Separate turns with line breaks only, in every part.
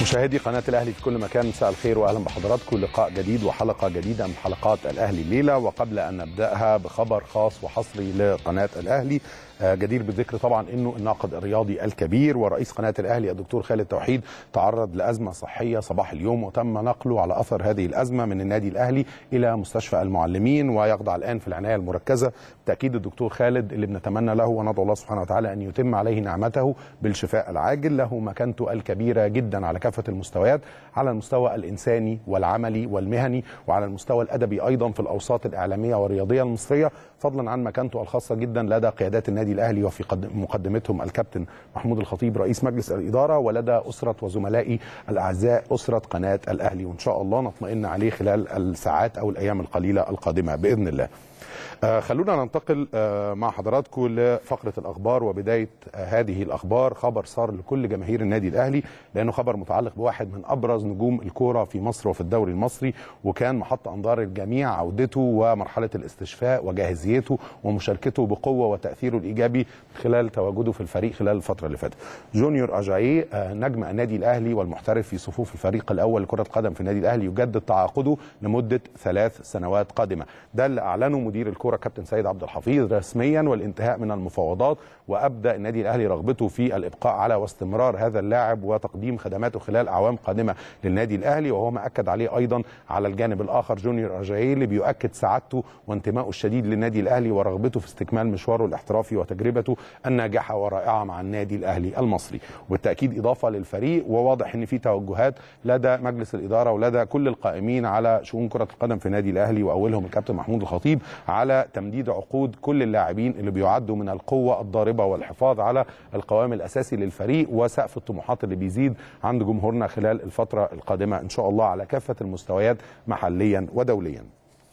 مشاهدي قناة الأهلي في كل مكان مساء الخير وأهلا بحضراتكم لقاء جديد وحلقة جديدة من حلقات الأهلي الليلة وقبل أن نبدأها بخبر خاص وحصري لقناة الأهلي جدير بالذكر طبعا انه الناقد الرياضي الكبير ورئيس قناه الاهلي الدكتور خالد توحيد تعرض لازمه صحيه صباح اليوم وتم نقله على اثر هذه الازمه من النادي الاهلي الى مستشفى المعلمين ويخضع الان في العنايه المركزه تاكيد الدكتور خالد اللي بنتمنى له وندعو الله سبحانه وتعالى ان يتم عليه نعمته بالشفاء العاجل له مكانته الكبيره جدا على كافه المستويات على المستوى الانساني والعملي والمهني وعلى المستوى الادبي ايضا في الاوساط الاعلاميه والرياضيه المصريه فضلا عن مكانته الخاصه جدا لدى قيادات النادي الاهلي وفي مقدمتهم الكابتن محمود الخطيب رئيس مجلس الاداره ولدى اسره وزملائي الاعزاء اسره قناه الاهلي وان شاء الله نطمئن عليه خلال الساعات او الايام القليله القادمه باذن الله. آه خلونا ننتقل آه مع حضراتكم لفقره الاخبار وبدايه آه هذه الاخبار خبر صار لكل جماهير النادي الاهلي لانه خبر متعلق بواحد من ابرز نجوم الكوره في مصر وفي الدوري المصري وكان محط انظار الجميع عودته ومرحله الاستشفاء وجاهزيته ومشاركته بقوه وتاثيره الايجابي خلال تواجده في الفريق خلال الفتره اللي فاتت. جونيور اجاييه نجم النادي الاهلي والمحترف في صفوف الفريق الاول لكره القدم في النادي الاهلي يجدد تعاقده لمده ثلاث سنوات قادمه. ده اللي اعلنه مدير الكوره كابتن سيد عبد الحفيظ رسميا والانتهاء من المفاوضات وابدا النادي الاهلي رغبته في الابقاء على واستمرار هذا اللاعب وتقديم خدماته خلال اعوام قادمه للنادي الاهلي وهو ما اكد عليه ايضا على الجانب الاخر جونيور اجاييه اللي بيؤكد سعادته وانتمائه الشديد للنادي الاهلي ورغبته في استكمال مشواره الاحترافي وتجربته الناجحه ورائعه مع النادي الاهلي المصري وبالتاكيد اضافه للفريق وواضح ان في توجهات لدى مجلس الاداره ولدى كل القائمين على شؤون كره القدم في النادي الاهلي واولهم الكابتن محمود الخطيب على تمديد عقود كل اللاعبين اللي بيعدوا من القوه الضاربه والحفاظ على القوام الاساسي للفريق وسقف الطموحات اللي بيزيد عند جمهورنا خلال الفتره القادمه ان شاء الله على كافه المستويات محليا ودوليا.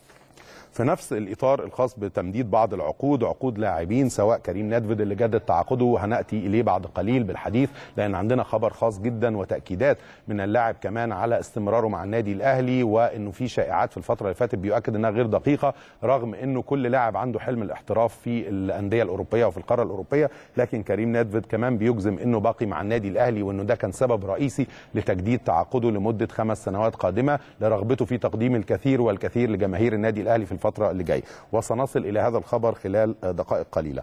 في نفس الاطار الخاص بتمديد بعض العقود عقود لاعبين سواء كريم نادفيد اللي جدد تعاقده وهناتي اليه بعد قليل بالحديث لان عندنا خبر خاص جدا وتاكيدات من اللاعب كمان على استمراره مع النادي الاهلي وانه في شائعات في الفتره اللي فاتت بيؤكد انها غير دقيقه رغم انه كل لاعب عنده حلم الاحتراف في الانديه الاوروبيه وفي القاره الاوروبيه لكن كريم نادفيد كمان بيجزم انه باقي مع النادي الاهلي وانه ده كان سبب رئيسي لتجديد تعاقده لمده خمس سنوات قادمه لرغبته في تقديم الكثير والكثير لجماهير النادي الاهلي في الفتره اللي جايه وسنصل الى هذا الخبر خلال دقائق قليله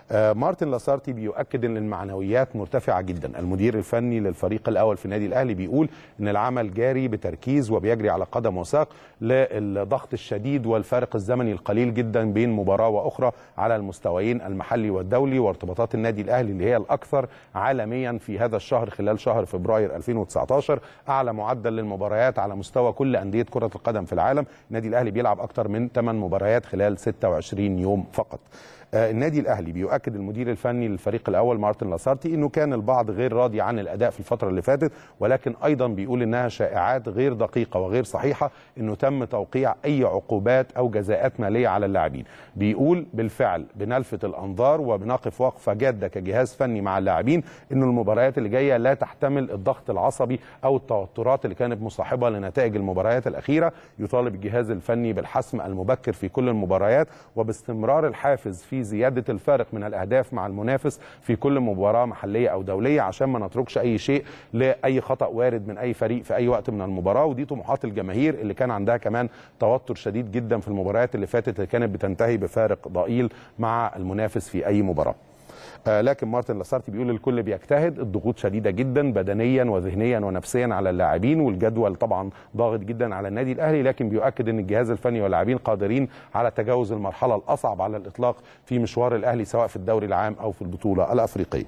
مارتن لاسارتي بيؤكد ان المعنويات مرتفعه جدا المدير الفني للفريق الاول في النادي الاهلي بيقول ان العمل جاري بتركيز وبيجري على قدم وساق للضغط الشديد والفارق الزمني القليل جدا بين مباراه واخرى على المستويين المحلي والدولي وارتباطات النادي الاهلي اللي هي الاكثر عالميا في هذا الشهر خلال شهر فبراير 2019 اعلى معدل للمباريات على مستوى كل انديه كره القدم في العالم النادي الاهلي بيلعب اكثر من 8 مباريات خلال 26 يوم فقط النادي الاهلي بيؤكد المدير الفني للفريق الاول مارتن لاسارتي انه كان البعض غير راضي عن الاداء في الفتره اللي فاتت ولكن ايضا بيقول انها شائعات غير دقيقه وغير صحيحه انه تم توقيع اي عقوبات او جزاءات ماليه على اللاعبين بيقول بالفعل بنلفت الانظار وبنقف وقفه جاده كجهاز فني مع اللاعبين انه المباريات اللي جايه لا تحتمل الضغط العصبي او التوترات اللي كانت مصاحبه لنتائج المباريات الاخيره يطالب الجهاز الفني بالحسم المبكر في كل المباريات وباستمرار الحافز في زياده الفارق من الاهداف مع المنافس في كل مباراه محليه او دوليه عشان ما نتركش اي شيء لاي خطا وارد من اي فريق في اي وقت من المباراه ودي طموحات الجماهير اللي كان عندها كمان توتر شديد جدا في المباريات اللي فاتت اللي كانت بتنتهي بفارق ضئيل مع المنافس في اي مباراه آه لكن مارتن لاسارتي بيقول الكل بيجتهد الضغوط شديده جدا بدنيا وذهنيا ونفسيا على اللاعبين والجدول طبعا ضاغط جدا على النادي الاهلي لكن بيؤكد ان الجهاز الفني واللاعبين قادرين على تجاوز المرحله الاصعب على الاطلاق في مشوار الاهلي سواء في الدوري العام او في البطوله الافريقيه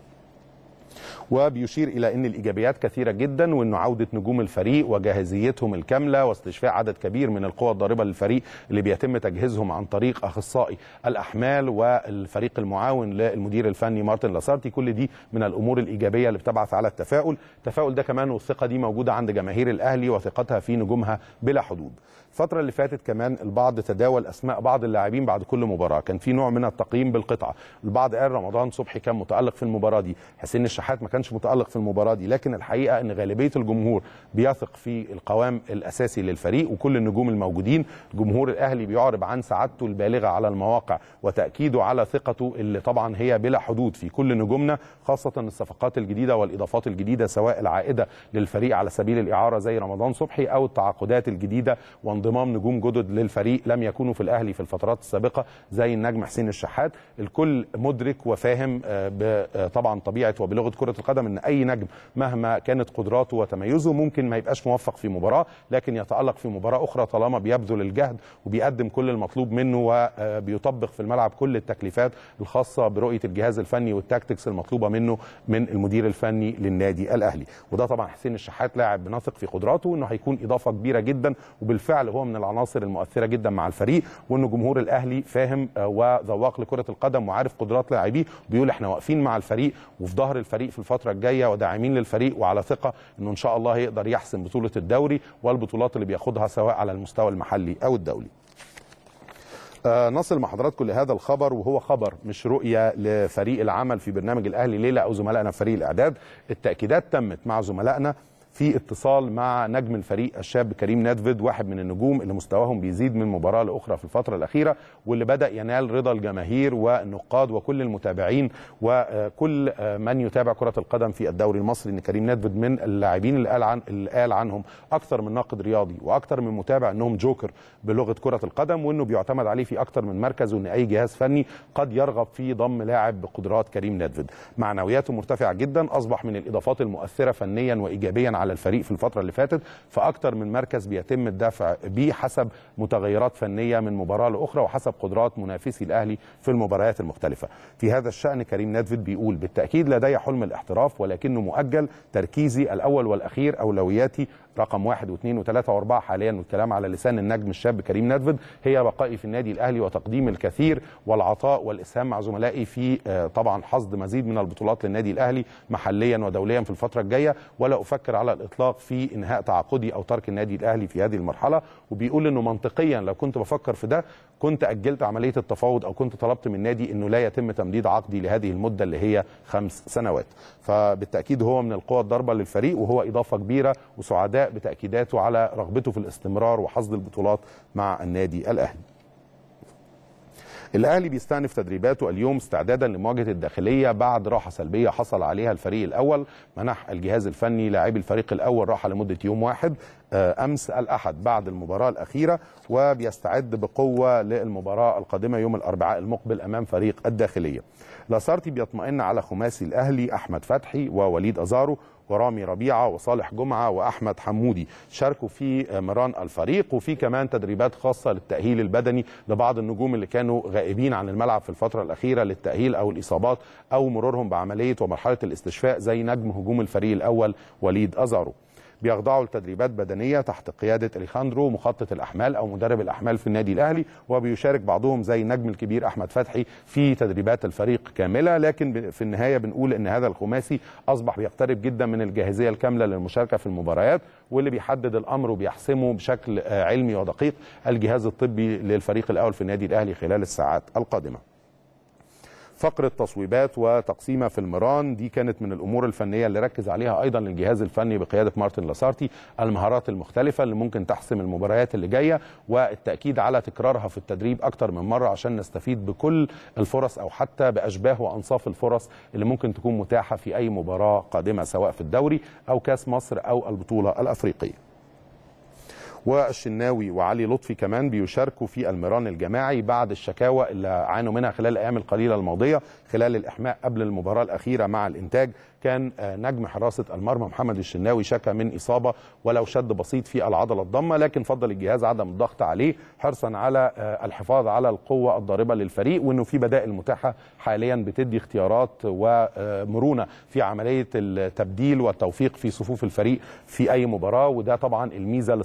وبيشير الى ان الايجابيات كثيره جدا وانه عوده نجوم الفريق وجاهزيتهم الكامله واستشفاء عدد كبير من القوى الضاربه للفريق اللي بيتم تجهيزهم عن طريق اخصائي الاحمال والفريق المعاون للمدير الفني مارتن لاسارتي كل دي من الامور الايجابيه اللي بتبعث على التفاؤل التفاؤل ده كمان والثقه دي موجوده عند جماهير الاهلي وثقتها في نجومها بلا حدود الفترة اللي فاتت كمان البعض تداول اسماء بعض اللاعبين بعد كل مباراة، كان في نوع من التقييم بالقطعة، البعض قال رمضان صبحي كان متألق في المباراة دي، حسين الشحات ما كانش متالق في المباراه دي لكن الحقيقه ان غالبيه الجمهور بيثق في القوام الاساسي للفريق وكل النجوم الموجودين جمهور الاهلي بيعرب عن سعادته البالغه على المواقع وتاكيده على ثقته اللي طبعا هي بلا حدود في كل نجومنا خاصه الصفقات الجديده والاضافات الجديده سواء العائده للفريق على سبيل الاعاره زي رمضان صبحي او التعاقدات الجديده وانضمام نجوم جدد للفريق لم يكونوا في الاهلي في الفترات السابقه زي النجم حسين الشحات الكل مدرك وفاهم طبعا طبيعه وبلغه كره القدم ان اي نجم مهما كانت قدراته وتميزه ممكن ما يبقاش موفق في مباراه لكن يتالق في مباراه اخرى طالما بيبذل الجهد وبيقدم كل المطلوب منه وبيطبق في الملعب كل التكليفات الخاصه برؤيه الجهاز الفني والتاكتكس المطلوبه منه من المدير الفني للنادي الاهلي وده طبعا حسين الشحات لاعب بنثق في قدراته انه هيكون اضافه كبيره جدا وبالفعل هو من العناصر المؤثره جدا مع الفريق وان جمهور الاهلي فاهم وذواق لكره القدم وعارف قدرات لاعبيه بيقول احنا واقفين مع الفريق وفي ظهر الفريق في الفتره الجايه وداعمين للفريق وعلى ثقه انه ان شاء الله يقدر يحسم بطوله الدوري والبطولات اللي بياخدها سواء على المستوى المحلي او الدولي. آه نصل مع حضراتكم لهذا الخبر وهو خبر مش رؤيه لفريق العمل في برنامج الاهلي ليله او زملائنا في فريق الاعداد التاكيدات تمت مع زملائنا في اتصال مع نجم الفريق الشاب كريم نادفيد واحد من النجوم اللي مستواهم بيزيد من مباراه لاخرى في الفتره الاخيره واللي بدا ينال رضا الجماهير والنقاد وكل المتابعين وكل من يتابع كره القدم في الدوري المصري ان كريم نادفيد من اللاعبين اللي قال عن اللي قال عنهم اكثر من ناقد رياضي واكثر من متابع انهم جوكر بلغه كره القدم وانه بيعتمد عليه في اكثر من مركز وان اي جهاز فني قد يرغب في ضم لاعب بقدرات كريم نادفيد معنوياته مرتفعه جدا اصبح من الاضافات المؤثره فنيا وايجابيا على الفريق في الفترة اللي فاتت فأكتر من مركز بيتم الدفع به حسب متغيرات فنية من مباراة لأخرى وحسب قدرات منافسي الأهلي في المباريات المختلفة في هذا الشأن كريم نادفيد بيقول بالتأكيد لدي حلم الاحتراف ولكنه مؤجل تركيزي الأول والأخير أولوياتي رقم واحد واثنين وثلاثة وأربعة حاليا والكلام على لسان النجم الشاب كريم نادفيد هي بقائي في النادي الأهلي وتقديم الكثير والعطاء والإسهام مع زملائي في طبعا حصد مزيد من البطولات للنادي الأهلي محليا ودوليا في الفترة الجاية ولا أفكر على الإطلاق في إنهاء تعاقدي أو ترك النادي الأهلي في هذه المرحلة وبيقول إنه منطقيا لو كنت بفكر في ده كنت أجلت عملية التفاوض أو كنت طلبت من النادي إنه لا يتم تمديد عقدي لهذه المدة اللي هي خمس سنوات فبالتأكيد هو من القوى الضاربة للفريق وهو إضافة كبيرة وسعداء بتأكيداته على رغبته في الاستمرار وحصد البطولات مع النادي الأهلي الاهلي بيستأنف تدريباته اليوم استعدادا لمواجهه الداخليه بعد راحه سلبيه حصل عليها الفريق الاول منح الجهاز الفني لاعبي الفريق الاول راحه لمده يوم واحد امس الاحد بعد المباراه الاخيره وبيستعد بقوه للمباراه القادمه يوم الاربعاء المقبل امام فريق الداخليه. لاسارتي بيطمئن على خماسي الاهلي احمد فتحي ووليد ازارو ورامي ربيعه وصالح جمعه واحمد حمودي شاركوا في مران الفريق وفي كمان تدريبات خاصه للتاهيل البدني لبعض النجوم اللي كانوا غائبين عن الملعب في الفتره الاخيره للتاهيل او الاصابات او مرورهم بعمليه ومرحله الاستشفاء زي نجم هجوم الفريق الاول وليد ازارو بيخضعوا لتدريبات بدنيه تحت قياده اليخاندرو مخطط الاحمال او مدرب الاحمال في النادي الاهلي وبيشارك بعضهم زي النجم الكبير احمد فتحي في تدريبات الفريق كامله لكن في النهايه بنقول ان هذا الخماسي اصبح بيقترب جدا من الجاهزيه الكامله للمشاركه في المباريات واللي بيحدد الامر وبيحسمه بشكل علمي ودقيق الجهاز الطبي للفريق الاول في النادي الاهلي خلال الساعات القادمه. فقرة تصويبات وتقسيمة في المران دي كانت من الأمور الفنية اللي ركز عليها أيضا الجهاز الفني بقيادة مارتن لاسارتي المهارات المختلفة اللي ممكن تحسم المباريات اللي جاية والتأكيد على تكرارها في التدريب أكتر من مرة عشان نستفيد بكل الفرص أو حتى بأشباه وأنصاف الفرص اللي ممكن تكون متاحة في أي مباراة قادمة سواء في الدوري أو كاس مصر أو البطولة الأفريقية والشناوي وعلي لطفي كمان بيشاركوا في المران الجماعي بعد الشكاوى اللي عانوا منها خلال الايام القليله الماضيه خلال الاحماء قبل المباراه الاخيره مع الانتاج كان نجم حراسه المرمى محمد الشناوي شكى من اصابه ولو شد بسيط في العضله الضمه لكن فضل الجهاز عدم الضغط عليه حرصا على الحفاظ على القوه الضاربه للفريق وانه في بدائل متاحه حاليا بتدي اختيارات ومرونه في عمليه التبديل والتوفيق في صفوف الفريق في اي مباراه وده طبعا الميزه للصفقات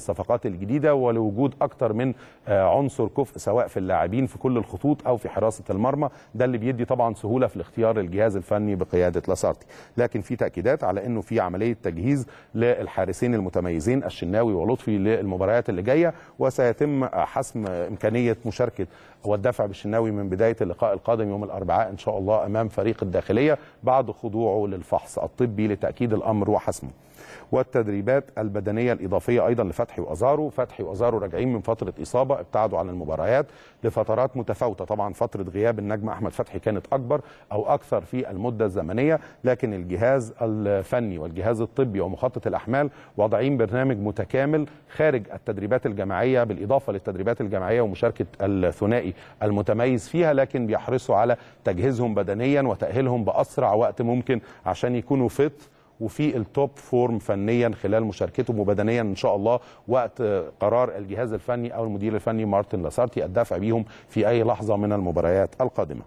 الجديده ولوجود اكتر من عنصر كفء سواء في اللاعبين في كل الخطوط او في حراسه المرمى ده اللي بيدي طبعا سهوله في الاختيار الجهاز الفني بقياده لاسارتي لكن في تاكيدات على انه في عمليه تجهيز للحارسين المتميزين الشناوي ولطفي للمباريات اللي جايه وسيتم حسم امكانيه مشاركه والدفع بالشناوي من بدايه اللقاء القادم يوم الاربعاء ان شاء الله امام فريق الداخليه بعد خضوعه للفحص الطبي لتاكيد الامر وحسمه والتدريبات البدنيه الاضافيه ايضا لفتحي وازارو فتحي وازارو راجعين من فتره اصابه ابتعدوا عن المباريات لفترات متفاوته طبعا فتره غياب النجم احمد فتحي كانت اكبر او اكثر في المده الزمنيه لكن الجهاز الفني والجهاز الطبي ومخطط الاحمال واضعين برنامج متكامل خارج التدريبات الجماعيه بالاضافه للتدريبات الجماعيه ومشاركه الثنائي المتميز فيها لكن بيحرصوا على تجهيزهم بدنيا وتاهيلهم باسرع وقت ممكن عشان يكونوا فت وفي التوب فورم فنيا خلال مشاركتهم وبدنيا ان شاء الله وقت قرار الجهاز الفني او المدير الفني مارتن لاسارتي الدفع بيهم في اي لحظه من المباريات القادمه.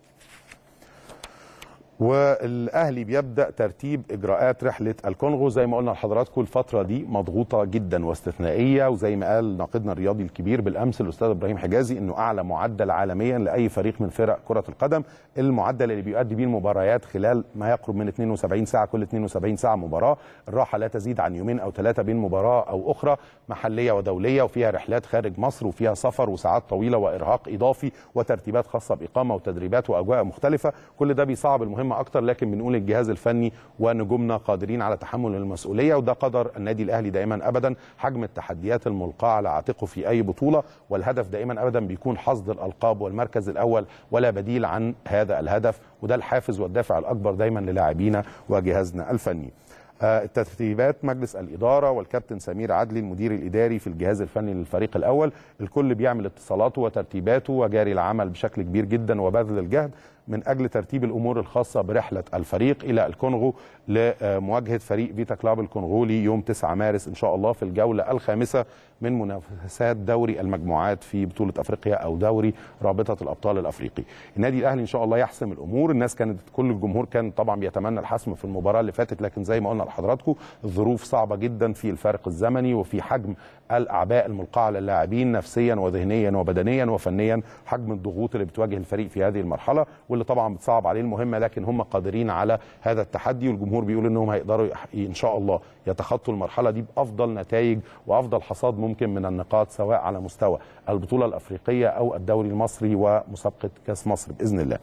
والاهلي بيبدا ترتيب اجراءات رحله الكونغو زي ما قلنا لحضراتكم الفتره دي مضغوطه جدا واستثنائيه وزي ما قال ناقدنا الرياضي الكبير بالامس الاستاذ ابراهيم حجازي انه اعلى معدل عالميا لاي فريق من فرق كره القدم المعدل اللي بيؤدي بيه المباريات خلال ما يقرب من 72 ساعه كل 72 ساعه مباراه الراحه لا تزيد عن يومين او ثلاثه بين مباراه او اخرى محليه ودوليه وفيها رحلات خارج مصر وفيها سفر وساعات طويله وارهاق اضافي وترتيبات خاصه باقامه وتدريبات واجواء مختلفه كل ده بيصعب المهمه اكتر لكن بنقول الجهاز الفني ونجومنا قادرين على تحمل المسؤوليه وده قدر النادي الاهلي دائما ابدا حجم التحديات الملقاه على عاتقه في اي بطوله والهدف دائما ابدا بيكون حصد الالقاب والمركز الاول ولا بديل عن هذا الهدف وده الحافز والدافع الاكبر دايما للاعبينا وجهازنا الفني الترتيبات مجلس الاداره والكابتن سمير عدلي المدير الاداري في الجهاز الفني للفريق الاول الكل بيعمل اتصالاته وترتيباته وجاري العمل بشكل كبير جدا وبذل الجهد من اجل ترتيب الامور الخاصه برحله الفريق الى الكونغو لمواجهه فريق فيتا كلاب الكونغولي يوم 9 مارس ان شاء الله في الجوله الخامسه من منافسات دوري المجموعات في بطوله افريقيا او دوري رابطه الابطال الافريقي. النادي الاهلي ان شاء الله يحسم الامور، الناس كانت كل الجمهور كان طبعا بيتمنى الحسم في المباراه اللي فاتت لكن زي ما قلنا لحضراتكم الظروف صعبه جدا في الفارق الزمني وفي حجم الاعباء الملقاه على اللاعبين نفسيا وذهنيا وبدنيا وفنيا، حجم الضغوط اللي بتواجه الفريق في هذه المرحله واللي طبعا بتصعب عليه المهمه لكن هم قادرين على هذا التحدي والجمهور بيقول انهم هيقدروا ان شاء الله يتخطوا المرحله دي بافضل نتائج وافضل حصاد ممكن من النقاط سواء على مستوى البطوله الافريقيه او الدوري المصري ومسابقه كاس مصر باذن الله.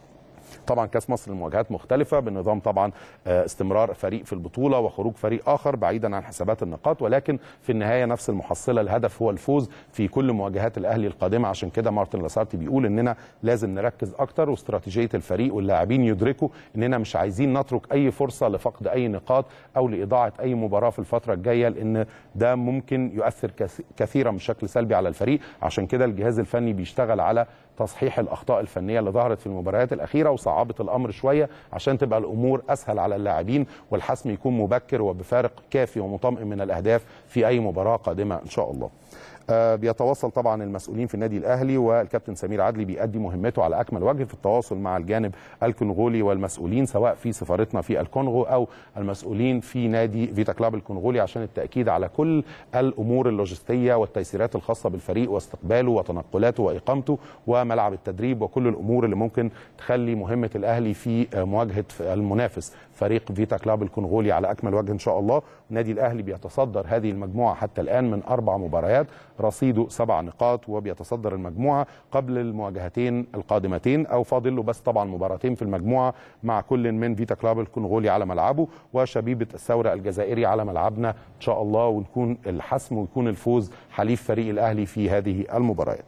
طبعا كاس مصر المواجهات مختلفه بنظام طبعا استمرار فريق في البطوله وخروج فريق اخر بعيدا عن حسابات النقاط ولكن في النهايه نفس المحصله الهدف هو الفوز في كل مواجهات الاهلي القادمه عشان كده مارتن لاسارتي بيقول اننا لازم نركز اكتر واستراتيجيه الفريق واللاعبين يدركوا اننا مش عايزين نترك اي فرصه لفقد اي نقاط او لاضاعه اي مباراه في الفتره الجايه لان ده ممكن يؤثر كثيرا بشكل سلبي على الفريق عشان كده الجهاز الفني بيشتغل على تصحيح الاخطاء الفنيه اللي ظهرت في المباريات الاخيره وصعبت الامر شويه عشان تبقى الامور اسهل على اللاعبين والحسم يكون مبكر وبفارق كافي ومطمئن من الاهداف في اي مباراه قادمه ان شاء الله. آه بيتواصل طبعا المسؤولين في النادي الاهلي والكابتن سمير عدلي بيأدي مهمته على اكمل وجه في التواصل مع الجانب الكونغولي والمسؤولين سواء في سفارتنا في الكونغو او المسؤولين في نادي فيتا كلاب الكونغولي عشان التاكيد على كل الامور اللوجستيه والتيسيرات الخاصه بالفريق واستقباله وتنقلاته واقامته وملعب التدريب وكل الامور اللي ممكن تخلي مهمه الاهلي في مواجهه المنافس فريق فيتا كلاب الكونغولي على اكمل وجه ان شاء الله النادي الاهلي بيتصدر هذه المجموعه حتى الان من اربع مباريات رصيده سبع نقاط وبيتصدر المجموعه قبل المواجهتين القادمتين او فاضل له بس طبعا مباراتين في المجموعه مع كل من فيتا كلاب الكونغولي على ملعبه وشبيبه الثوره الجزائري على ملعبنا ان شاء الله ونكون الحسم ويكون الفوز حليف فريق الاهلي في هذه المباريات.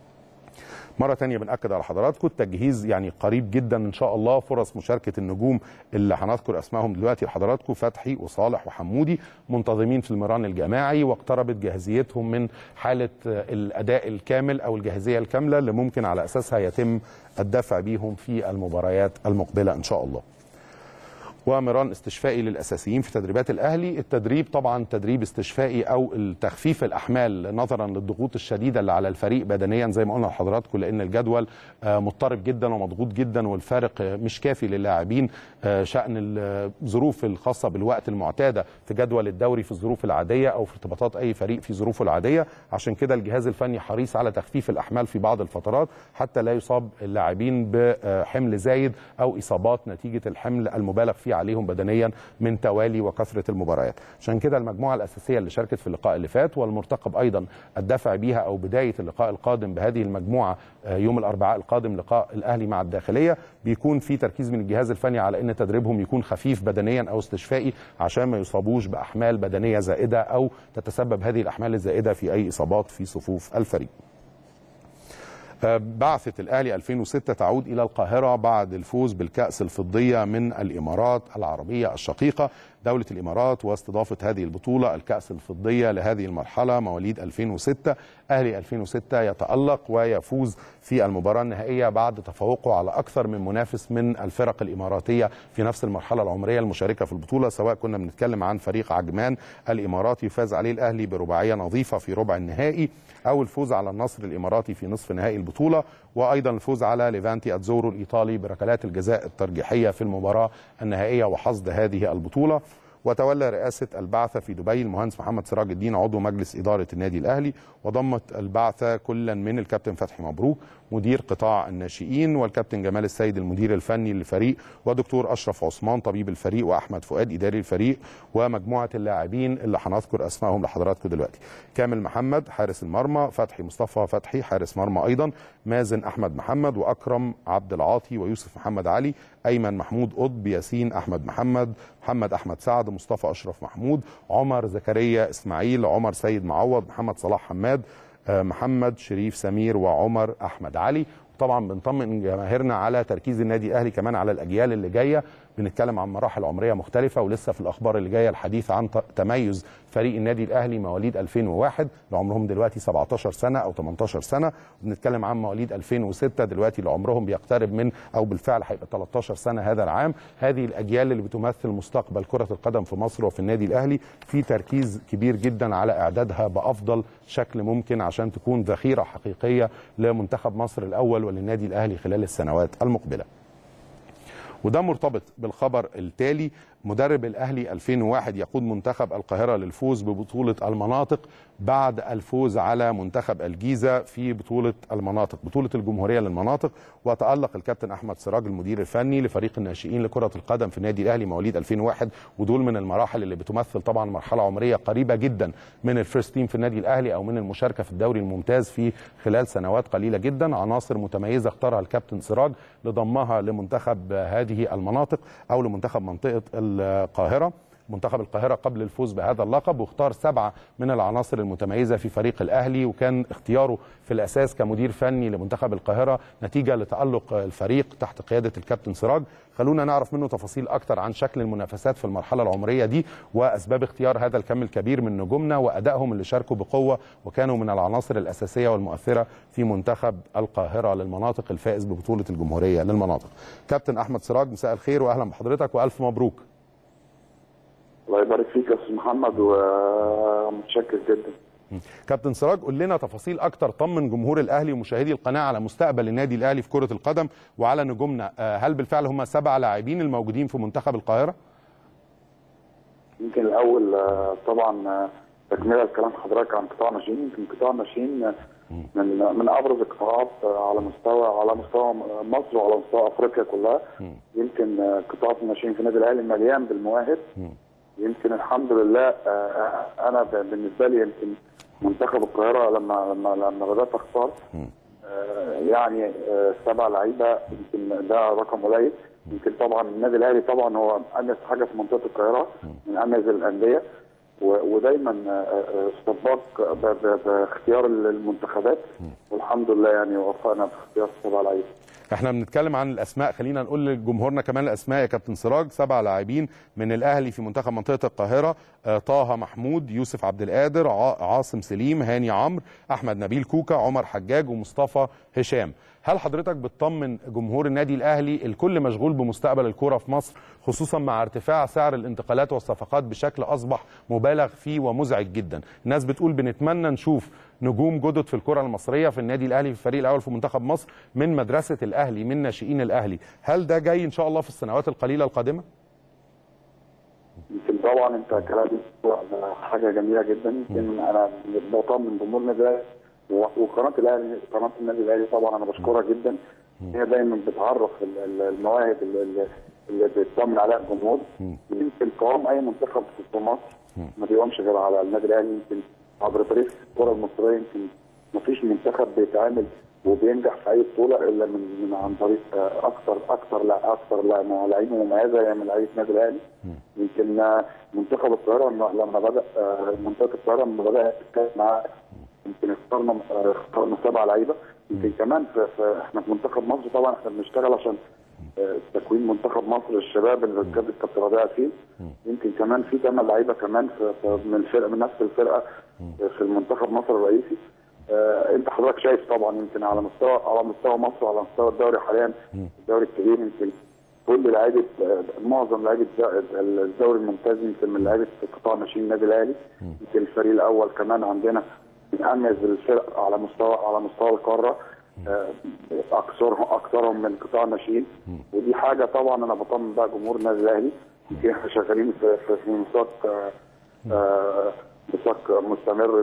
مرة تانية بنأكد على حضراتكم التجهيز يعني قريب جدا إن شاء الله فرص مشاركة النجوم اللي هنذكر أسمائهم دلوقتي لحضراتكم فتحي وصالح وحمودي منتظمين في المران الجماعي واقتربت جاهزيتهم من حالة الأداء الكامل أو الجاهزية الكاملة اللي ممكن على أساسها يتم الدفع بيهم في المباريات المقبلة إن شاء الله. ومران استشفائي للاساسيين في تدريبات الاهلي التدريب طبعا تدريب استشفائي او تخفيف الاحمال نظرا للضغوط الشديده اللي على الفريق بدنيا زي ما قلنا لحضراتكم لان الجدول مضطرب جدا ومضغوط جدا والفارق مش كافي للاعبين شان الظروف الخاصه بالوقت المعتاده في جدول الدوري في الظروف العاديه او في ارتباطات اي فريق في ظروفه العاديه عشان كده الجهاز الفني حريص على تخفيف الاحمال في بعض الفترات حتى لا يصاب اللاعبين بحمل زايد او اصابات نتيجه الحمل المبالغ فيه عليهم بدنيا من توالي وكثره المباريات عشان كده المجموعه الاساسيه اللي شاركت في اللقاء اللي فات والمرتقب ايضا الدفع بيها او بدايه اللقاء القادم بهذه المجموعه يوم الاربعاء القادم لقاء الاهلي مع الداخليه بيكون في تركيز من الجهاز الفني على ان تدريبهم يكون خفيف بدنيا او استشفائي عشان ما يصابوش باحمال بدنيه زائده او تتسبب هذه الاحمال الزائده في اي اصابات في صفوف الفريق. بعثة الأهلي 2006 تعود إلى القاهرة بعد الفوز بالكأس الفضية من الإمارات العربية الشقيقة دولة الإمارات واستضافة هذه البطولة الكأس الفضية لهذه المرحلة مواليد 2006 أهلي 2006 يتألق ويفوز في المباراة النهائية بعد تفوقه على أكثر من منافس من الفرق الإماراتية في نفس المرحلة العمرية المشاركة في البطولة سواء كنا بنتكلم عن فريق عجمان الإماراتي فاز عليه الأهلي برباعية نظيفة في ربع النهائي أو الفوز على النصر الإماراتي في نصف نهائي البطولة وأيضا الفوز على ليفانتي أتزورو الإيطالي بركلات الجزاء الترجيحية في المباراة النهائية وحصد هذه البطولة وتولى رئاسة البعثة في دبي المهندس محمد سراج الدين عضو مجلس إدارة النادي الأهلي وضمت البعثة كلا من الكابتن فتحي مبروك مدير قطاع الناشئين والكابتن جمال السيد المدير الفني للفريق ودكتور أشرف عثمان طبيب الفريق وأحمد فؤاد إداري الفريق ومجموعة اللاعبين اللي هنذكر أسمائهم لحضراتكم دلوقتي كامل محمد حارس المرمى فتحي مصطفى فتحي حارس مرمى أيضا مازن أحمد محمد وأكرم عبد العاطي ويوسف محمد علي أيمن محمود قطب ياسين أحمد محمد محمد أحمد سعد مصطفى أشرف محمود عمر زكريا إسماعيل عمر سيد معوض محمد صلاح حماد محمد شريف سمير وعمر أحمد علي طبعا بنطمن جماهيرنا على تركيز النادي الاهلي كمان على الاجيال اللي جايه بنتكلم عن مراحل عمريه مختلفه ولسه في الاخبار اللي جايه الحديث عن تميز فريق النادي الاهلي مواليد 2001 اللي عمرهم دلوقتي 17 سنه او 18 سنه بنتكلم عن مواليد 2006 دلوقتي اللي عمرهم بيقترب من او بالفعل هيبقى 13 سنه هذا العام هذه الاجيال اللي بتمثل مستقبل كره القدم في مصر وفي النادي الاهلي في تركيز كبير جدا على اعدادها بافضل شكل ممكن عشان تكون ذخيره حقيقيه لمنتخب مصر الاول وللنادي الاهلي خلال السنوات المقبله وده مرتبط بالخبر التالي مدرب الاهلي 2001 يقود منتخب القاهره للفوز ببطوله المناطق بعد الفوز على منتخب الجيزه في بطوله المناطق بطوله الجمهوريه للمناطق وتالق الكابتن احمد سراج المدير الفني لفريق الناشئين لكره القدم في النادي الاهلي مواليد 2001 ودول من المراحل اللي بتمثل طبعا مرحله عمريه قريبه جدا من الفيرست تيم في النادي الاهلي او من المشاركه في الدوري الممتاز في خلال سنوات قليله جدا عناصر متميزه اختارها الكابتن سراج لضمها لمنتخب هذه المناطق او لمنتخب منطقه القاهره منتخب القاهره قبل الفوز بهذا اللقب واختار سبعه من العناصر المتميزه في فريق الاهلي وكان اختياره في الاساس كمدير فني لمنتخب القاهره نتيجه لتالق الفريق تحت قياده الكابتن سراج خلونا نعرف منه تفاصيل اكتر عن شكل المنافسات في المرحله العمريه دي واسباب اختيار هذا الكم الكبير من نجومنا وادائهم اللي شاركوا بقوه وكانوا من العناصر الاساسيه والمؤثره في منتخب القاهره للمناطق الفائز ببطوله الجمهوريه للمناطق كابتن احمد سراج مساء الخير واهلا بحضرتك والف مبروك
الله يبارك فيك يا استاذ محمد ومتشكر جدا
كابتن سراج قول لنا تفاصيل اكتر طمن جمهور الاهلي ومشاهدي القناه على مستقبل النادي الاهلي في كره القدم وعلى نجومنا هل بالفعل هم سبع لاعبين الموجودين في منتخب القاهره
يمكن الاول طبعا تكمله لكلام حضرتك عن قطاع ناشئين يمكن قطاع ناشئين من من ابرز القطاعات على مستوى على مستوى مصر وعلى مستوى افريقيا كلها يمكن قطاع الناشئين في النادي الاهلي مليان بالمواهب يمكن الحمد لله انا بالنسبه لي يمكن منتخب القاهره لما لما لما بدات اختار يعني سبع لعيبه يمكن ده رقم قليل يمكن طبعا النادي الاهلي طبعا هو انجز حاجه في منطقه القاهره من انجز الانديه ودايما سباق باختيار المنتخبات والحمد لله يعني وفقنا في اختيار سبع لعيبه
احنا بنتكلم عن الاسماء خلينا نقول لجمهورنا كمان الاسماء يا كابتن سراج سبع لاعبين من الاهلي في منتخب منطقه القاهره طه محمود يوسف عبد القادر عاصم سليم هاني عمرو احمد نبيل كوكا عمر حجاج ومصطفى هشام هل حضرتك بتطمن جمهور النادي الاهلي الكل مشغول بمستقبل الكوره في مصر خصوصا مع ارتفاع سعر الانتقالات والصفقات بشكل اصبح مبالغ فيه ومزعج جدا الناس بتقول بنتمنى نشوف نجوم جدد في الكره المصريه في النادي الاهلي في الفريق الاول في منتخب مصر من مدرسه الاهلي من ناشئين الاهلي هل ده جاي ان شاء الله في السنوات القليله القادمه
يمكن طبعا انت كلامك حاجه جميله جدا يمكن انا بطمن جمهور النادي الاهلي وقناه الاهلي قناه النادي الاهلي طبعا انا بشكرها جدا هي دايما بتعرف المواهب اللي, اللي بيطمن عليها الجمهور يمكن قوام اي منتخب في مصر ما بيقومش غير على النادي الاهلي يمكن عبر تاريخ الكره المصريه يمكن ما فيش منتخب بيتعامل وبينجح في اي بطوله الا من من عن طريق اكثر اكثر لا اكثر لعيبه مميزه يعني من لعيبه النادي الاهلي يمكن منتخب القاهره لما بدا منطقه القاهره لما بدات تتكلم معاه يمكن اخترنا اخترنا سبع لعيبه يمكن كمان في, في احنا في منتخب مصر طبعا احنا بنشتغل عشان تكوين منتخب مصر للشباب اللي كانت كابتن ربيع فيه يمكن كمان في ثمان لعيبه كمان في, في من الفرقه من نفس الفرقه في المنتخب مصر الرئيسي آه انت حضرتك شايف طبعا يمكن على مستوى على مستوى مصر وعلى مستوى الدوري حاليا الدوري الكبير يمكن كل لعيبه معظم لعيبه الدوري الممتاز يمكن من لعيبه قطاع ناشئين النادي الاهلي يمكن الفريق الاول كمان عندنا من اميز الفرق على مستوى على مستوى القاره اكثرهم اكثرهم من قطاع الناشئين ودي حاجه طبعا انا بطمن بقى جمهور النادي الاهلي يمكن احنا شغالين في في مساق مساق مستمر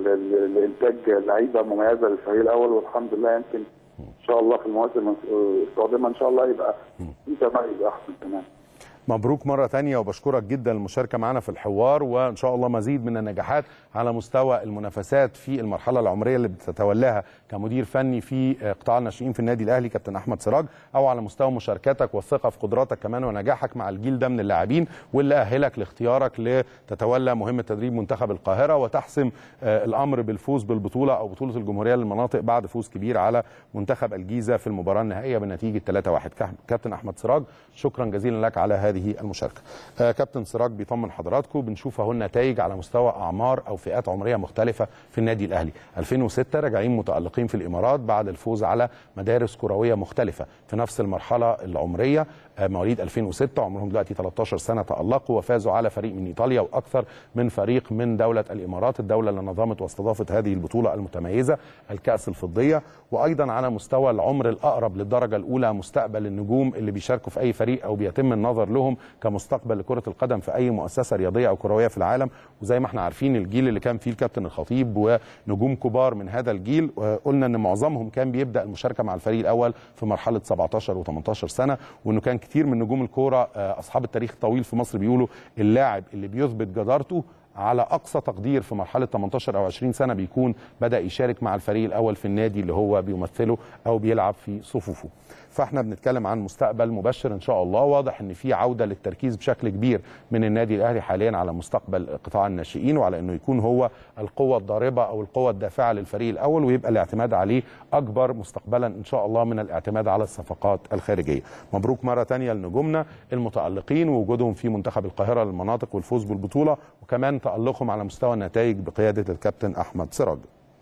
لانتاج لعيبه مميزه للفريق الاول والحمد لله يمكن ان شاء الله في المواسم القادمه ان شاء الله يبقى في تميز احسن كمان
مبروك مرة تانية وبشكرك جدا المشاركة معنا في الحوار وإن شاء الله مزيد من النجاحات على مستوى المنافسات في المرحلة العمرية اللي بتتولاها كمدير فني في قطاع الناشئين في النادي الأهلي كابتن أحمد سراج أو على مستوى مشاركتك والثقة في قدراتك كمان ونجاحك مع الجيل ده من اللاعبين واللي أهلك لاختيارك لتتولى مهمة تدريب منتخب القاهرة وتحسم الأمر بالفوز بالبطولة أو بطولة الجمهورية للمناطق بعد فوز كبير على منتخب الجيزة في المباراة النهائية بنتيجة 3-1 كابتن أحمد سراج شكرا جزيلا لك على هذه هذه المشاركه. آه كابتن سراج بيطمن حضراتكم بنشوف اهو النتائج على مستوى اعمار او فئات عمريه مختلفه في النادي الاهلي. 2006 راجعين متالقين في الامارات بعد الفوز على مدارس كرويه مختلفه في نفس المرحله العمريه آه مواليد 2006 عمرهم دلوقتي 13 سنه تالقوا وفازوا على فريق من ايطاليا واكثر من فريق من دوله الامارات الدوله اللي نظمت واستضافت هذه البطوله المتميزه الكاس الفضيه وايضا على مستوى العمر الاقرب للدرجه الاولى مستقبل النجوم اللي بيشاركوا في اي فريق او بيتم النظر لهم كمستقبل لكره القدم في اي مؤسسه رياضيه او كرويه في العالم وزي ما احنا عارفين الجيل اللي كان فيه الكابتن الخطيب ونجوم كبار من هذا الجيل قلنا ان معظمهم كان بيبدا المشاركه مع الفريق الاول في مرحله 17 و18 سنه وانه كان كتير من نجوم الكوره اصحاب التاريخ الطويل في مصر بيقولوا اللاعب اللي بيثبت جدارته على اقصى تقدير في مرحله 18 او 20 سنه بيكون بدا يشارك مع الفريق الاول في النادي اللي هو بيمثله او بيلعب في صفوفه فاحنا بنتكلم عن مستقبل مبشر ان شاء الله واضح ان في عوده للتركيز بشكل كبير من النادي الاهلي حاليا على مستقبل قطاع الناشئين وعلى انه يكون هو القوه الضاربه او القوه الدافعه للفريق الاول ويبقى الاعتماد عليه اكبر مستقبلا ان شاء الله من الاعتماد على الصفقات الخارجيه مبروك مره ثانيه لنجومنا المتالقين ووجودهم في منتخب القاهره للمناطق والفوز بالبطوله وكمان تالقهم على مستوى النتائج بقياده الكابتن احمد سراج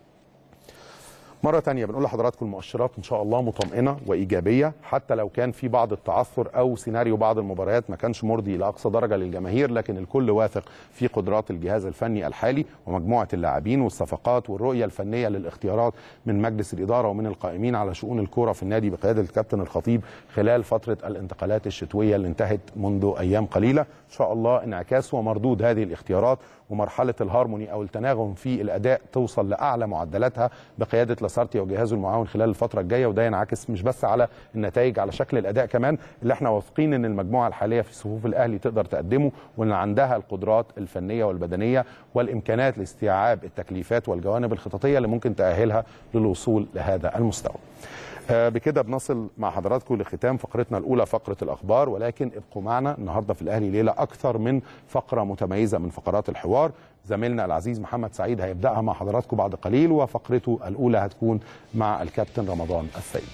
مرة تانية بنقول لحضراتكم المؤشرات إن شاء الله مطمئنة وإيجابية حتى لو كان في بعض التعثر أو سيناريو بعض المباريات ما كانش مرضي لأقصى درجة للجماهير لكن الكل واثق في قدرات الجهاز الفني الحالي ومجموعة اللاعبين والصفقات والرؤية الفنية للاختيارات من مجلس الإدارة ومن القائمين على شؤون الكرة في النادي بقيادة الكابتن الخطيب خلال فترة الانتقالات الشتوية اللي انتهت منذ أيام قليلة إن شاء الله انعكاس ومردود هذه الاختيارات ومرحلة الهارموني أو التناغم في الأداء توصل لأعلى معدلاتها بقيادة لاسارتي وجهازه المعاون خلال الفترة الجاية وده ينعكس مش بس على النتائج على شكل الأداء كمان اللي احنا واثقين إن المجموعة الحالية في صفوف الأهلي تقدر تقدمه وإن عندها القدرات الفنية والبدنية والإمكانات لاستيعاب التكليفات والجوانب الخططية اللي ممكن تأهلها للوصول لهذا المستوى. بكده بنصل مع حضراتكم لختام فقرتنا الاولى فقره الاخبار ولكن ابقوا معنا النهارده في الاهلي ليله اكثر من فقره متميزه من فقرات الحوار زميلنا العزيز محمد سعيد هيبداها مع حضراتكم بعد قليل وفقرته الاولى هتكون مع الكابتن رمضان السيد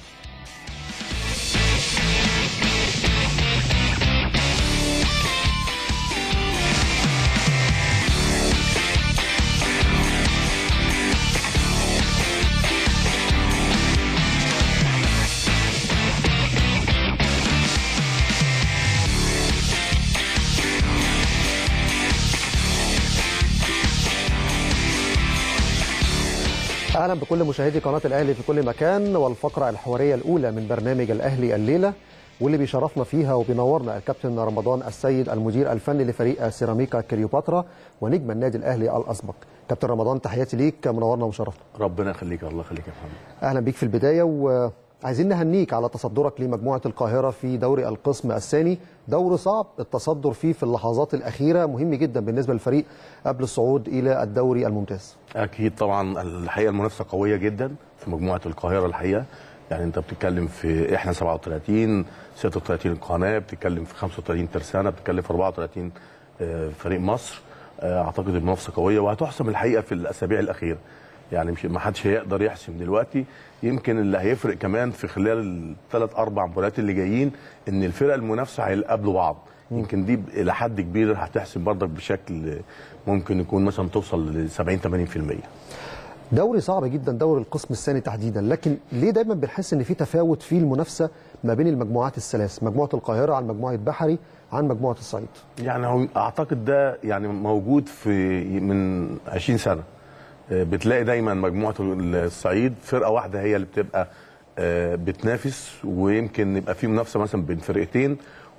اهلا بكل مشاهدي قناه الاهلي في كل مكان والفقره الحواريه الاولى من برنامج الاهلي الليله واللي بيشرفنا فيها وبينورنا الكابتن رمضان السيد المدير الفني لفريق سيراميكا كليوباترا ونجم النادي الاهلي الاسبق كابتن رمضان تحياتي ليك منورنا ومشرفنا
ربنا يخليك الله يخليك يا محمد
اهلا بيك في البدايه وعايزين نهنيك على تصدرك لمجموعه القاهره في دوري القسم الثاني دور صعب التصدر فيه في اللحظات الاخيره مهم جدا بالنسبه للفريق قبل الصعود الى الدوري الممتاز
اكيد طبعا الحقيقه المنافسه قويه جدا في مجموعه القاهره الحقيقه يعني انت بتتكلم في احنا 37 36 القناه بتتكلم في 35 ترسانه بتتكلم في 34 آه، فريق مصر آه، اعتقد المنافسه قويه وهتحسم الحقيقه في الاسابيع الاخيره يعني مش ما حدش هيقدر يحسم دلوقتي يمكن اللي هيفرق كمان في خلال الثلاث اربع مباريات اللي جايين ان الفرق المنافسه هيقابلوا بعض يمكن دي الى حد كبير هتحسم برضك بشكل ممكن يكون مثلا توصل ل 70 80%
دوري صعب جدا دوري القسم الثاني تحديدا لكن ليه دايما بنحس ان في تفاوت في المنافسه ما بين المجموعات الثلاث مجموعه القاهره عن مجموعه بحري عن مجموعه الصعيد
يعني هو اعتقد ده يعني موجود في من 20 سنه آه، بتلاقي دايما مجموعه الصعيد فرقه واحده هي اللي بتبقى آه، بتنافس ويمكن يبقى في منافسه مثلا بين فرقتين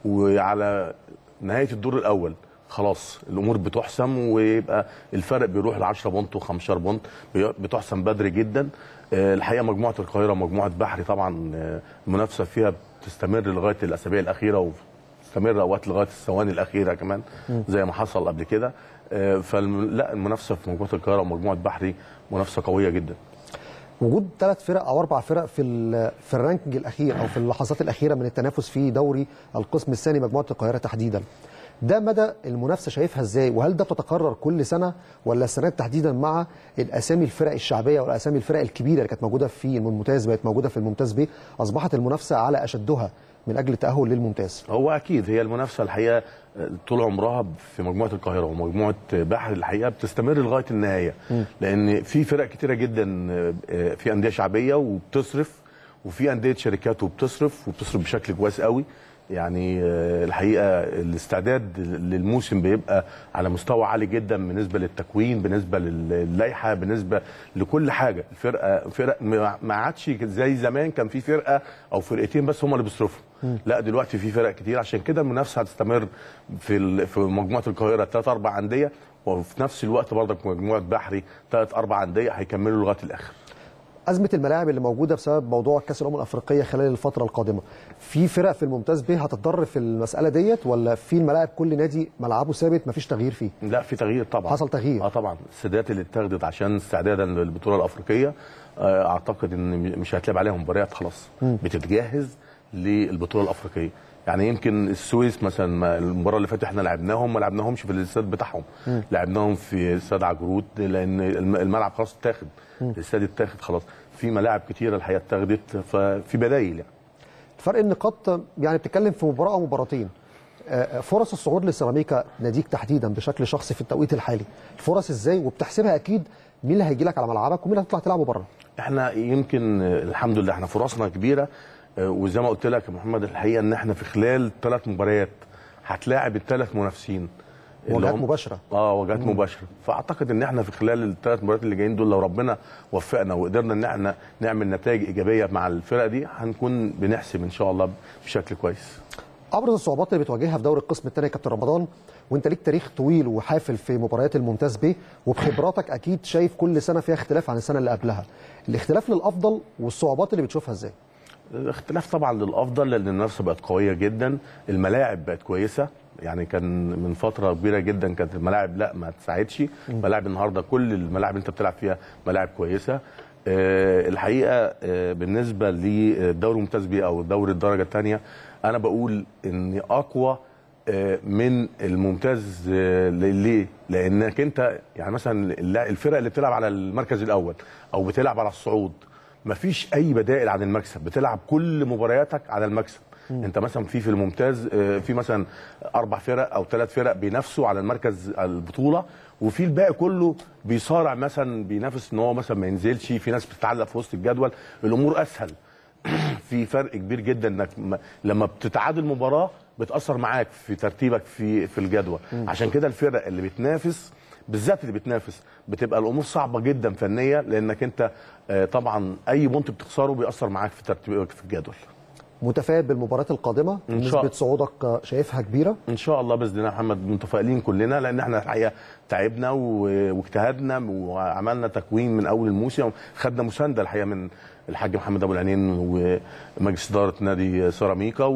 وعلى نهايه الدور الاول خلاص الامور بتحسم ويبقى الفرق بيروح ل 10 بونت و15 بونت بي- بتحسم بدري جدا آه، الحقيقه مجموعه القاهره ومجموعه بحري طبعا آه، المنافسه فيها بتستمر لغايه الاسابيع الاخيره وتستمر اوقات لغايه الثواني الاخيره كمان زي ما حصل قبل كده آه، فلا المنافسه في مجموعه القاهره ومجموعه بحري منافسه قويه جدا
وجود ثلاث فرق او اربع فرق في ال- في الرانكينج الاخير او في اللحظات الاخيره من التنافس في دوري القسم الثاني مجموعه القاهره تحديدا ده مدى المنافسه شايفها ازاي وهل ده بتتكرر كل سنه ولا السنه دي تحديدا مع الاسامي الفرق الشعبيه والاسامي الفرق الكبيره اللي كانت موجوده في الممتاز بقت موجوده في الممتاز ب اصبحت المنافسه على اشدها من اجل التاهل للممتاز
هو اكيد هي المنافسه الحقيقه طول عمرها في مجموعه القاهره ومجموعه بحر الحقيقه بتستمر لغايه النهايه لان في فرق كتيره جدا في انديه شعبيه وبتصرف وفي انديه شركات وبتصرف وبتصرف بشكل كويس قوي يعني آه، الحقيقه الاستعداد للموسم بيبقى على مستوى عالي جدا بالنسبه للتكوين بالنسبه للائحه بالنسبه لكل حاجه الفرقه فرق ما ما عادش زي زمان كان في فرقه او فرقتين بس هم اللي بيصرفوا لا دلوقتي في فرق كتير عشان كده المنافسه هتستمر في ال- في مجموعه القاهره ثلاث اربع انديه وفي نفس الوقت برضك مجموعه بحري ثلاث اربع انديه هيكملوا لغايه الاخر
ازمه الملاعب اللي موجوده بسبب موضوع كاس الامم الافريقيه خلال الفتره القادمه في فرق في الممتاز ب هتتضرر في المساله ديت ولا في الملاعب كل نادي ملعبه ثابت مفيش تغيير فيه
لا في تغيير طبعا
حصل تغيير.
اه طبعا السدات اللي اتخذت عشان استعدادا للبطوله الافريقيه آه، اعتقد ان مش هتلعب عليها مباريات خلاص بتتجهز للبطوله الافريقيه يعني يمكن السويس مثلا ما المباراه اللي فاتت احنا لعبناهم ما لعبناهمش في الاستاد بتاعهم لعبناهم في استاد عجرود لان الم- الملعب خلاص اتاخد الاستاد اتاخد خلاص في ملاعب كتيره الحقيقه اتاخدت ففي بدايل يعني
فرق النقاط يعني بتتكلم في مباراه او مباراتين آه، فرص الصعود للسيراميكا ناديك تحديدا بشكل شخصي في التوقيت الحالي الفرص ازاي وبتحسبها اكيد مين اللي هيجي لك على ملعبك ومين اللي هتطلع تلعبه بره
احنا يمكن آه، الحمد لله احنا فرصنا كبيره آه، وزي ما قلت لك يا محمد الحقيقه ان احنا في خلال ثلاث مباريات هتلاعب الثلاث منافسين اللي
مواجهات
هم-
مباشرة.
اه مواجهات مباشره فاعتقد ان احنا في خلال الثلاث مباريات اللي جايين دول لو ربنا وفقنا وقدرنا ان احنا نعمل نتائج ايجابيه مع الفرق دي هنكون بنحسب ان شاء الله بشكل كويس
ابرز الصعوبات اللي بتواجهها في دوري القسم الثاني يا كابتن رمضان وانت ليك تاريخ طويل وحافل في مباريات الممتاز ب وبخبراتك اكيد شايف كل سنه فيها اختلاف عن السنه اللي قبلها الاختلاف للافضل والصعوبات اللي بتشوفها ازاي
اختلاف طبعا للافضل لان المنافسه بقت قويه جدا الملاعب بقت كويسه يعني كان من فتره كبيره جدا كانت الملاعب لا ما تساعدش ملاعب النهارده كل الملاعب اللي انت بتلعب فيها ملاعب كويسه آه، الحقيقه آه، بالنسبه للدوري الممتاز بيه او دوري الدرجه الثانيه انا بقول ان اقوى آه، من الممتاز آه، ليه؟ لانك انت يعني مثلا اللا- الفرق اللي بتلعب على المركز الاول او بتلعب على الصعود مفيش اي بدائل عن المكسب بتلعب كل مبارياتك على المكسب انت مثلا في في الممتاز آه، في مثلا اربع فرق او ثلاث فرق بينافسوا على المركز البطوله وفي الباقي كله بيصارع مثلا بينافس ان هو مثلا ما ينزلش في ناس بتتعلق في وسط الجدول الامور اسهل في فرق كبير جدا انك م- لما بتتعادل مباراه بتاثر معاك في ترتيبك في في الجدول عشان كده الفرق اللي بتنافس بالذات اللي بتنافس بتبقى الامور صعبه جدا فنيه لانك انت آه، طبعا اي بونت بتخسره بيأثر معاك في ترتيبك في الجدول
متفائل بالمباراه القادمه
إن شاء-
نسبه صعودك شايفها كبيره
ان شاء الله باذن الله يا محمد متفائلين كلنا لان احنا الحقيقه تعبنا و- واجتهدنا وعملنا تكوين من اول الموسم خدنا مسانده الحقيقه من الحاج محمد ابو العنين ومجلس اداره نادي سيراميكا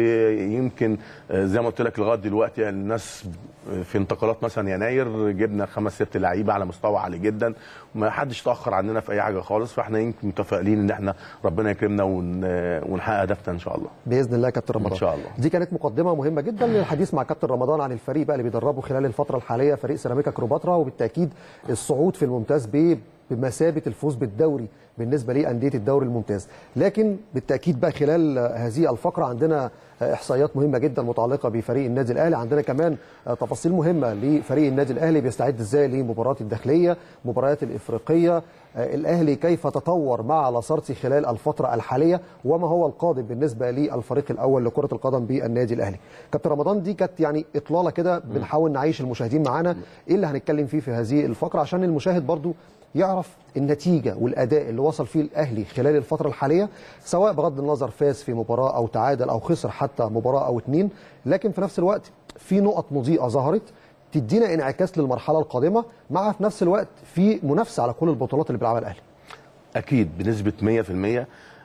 ويمكن آه، زي ما قلت لك لغايه دلوقتي الناس في انتقالات مثلا يناير جبنا خمس ست لعيبه على مستوى عالي جدا ما حدش تاخر عننا في اي حاجه خالص فاحنا يمكن متفائلين ان احنا ربنا يكرمنا ون- ونحقق هدفنا ان شاء الله
باذن الله يا كابتن رمضان
إن شاء الله.
دي كانت مقدمه مهمه جدا للحديث مع كابتن رمضان عن الفريق بقى اللي بيدربه خلال الفتره الحاليه فريق سيراميكا كليوباترا وبالتاكيد الصعود في الممتاز ب بمثابه الفوز بالدوري بالنسبه لانديه الدوري الممتاز لكن بالتاكيد بقى خلال هذه الفقره عندنا احصائيات مهمه جدا متعلقه بفريق النادي الاهلي عندنا كمان تفاصيل مهمه لفريق النادي الاهلي بيستعد ازاي لمباراه الداخليه مباريات الافريقيه الاهلي كيف تطور مع لاسارتي خلال الفتره الحاليه وما هو القادم بالنسبه للفريق الاول لكره القدم بالنادي الاهلي كابتن رمضان دي كانت يعني اطلاله كده بنحاول نعيش المشاهدين معانا ايه اللي هنتكلم فيه في هذه الفقره عشان المشاهد برضو يعرف النتيجة والأداء اللي وصل فيه الأهلي خلال الفترة الحالية سواء بغض النظر فاز في مباراة أو تعادل أو خسر حتى مباراة أو اتنين لكن في نفس الوقت في نقط مضيئة ظهرت تدينا انعكاس للمرحلة القادمة مع في نفس الوقت في منافسة على كل البطولات اللي بيلعبها الأهلي
اكيد بنسبه 100%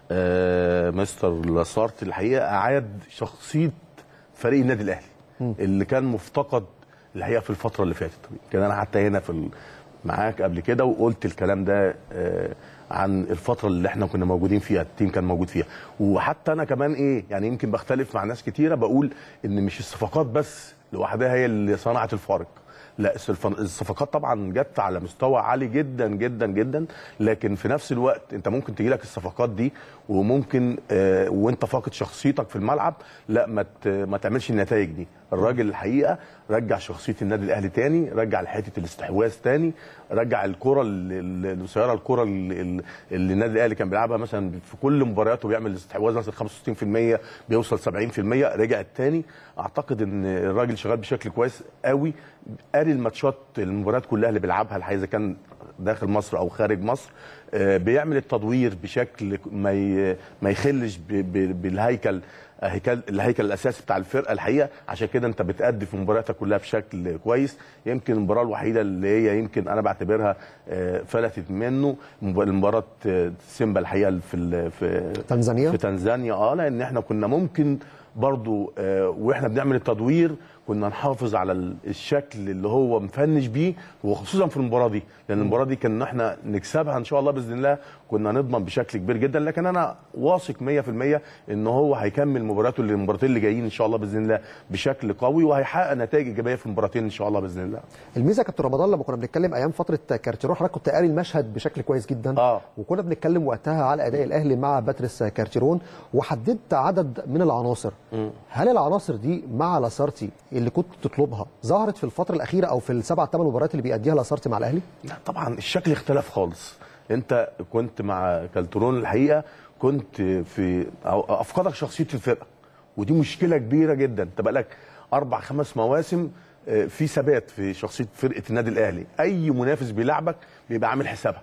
آه مستر لاسارت الحقيقه اعاد شخصيه فريق النادي الاهلي اللي كان مفتقد الحقيقه في الفتره اللي فاتت كان انا حتى هنا في ال- معاك قبل كده وقلت الكلام ده آه عن الفتره اللي احنا كنا موجودين فيها التيم كان موجود فيها وحتى انا كمان ايه يعني يمكن بختلف مع ناس كتيره بقول ان مش الصفقات بس لوحدها هي اللي صنعت الفارق لا الصف- الصفقات طبعا جت على مستوى عالي جدا جدا جدا لكن في نفس الوقت انت ممكن تجي لك الصفقات دي وممكن آه وانت فاقد شخصيتك في الملعب لا ما ت- ما تعملش النتائج دي الراجل الحقيقه رجع شخصيه النادي الاهلي تاني رجع حته الاستحواذ تاني رجع الكره ال- ال- القصيره الكره ال- ال- اللي النادي الاهلي كان بيلعبها مثلا في كل مبارياته بيعمل استحواذ مثلا 65% بيوصل 70% رجع تاني اعتقد ان الراجل شغال بشكل كويس قوي قاري الماتشات المباريات كلها اللي بيلعبها الحقيقه اذا كان داخل مصر او خارج مصر آه، بيعمل التدوير بشكل ما ي- ما يخلش ب- ب- بالهيكل هيكل الهيكل الاساسي بتاع الفرقه الحقيقه عشان كده انت بتأدي في مبارياتك كلها بشكل كويس يمكن المباراه الوحيده اللي هي يمكن انا بعتبرها آه، فلتت منه مب- مباراه آه، سيمبا الحقيقه في ال- في
تنزانيا؟
في تنزانيا اه لان احنا كنا ممكن برضو آه، واحنا بنعمل التدوير كنا نحافظ على ال- الشكل اللي هو مفنش بيه وخصوصا في المباراه دي لان المباراه دي كنا احنا نكسبها ان شاء الله باذن الله كنا نضمن بشكل كبير جدا لكن انا واثق 100% ان هو هيكمل مباراته اللي المباراتين اللي جايين ان شاء الله باذن الله بشكل قوي وهيحقق نتائج ايجابيه في المباراتين ان شاء الله باذن الله
الميزه يا كابتن رمضان لما كنا بنتكلم ايام فتره كارتيرون حضرتك كنت قاري المشهد بشكل كويس جدا
آه.
وكنا بنتكلم وقتها على اداء الاهلي مع باتريس كارتيرون وحددت عدد من العناصر هل العناصر دي مع لاسارتي اللي كنت تطلبها ظهرت في الفتره الاخيره او في السبع ثمان مباريات اللي بيأديها لاسارتي مع الاهلي
لا طبعا الشكل اختلف خالص انت كنت مع كالترون الحقيقه كنت في أو افقدك شخصيه الفرقه ودي مشكله كبيره جدا انت بقالك اربع خمس مواسم آه، في ثبات في شخصيه فرقه النادي الاهلي اي منافس بيلعبك بيبقى عامل حسابها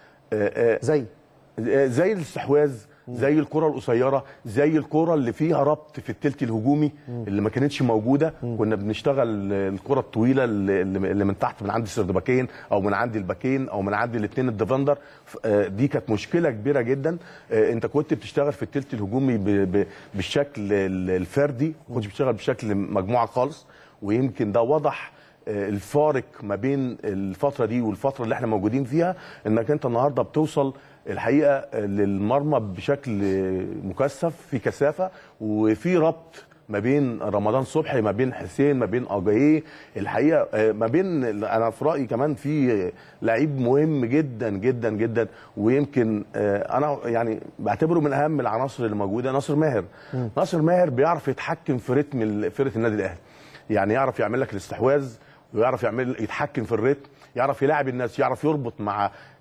آه، آه،
زي
زي الاستحواذ زي الكره القصيره زي الكره اللي فيها ربط في التلت الهجومي اللي ما كانتش موجوده كنا بنشتغل الكره الطويله اللي, اللي من تحت من عند السردباكين او من عند الباكين او من عند الاثنين الديفندر ف- آه، دي كانت مشكله كبيره جدا آه، انت كنت بتشتغل في التلت الهجومي ب- ب- بالشكل ال- الفردي ما كنتش بتشتغل بشكل مجموعه خالص ويمكن ده وضح آه، الفارق ما بين الفتره دي والفتره اللي احنا موجودين فيها انك انت النهارده بتوصل الحقيقه آه، للمرمى بشكل آه، مكثف في كثافه وفي ربط ما بين رمضان صبحي ما بين حسين ما بين اجاييه الحقيقه آه، ما بين انا في رايي كمان في لعيب مهم جدا جدا جدا ويمكن آه، انا يعني بعتبره من اهم العناصر اللي موجوده ناصر ماهر ناصر ماهر بيعرف يتحكم في رتم ال- فرقه النادي الاهلي يعني يعرف يعمل لك الاستحواذ ويعرف يعمل يتحكم في الريتم يعرف يلاعب الناس يعرف يربط مع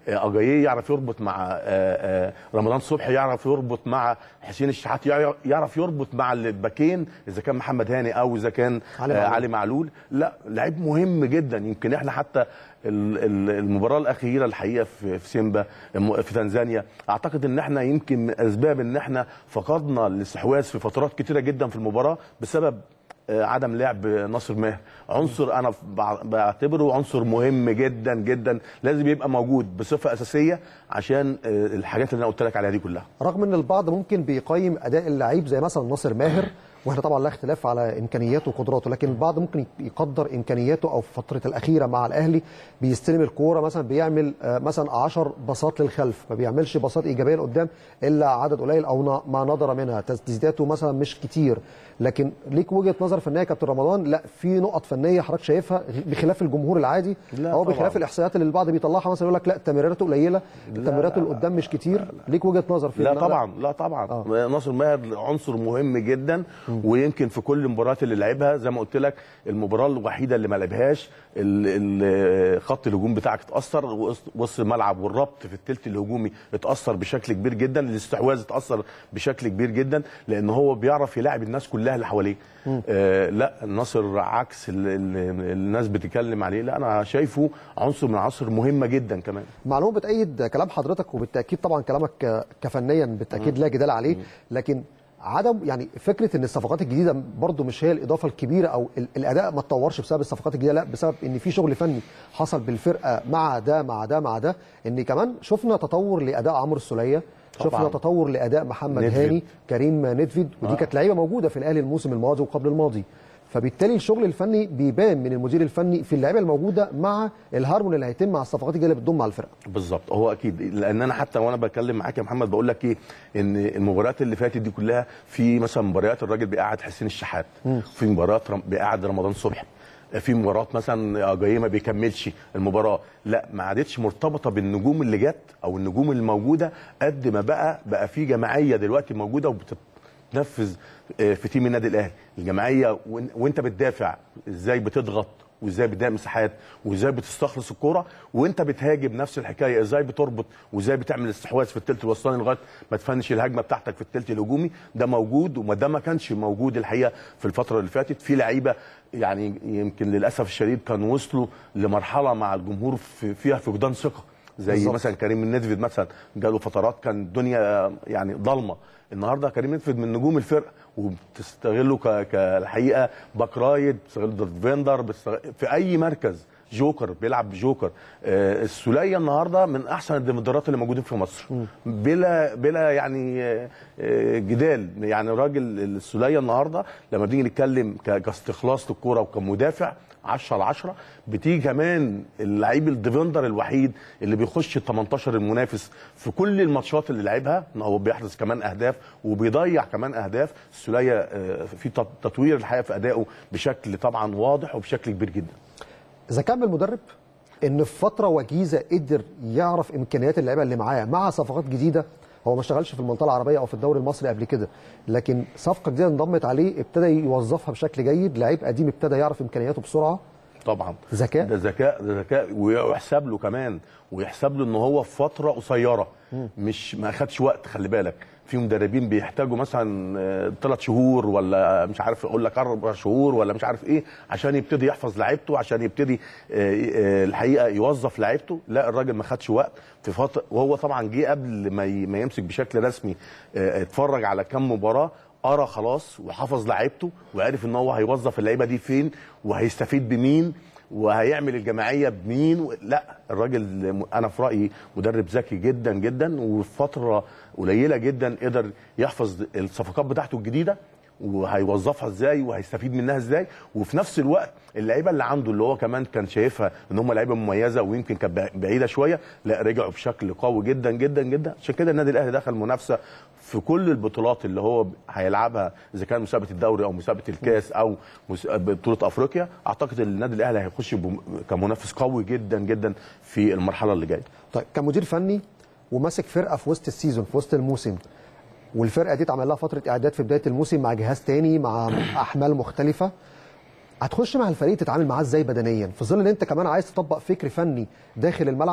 آه، اجاييه يعرف يربط مع آه، آه، رمضان صبحي يعرف يربط مع حسين الشحات يع- يعرف يربط مع الباكين اذا كان محمد هاني او اذا كان
علي
آه،
معلول.
علي معلول لا لعيب مهم جدا يمكن احنا حتى ال- ال- المباراه الاخيره الحقيقه في في سيمبا م- في تنزانيا اعتقد ان احنا يمكن من اسباب ان احنا فقدنا الاستحواذ في فترات كتيره جدا في المباراه بسبب آه، عدم لعب ناصر ماهر عنصر انا بع- بعتبره عنصر مهم جدا جدا لازم يبقى موجود بصفه اساسيه عشان آه، الحاجات اللي انا قلت لك عليها دي كلها
رغم ان البعض ممكن بيقيم اداء اللعيب زي مثلا ناصر ماهر واحنا طبعا لا اختلاف على امكانياته وقدراته لكن البعض ممكن يقدر امكانياته او في الفتره الاخيره مع الاهلي بيستلم الكوره مثلا بيعمل آه، مثلا 10 باصات للخلف ما بيعملش باصات ايجابيه لقدام الا عدد قليل او نا- ما نظر منها تسديداته مثلا مش كتير لكن ليك وجهه نظر فنيه يا كابتن رمضان لا في نقط فنيه حضرتك شايفها بخلاف الجمهور العادي
لا
او
طبعاً.
بخلاف الاحصائيات اللي البعض بيطلعها مثلا يقول لك لا تمريراته قليله تمريراته لقدام مش كتير ليك وجهه نظر في
لا
إن-
طبعا لا طبعا
آه.
ناصر ماهر عنصر مهم جدا ويمكن في كل المباريات اللي لعبها زي ما قلت لك المباراه الوحيده اللي ما لعبهاش ال- ال- خط الهجوم بتاعك اتاثر وسط- وسط الملعب والربط في الثلث الهجومي اتاثر بشكل كبير جدا الاستحواذ اتاثر بشكل كبير جدا لان هو بيعرف يلاعب الناس كلها اللي حواليه آه لا ناصر عكس ال- ال- الناس بتتكلم عليه لا انا شايفه عنصر من العناصر مهمه جدا كمان
معلومه بتأيد كلام حضرتك وبالتاكيد طبعا كلامك ك- كفنيا بالتاكيد لا جدال عليه لكن عدم يعني فكره ان الصفقات الجديده برضو مش هي الاضافه الكبيره او ال- الاداء ما اتطورش بسبب الصفقات الجديده لا بسبب ان في شغل فني حصل بالفرقه مع ده مع ده مع ده ان كمان شفنا تطور لاداء عمرو السوليه شفنا
طبعاً.
تطور لاداء محمد
نيدفيد.
هاني كريم نيدفيد ودي
آه.
كانت لعيبه موجوده في الاهلي الموسم الماضي وقبل الماضي فبالتالي الشغل الفني بيبان من المدير الفني في اللعيبه الموجوده مع الهارمون اللي هيتم مع الصفقات الجديده اللي بتضم مع الفرقه
بالظبط هو اكيد لان انا حتى وانا بتكلم معاك يا محمد بقول لك ايه ان المباريات اللي فاتت دي كلها في مثلا مباريات الراجل بيقعد حسين الشحات في مباريات رم- بيقعد رمضان صبحي في مباراه مثلا جاي ما بيكملش المباراه لا ما عادتش مرتبطه بالنجوم اللي جت او النجوم اللي موجوده قد ما بقى بقى في جماعيه دلوقتي موجوده وبتتنفذ آه، في تيم النادي الاهلي الجماعيه وإن- وانت بتدافع ازاي بتضغط وازاي بتضيق مساحات وازاي بتستخلص الكوره وانت بتهاجم نفس الحكايه ازاي بتربط وازاي بتعمل استحواذ في الثلث الوسطاني لغايه ما تفنش الهجمه بتاعتك في الثلث الهجومي ده موجود وما ده ما كانش موجود الحقيقه في الفتره اللي فاتت في لعيبه يعني يمكن للاسف الشديد كانوا وصلوا لمرحله مع الجمهور في فيها فقدان ثقه زي
بالظبط.
مثلا كريم الندفد مثلا جاله فترات كان الدنيا يعني ضلمه النهارده كريم الندفد من نجوم الفرقه وبتستغله ك- كالحقيقه باك رايت بتستغل ديفندر بتستغل في اي مركز جوكر بيلعب جوكر آه السوليه النهارده من احسن الديفندرات اللي موجودين في مصر بلا بلا يعني آه آه، جدال يعني راجل السوليه النهارده لما بنيجي نتكلم ك- كاستخلاص للكوره وكمدافع 10 على 10 بتيجي كمان اللعيب الديفندر الوحيد اللي بيخش ال 18 المنافس في كل الماتشات اللي لعبها إن هو بيحرز كمان اهداف وبيضيع كمان اهداف السوليه آه، في تط- تطوير الحقيقه في ادائه بشكل طبعا واضح وبشكل كبير جدا
اذا كان المدرب ان في فتره وجيزه قدر يعرف امكانيات اللعيبه اللي معاه مع صفقات جديده هو ما اشتغلش في المنطقه العربيه او في الدوري المصري قبل كده لكن صفقه جديده انضمت عليه ابتدى يوظفها بشكل جيد لعيب قديم ابتدى يعرف امكانياته بسرعه
طبعا
ذكاء.
ده ذكاء ده ذكاء ويحسب له كمان ويحسب له ان هو في فتره قصيره مش ما خدش وقت خلي بالك في مدربين بيحتاجوا مثلا ثلاث شهور ولا مش عارف اقول لك اربع شهور ولا مش عارف ايه عشان يبتدي يحفظ لعيبته عشان يبتدي آه، آه، الحقيقه يوظف لعيبته لا الراجل ما خدش وقت في فتره وهو طبعا جه قبل ما ي- ما يمسك بشكل رسمي آه، اتفرج على كام مباراه قرا خلاص وحفظ لعيبته وعرف ان هو هيوظف اللعيبه دي فين وهيستفيد بمين وهيعمل الجماعيه بمين و... لا الراجل انا في رايي مدرب ذكي جدا جدا وفي فتره قليله جدا قدر يحفظ الصفقات بتاعته الجديده وهيوظفها ازاي وهيستفيد منها ازاي وفي نفس الوقت اللعيبه اللي عنده اللي هو كمان كان شايفها ان هم لعيبه مميزه ويمكن كانت بعيده شويه لا رجعوا بشكل قوي جدا جدا جدا عشان كده النادي الاهلي دخل منافسه في كل البطولات اللي هو هيلعبها اذا كان مسابقه الدوري او مسابقه الكاس او مس- بطوله افريقيا اعتقد ان النادي الاهلي هيخش بم- كمنافس قوي جدا جدا في المرحله اللي جايه
طيب كمدير فني وماسك فرقه في وسط السيزون في وسط الموسم والفرقه دي اتعمل لها فتره اعداد في بدايه الموسم مع جهاز تاني مع احمال مختلفه هتخش مع الفريق تتعامل معاه ازاي بدنيا في ظل ان انت كمان عايز تطبق فكر فني داخل الملعب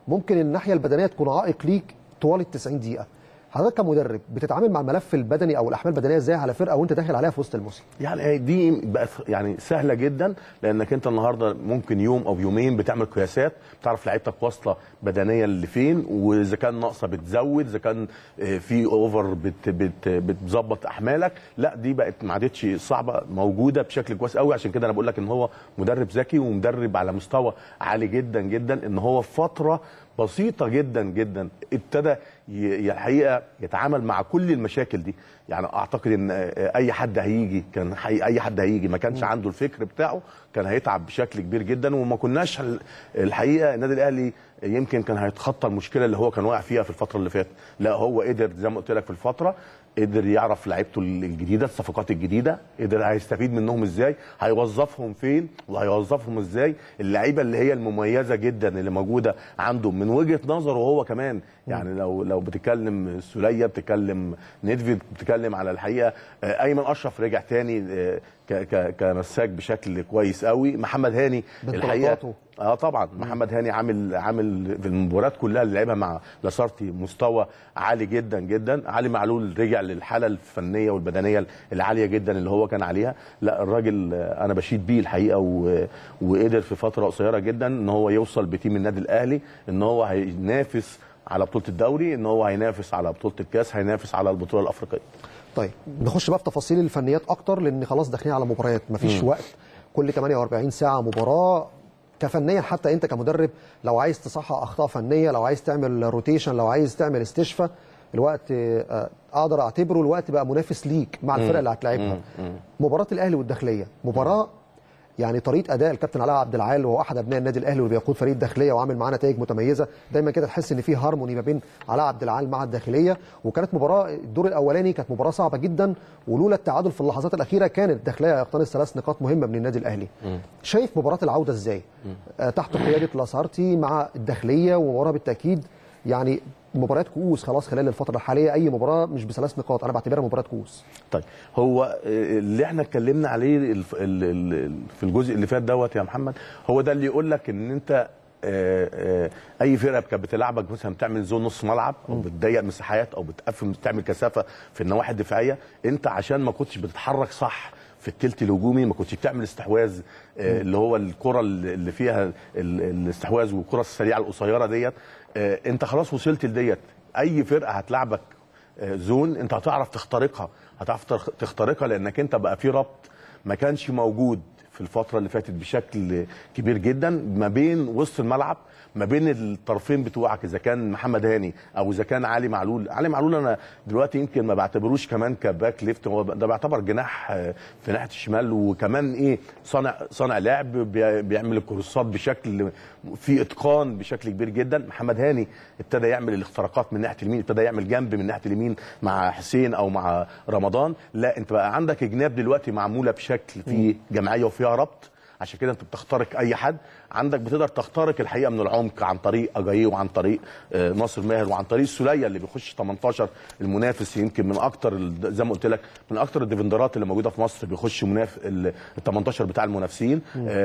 ممكن الناحيه البدنيه تكون عائق ليك طوال ال 90 دقيقه حضرتك كمدرب بتتعامل مع الملف البدني او الاحمال البدنيه ازاي على فرقه وانت داخل عليها في وسط الموسم
يعني دي بقت يعني سهله جدا لانك انت النهارده ممكن يوم او يومين بتعمل قياسات بتعرف لعيبتك واصله بدنيا لفين واذا كان ناقصه بتزود اذا كان آه، في اوفر بت بت بتظبط احمالك لا دي بقت ما عادتش صعبه موجوده بشكل كويس قوي عشان كده انا بقول لك ان هو مدرب ذكي ومدرب على مستوى عالي جدا جدا ان هو في فتره بسيطه جدا جدا ابتدى ي- الحقيقه يتعامل مع كل المشاكل دي يعني اعتقد ان اي حد هيجي كان حي... اي حد هيجي ما كانش عنده الفكر بتاعه كان هيتعب بشكل كبير جدا وما كناش ال- الحقيقه النادي الاهلي يمكن كان هيتخطى المشكله اللي هو كان واقع فيها في الفتره اللي فاتت لا هو قدر زي ما قلت لك في الفتره قدر يعرف لعيبته الجديده الصفقات الجديده قدر هيستفيد منهم ازاي هيوظفهم فين وهيوظفهم ازاي اللعيبه اللي هي المميزه جدا اللي موجوده عنده من وجهه نظره هو كمان يعني لو لو بتتكلم سوليه بتتكلم ندفيد بتتكلم على الحقيقه آه، ايمن اشرف رجع تاني آه، ك- ك- كمساك بشكل كويس قوي محمد هاني الحقيقه
بانطلاقاته.
اه طبعا محمد هاني عامل عامل في المباريات كلها اللي لعبها مع لاسارتي مستوى عالي جدا جدا علي معلول رجع للحاله الفنيه والبدنيه العاليه جدا اللي هو كان عليها لا الراجل آه، انا بشيد بيه الحقيقه و... وقدر في فتره قصيره جدا ان هو يوصل بتيم النادي الاهلي ان هو هينافس على بطوله الدوري ان هو هينافس على بطوله الكاس هينافس على البطوله الافريقيه
طيب نخش بقى في تفاصيل الفنيات اكتر لان خلاص داخلين على مباريات مفيش وقت كل 48 ساعه مباراه كفنيا حتى انت كمدرب لو عايز تصحح اخطاء فنيه لو عايز تعمل روتيشن لو عايز تعمل استشفاء الوقت آه، اقدر اعتبره الوقت بقى منافس ليك مع الفرقه اللي هتلاعبها مباراه الاهلي والداخليه مباراه يعني طريقه اداء الكابتن علاء عبد العال وهو احد ابناء النادي الاهلي واللي بيقود فريق الداخليه وعامل معاه نتائج متميزه دايما كده تحس ان في هارموني ما بين علاء عبد العال مع الداخليه وكانت مباراه الدور الاولاني كانت مباراه صعبه جدا ولولا التعادل في اللحظات الاخيره كانت الداخليه يقتنص ثلاث نقاط مهمه من النادي الاهلي شايف مباراه العوده ازاي آه تحت قياده لاسارتي مع الداخليه ومباراه بالتاكيد يعني مباريات كؤوس خلاص خلال الفتره الحاليه اي مباراه مش بثلاث نقاط انا بعتبرها مباراه كؤوس
طيب هو آه، اللي احنا اتكلمنا عليه الف- ال- ال- ال- في الجزء اللي فات دوت يا محمد هو ده اللي يقول لك ان انت آه، آه، اي فرقه كانت بتلعبك مثلا بتعمل زون نص ملعب او بتضيق مساحات او بتقفل بتعمل كثافه في النواحي الدفاعيه انت عشان ما كنتش بتتحرك صح في التلت الهجومي ما كنتش بتعمل استحواذ آه، اللي هو الكره اللي اللي فيها ال- الاستحواذ والكره السريعه القصيره ديت آه، انت خلاص وصلت لديت اي فرقه هتلعبك آه، زون انت هتعرف تخترقها هتعرف تخ- تخترقها لانك انت بقى في ربط ما كانش موجود في الفتره اللي فاتت بشكل كبير جدا ما بين وسط الملعب ما بين الطرفين بتوعك اذا كان محمد هاني او اذا كان علي معلول علي معلول انا دلوقتي يمكن ما بعتبروش كمان كباك ليفت هو ده بعتبر جناح آه، في ناحيه الشمال وكمان ايه صانع صانع لعب بي- بيعمل الكروسات بشكل في اتقان بشكل كبير جدا محمد هاني ابتدى يعمل الاختراقات من ناحيه اليمين ابتدى يعمل جنب من ناحيه اليمين مع حسين او مع رمضان لا انت بقى عندك جناب دلوقتي معموله بشكل فيه جماعيه وفيها ربط عشان كده انت بتخترق اي حد عندك بتقدر تخترق الحقيقه من العمق عن طريق اجاييه وعن طريق آه، ناصر ماهر وعن طريق السوليه اللي بيخش 18 المنافس يمكن من اكتر ال- زي ما قلت لك من اكتر الديفندرات اللي موجوده في مصر بيخش مناف ال 18 بتاع المنافسين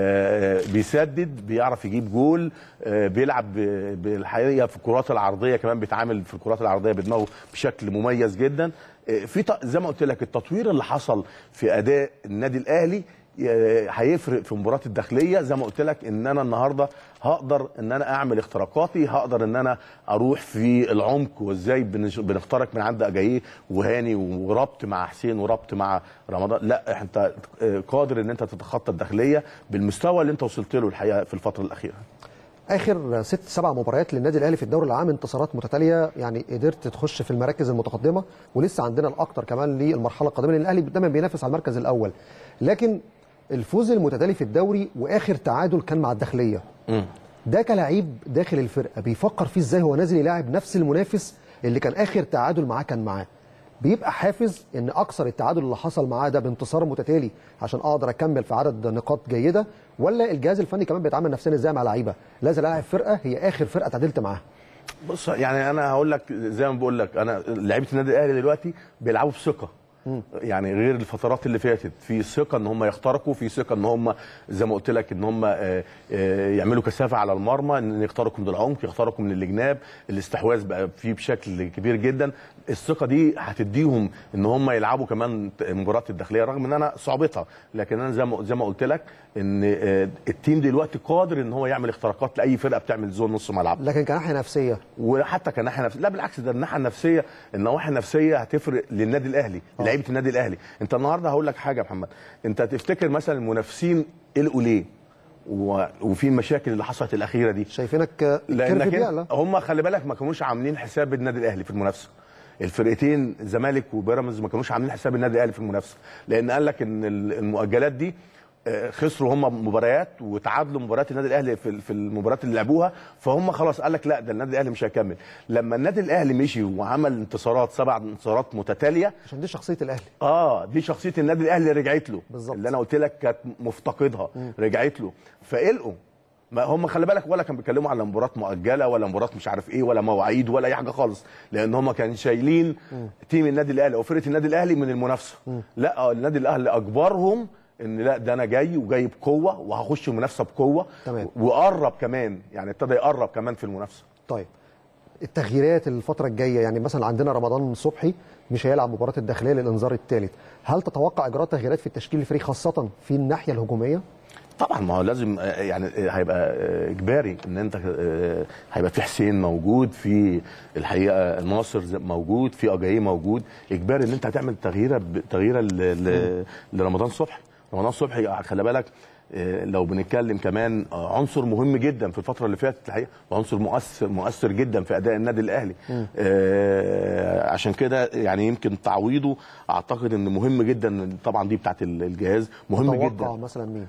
آه، بيسدد بيعرف يجيب جول آه، بيلعب ب- بالحقيقه في الكرات العرضيه كمان بيتعامل في الكرات العرضيه بدماغه بشكل مميز جدا آه، في ط- زي ما قلت لك التطوير اللي حصل في اداء النادي الاهلي ي- هيفرق في مباراه الداخليه زي ما قلت لك ان انا النهارده هقدر ان انا اعمل اختراقاتي هقدر ان انا اروح في العمق وازاي بنش- بنخترق من عند اجاييه وهاني وربط مع حسين وربط مع رمضان لا انت قادر ان انت تتخطى الداخليه بالمستوى اللي انت وصلت له الحقيقه في الفتره الاخيره
اخر ست سبع مباريات للنادي الاهلي في الدوري العام انتصارات متتاليه يعني قدرت تخش في المراكز المتقدمه ولسه عندنا الاكثر كمان للمرحله القادمه لان الاهلي دايما بينافس على المركز الاول لكن الفوز المتتالي في الدوري واخر تعادل كان مع الداخليه ده كلاعب داخل الفرقه بيفكر فيه ازاي هو نازل يلاعب نفس المنافس اللي كان اخر تعادل معاه كان معاه بيبقى حافز ان اكثر التعادل اللي حصل معاه ده بانتصار متتالي عشان اقدر اكمل في عدد نقاط جيده ولا الجهاز الفني كمان بيتعامل نفسيا ازاي مع لعيبه لازم العب فرقه هي اخر فرقه تعادلت معاها
بص يعني انا هقول لك زي ما بقول لك انا لعيبه النادي الاهلي دلوقتي بيلعبوا بثقه يعني غير الفترات اللي فاتت في ثقه ان هم يخترقوا في ثقه ان هم زي ما قلت لك ان هم آه، آه، يعملوا كثافه على المرمى ان يخترقوا من العمق يخترقوا من الجناب الاستحواذ بقى فيه بشكل كبير جدا الثقه دي هتديهم ان هم يلعبوا كمان مباراه الداخليه رغم ان انا صعوبتها لكن انا زي ما زي ما قلت لك ان آه، التيم دلوقتي قادر ان هو يعمل اختراقات لاي فرقه بتعمل زون نص ملعب
لكن كناحيه نفسيه
وحتى كناحيه نفسيه لا بالعكس ده الناحيه النفسيه النواحي النفسيه هتفرق للنادي الاهلي لعيبه النادي الاهلي انت النهارده هقول لك حاجه يا محمد انت تفتكر مثلا المنافسين قلقوا ليه و- وفي المشاكل اللي حصلت الاخيره دي
شايفينك آه، الكيرف
لانك
بيعلى
إنت- هم خلي بالك ما كانوش عاملين حساب النادي الاهلي في المنافسه الفرقتين الزمالك وبيراميدز ما كانوش عاملين حساب النادي الاهلي في المنافسه لان قال لك ان ال- المؤجلات دي آه، خسروا هم مباريات وتعادلوا مباريات النادي الاهلي في في المباريات اللي لعبوها فهم خلاص قال لك لا ده النادي الاهلي مش هيكمل لما النادي الاهلي مشي وعمل انتصارات سبع انتصارات متتاليه
عشان دي شخصيه الاهلي
اه دي شخصيه النادي الاهلي اللي رجعت له
بالظبط.
اللي انا قلت لك كانت مفتقدها رجعت له فقلقوا ما هم خلي بالك ولا كانوا بيتكلموا على مباراه مؤجله ولا مباراه مش عارف ايه ولا مواعيد ولا اي حاجه خالص لان هم كانوا شايلين تيم النادي الاهلي او فرقه النادي الاهلي من المنافسه لا آه، النادي الاهلي اجبرهم ان لا ده انا جاي وجاي بقوه وهخش المنافسه بقوه
تمام.
وقرب كمان يعني ابتدى يقرب كمان في المنافسه
طيب التغييرات الفترة الجاية يعني مثلا عندنا رمضان صبحي مش هيلعب مباراة الداخلية للإنذار الثالث هل تتوقع إجراء تغييرات في التشكيل الفريق خاصة في الناحية الهجومية؟
طبعا ما هو لازم آه، يعني آه، هيبقى آه، اجباري ان انت آه، هيبقى في حسين موجود في الحقيقه ناصر ز- موجود في اجاييه موجود اجباري ان انت هتعمل تغييره ب- تغييره ل- ل- لرمضان صبحي رمضان صبحي خلي بالك آه، لو بنتكلم كمان آه، عنصر مهم جدا في الفتره اللي فاتت الحقيقه وعنصر مؤثر مؤثر جدا في اداء النادي الاهلي آه، عشان كده يعني يمكن تعويضه اعتقد ان مهم جدا طبعا دي بتاعت ال- الجهاز مهم جدا
تتوقع مثلا مين؟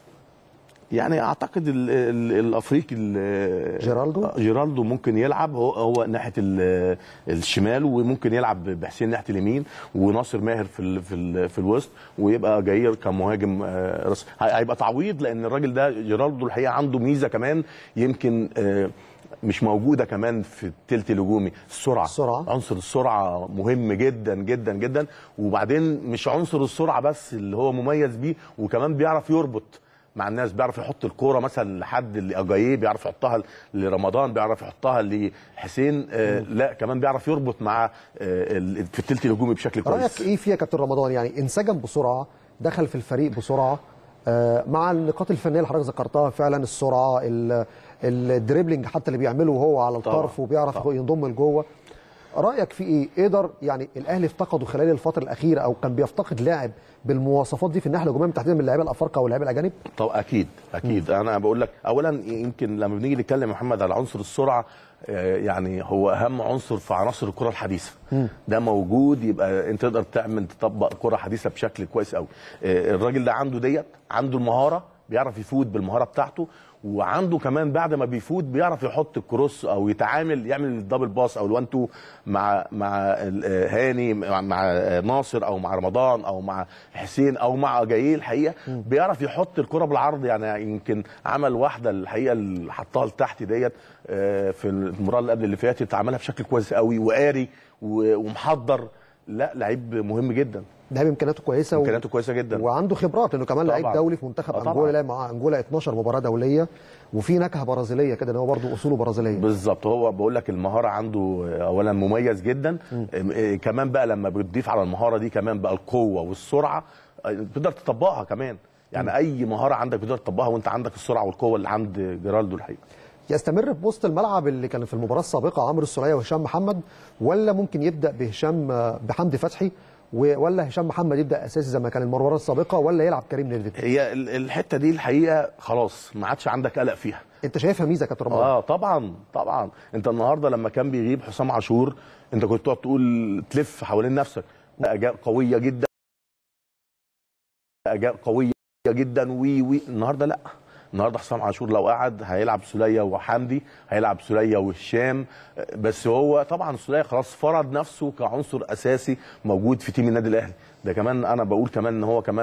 يعني اعتقد ال ال الافريقي ال-
جيرالدو؟
آه، جيرالدو ممكن يلعب هو هو ناحيه ال- الشمال وممكن يلعب بحسين ناحيه اليمين وناصر ماهر في ال في ال في الوسط ويبقى جاير كمهاجم آه، راس هي- هيبقى تعويض لان الراجل ده جيرالدو الحقيقه عنده ميزه كمان يمكن آه، مش موجوده كمان في التلت الهجومي السرعه
السرعة.
عنصر السرعه مهم جدا جدا جدا وبعدين مش عنصر السرعه بس اللي هو مميز بيه وكمان بيعرف يربط مع الناس بيعرف يحط الكوره مثلا لحد اللي اجاييه بيعرف يحطها لرمضان بيعرف يحطها لحسين آه لا كمان بيعرف يربط مع آه ال- في التلت الهجومي بشكل
رأيك
كويس
إيه فيها كابتن رمضان؟ يعني انسجم بسرعة دخل في الفريق بسرعة آه، مع النقاط الفنية اللي حضرتك ذكرتها فعلا السرعة ال- الدريبلينج حتى اللي بيعمله وهو على
طبعاً،
الطرف وبيعرف
طبعاً.
ينضم لجوه رايك في ايه قدر يعني الاهلي افتقده خلال الفتره الاخيره او كان بيفتقد لاعب بالمواصفات دي في الناحيه الهجوميه تحديدا من اللعيبه الافارقه واللعيبه الاجانب
طب اكيد اكيد انا بقول لك اولا يمكن لما بنيجي نتكلم يا محمد على عنصر السرعه آه، يعني هو اهم عنصر في عناصر الكره الحديثه ده موجود يبقى انت تقدر تعمل تطبق كره حديثه بشكل كويس قوي آه، الراجل ده عنده ديت عنده المهاره بيعرف يفوت بالمهاره بتاعته وعنده كمان بعد ما بيفوت بيعرف يحط الكروس او يتعامل يعمل الدبل باس او الوان تو مع مع ال- آه، هاني مع, مع آه، ناصر او مع رمضان او مع حسين او مع جاييه الحقيقه بيعرف يحط الكره بالعرض يعني يمكن عمل واحده الحقيقه اللي حطها لتحت ديت آه، في المباراه اللي قبل اللي فاتت عملها بشكل كويس قوي وقاري و- ومحضر لا لعيب مهم جدا
لعيب امكانياته كويسه
امكانياته كويسه جدا
وعنده خبرات لانه كمان لعيب
طبعاً.
دولي في منتخب
آه طبعاً.
انجولا لعب مع انجولا 12 مباراه دوليه وفي نكهه برازيليه كده ان هو برضه اصوله برازيليه
بالظبط هو بقول لك المهاره عنده اولا مميز جدا إم- إيه كمان بقى لما بتضيف على المهاره دي كمان بقى القوه والسرعه آه، تقدر تطبقها كمان يعني اي مهاره عندك تقدر تطبقها وانت عندك السرعه والقوه اللي عند جيرالدو الحقيقه
يستمر في وسط الملعب اللي كان في المباراه السابقه عمرو السوليه وهشام محمد ولا ممكن يبدا بهشام بحمدي فتحي و- ولا هشام محمد يبدا اساسي زي ما كان المباراه السابقه ولا يلعب كريم نيرفيد
هي ال- الحته دي الحقيقه خلاص ما عادش عندك قلق فيها
انت شايفها ميزه يا كابتن رمضان
اه طبعا طبعا انت النهارده لما كان بيغيب حسام عاشور انت كنت تقعد تقول تلف حوالين نفسك لا، اجاء قويه جدا اجاء قويه جدا وي وي النهارده لا النهارده حسام عاشور لو قعد هيلعب سوليه وحمدي هيلعب سوليه وهشام بس هو طبعا سوليه خلاص فرض نفسه كعنصر اساسي موجود في تيم النادي الاهلي ده كمان انا بقول كمان ان هو كمان